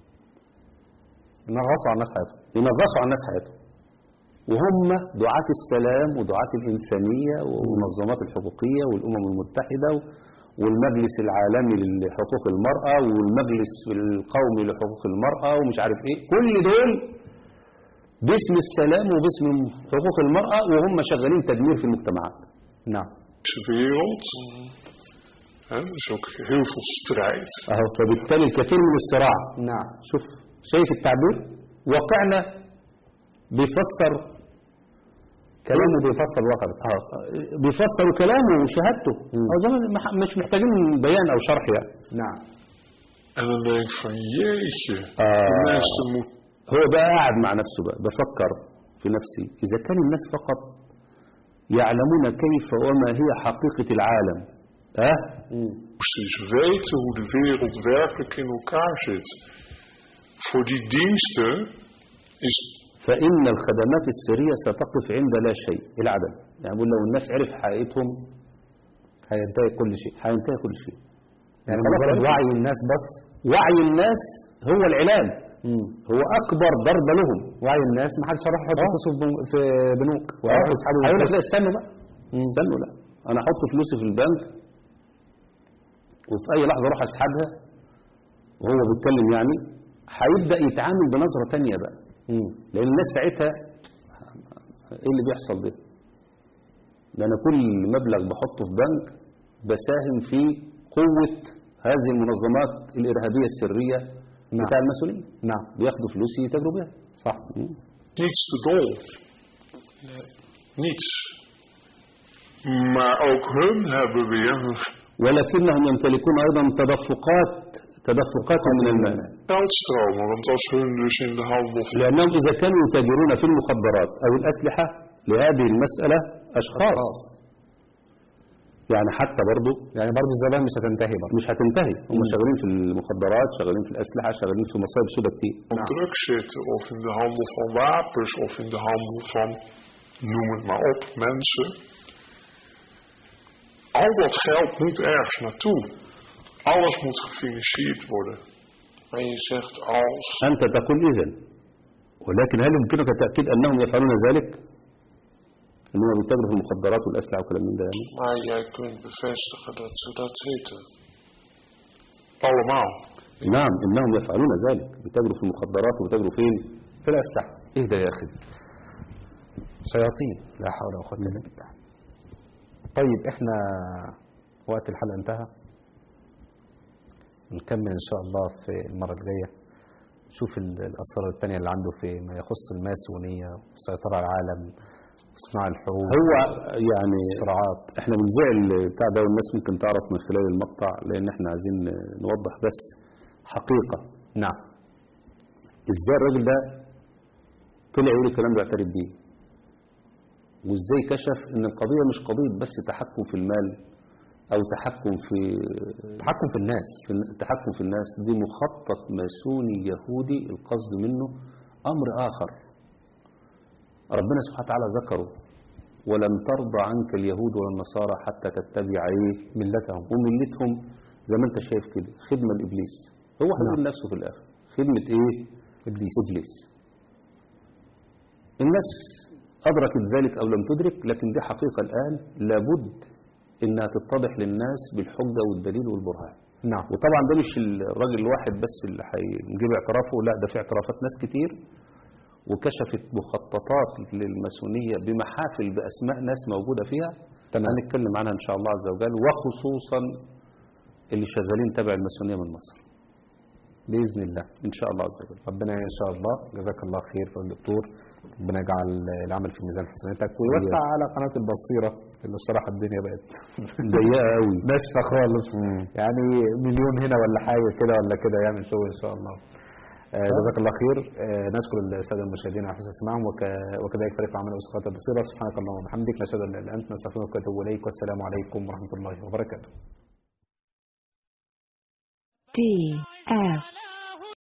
نغصوا على الناس حياتهم
ينغصوا على الناس حياتهم وهم دعاة السلام ودعاة الإنسانية والمنظمات الحقوقية والأمم المتحدة والمجلس العالمي لحقوق المرأة والمجلس القومي لحقوق المرأة ومش عارف ايه كل دول باسم السلام وباسم حقوق المرأة وهم شغالين تدمير في المجتمعات
نعم
wereld. Hè, er is ook heel veel strijd.
اهو فبالتالي الكثير من الصراع
نعم
شوف شايف التعبير واقعنا بيفسر
كلامه بيفسر الواقع بتاعه
اه بيفسر كلامه وشهادته أو زمان مح- مش محتاجين بيان او شرح يعني
نعم
En dan denk ik van jeetje,
آه.
de mensen moeten
هو بقى قاعد مع نفسه بقى بفكر في نفسي إذا كان الناس فقط يعلمون كيف وما هي حقيقة العالم ها
precies weten hoe de wereld werkelijk in elkaar zit. Voor die diensten is
فإن الخدمات السرية ستقف عند لا شيء العدم يعني بقول لو الناس عرف حقيقتهم
هينتهي كل شيء
هينتهي كل شيء
يعني
خلاص
مجرد
عرفنا.
وعي الناس بس
وعي الناس هو العلاج
مم.
هو أكبر ضربة لهم
وعي الناس ما حدش هيروح يحط فلوسه في بنو- في بنوك ويروح يسحبوا
هيقول لك
فلوس.
لا استنوا بقى استنوا لا انا احط فلوسي في البنك وفي اي لحظه اروح اسحبها وهو بيتكلم يعني هيبدا يتعامل بنظره تانية بقى
مم.
لان الناس ساعتها ايه اللي بيحصل ده ده انا كل مبلغ بحطه في بنك بساهم في قوه هذه المنظمات الارهابيه السريه
نعم.
بتاع المسؤولين
نعم
بياخدوا فلوسي يتاجروا بيها
صح
niets te dol. Niets. Maar ook hun hebben weer hun
ولكنهم يمتلكون ايضا تدفقات تدفقات من المال
geldstromen. Want als hun dus in de handel van
لأنهم إذا كانوا يتاجرون في المخدرات أو الأسلحة لهذه المسألة أشخاص يعني حتى برضو
يعني برضه الزبائن مش هتنتهي برضه
مش هتنتهي هم شغالين في المخدرات شغالين في الأسلحة شغالين في مصايب سودة كتير
drugs zitten, of in de handel van wapens, of in de handel van, noem het maar op, mensen. Al dat geld moet ergens naartoe. Alles moet gefinancierd worden.
Maar je zegt als.
أنت تقول إذن ولكن هل يمكنك التأكيد أنهم يفعلون ذلك؟ أنهم بيتاجروا في المخدرات والأسلحة وكلام من ده يعني
Maar jij kunt bevestigen dat ze dat weten.
Allemaal.
نعم إنهم يفعلون ذلك بيتاجروا في المخدرات وبيتاجروا فين؟
في الأسلحة
إيه ده يا أخي؟
شياطين لا حول ولا قوة إلا بالله طيب احنا وقت الحلقة انتهى نكمل ان شاء الله في المرة الجاية شوف ال- الأسرار التانية اللي عنده في ما يخص الماسونية والسيطرة على العالم وصناع الحروب
هو يعني
الصراعات
احنا بنذيع البتاع ده والناس ممكن تعرف من خلال المقطع لأن احنا عايزين نوضح بس حقيقة
نعم
ازاي الراجل ده طلع يقول الكلام ده يعترف بيه وازاي كشف ان القضية مش قضية بس تحكم في المال او تحكم في
تحكم في الناس
في التحكم في الناس دي مخطط ماسوني يهودي القصد منه امر اخر ربنا سبحانه وتعالى ذكره ولن ترضى عنك اليهود ولا النصارى حتى تتبع ايه
ملتهم
وملتهم زي ما انت شايف كده خدمة لابليس هو هيقول
نعم.
نفسه في الاخر خدمة ايه
إبليس
ابليس الناس ادركت ذلك او لم تدرك لكن دي حقيقة الان لابد انها تتضح للناس بالحجة والدليل والبرهان
نعم
وطبعا ده مش الراجل الواحد بس اللي هيجيب اعترافه لا ده في اعترافات ناس كتير وكشفت مخططات للماسونية بمحافل بأسماء ناس موجودة فيها
تمام.
هنتكلم عنها إن شاء الله عز وجل وخصوصا اللي شغالين تبع الماسونية من مصر
بإذن الله
إن شاء الله عز وجل
ربنا إن شاء الله جزاك الله خير يا دكتور ربنا يجعل العمل في ميزان حسناتك ويوسع على قناة البصيرة اللي الصراحة الدنيا بقت
ضيقة قوي
ناشفة خالص يعني مليون هنا ولا حاجة كده ولا كده يعمل شغل إن شاء الله آه، جزاك الله خير آه، نشكر السادة المشاهدين على حسن استماعهم وك- وكذلك فريق عمل أسقاط البصيرة سبحانك اللهم وبحمدك نشهد أن لا إله إلا أنت نستغفرك ونتوب إليك والسلام عليكم ورحمة الله وبركاته
D F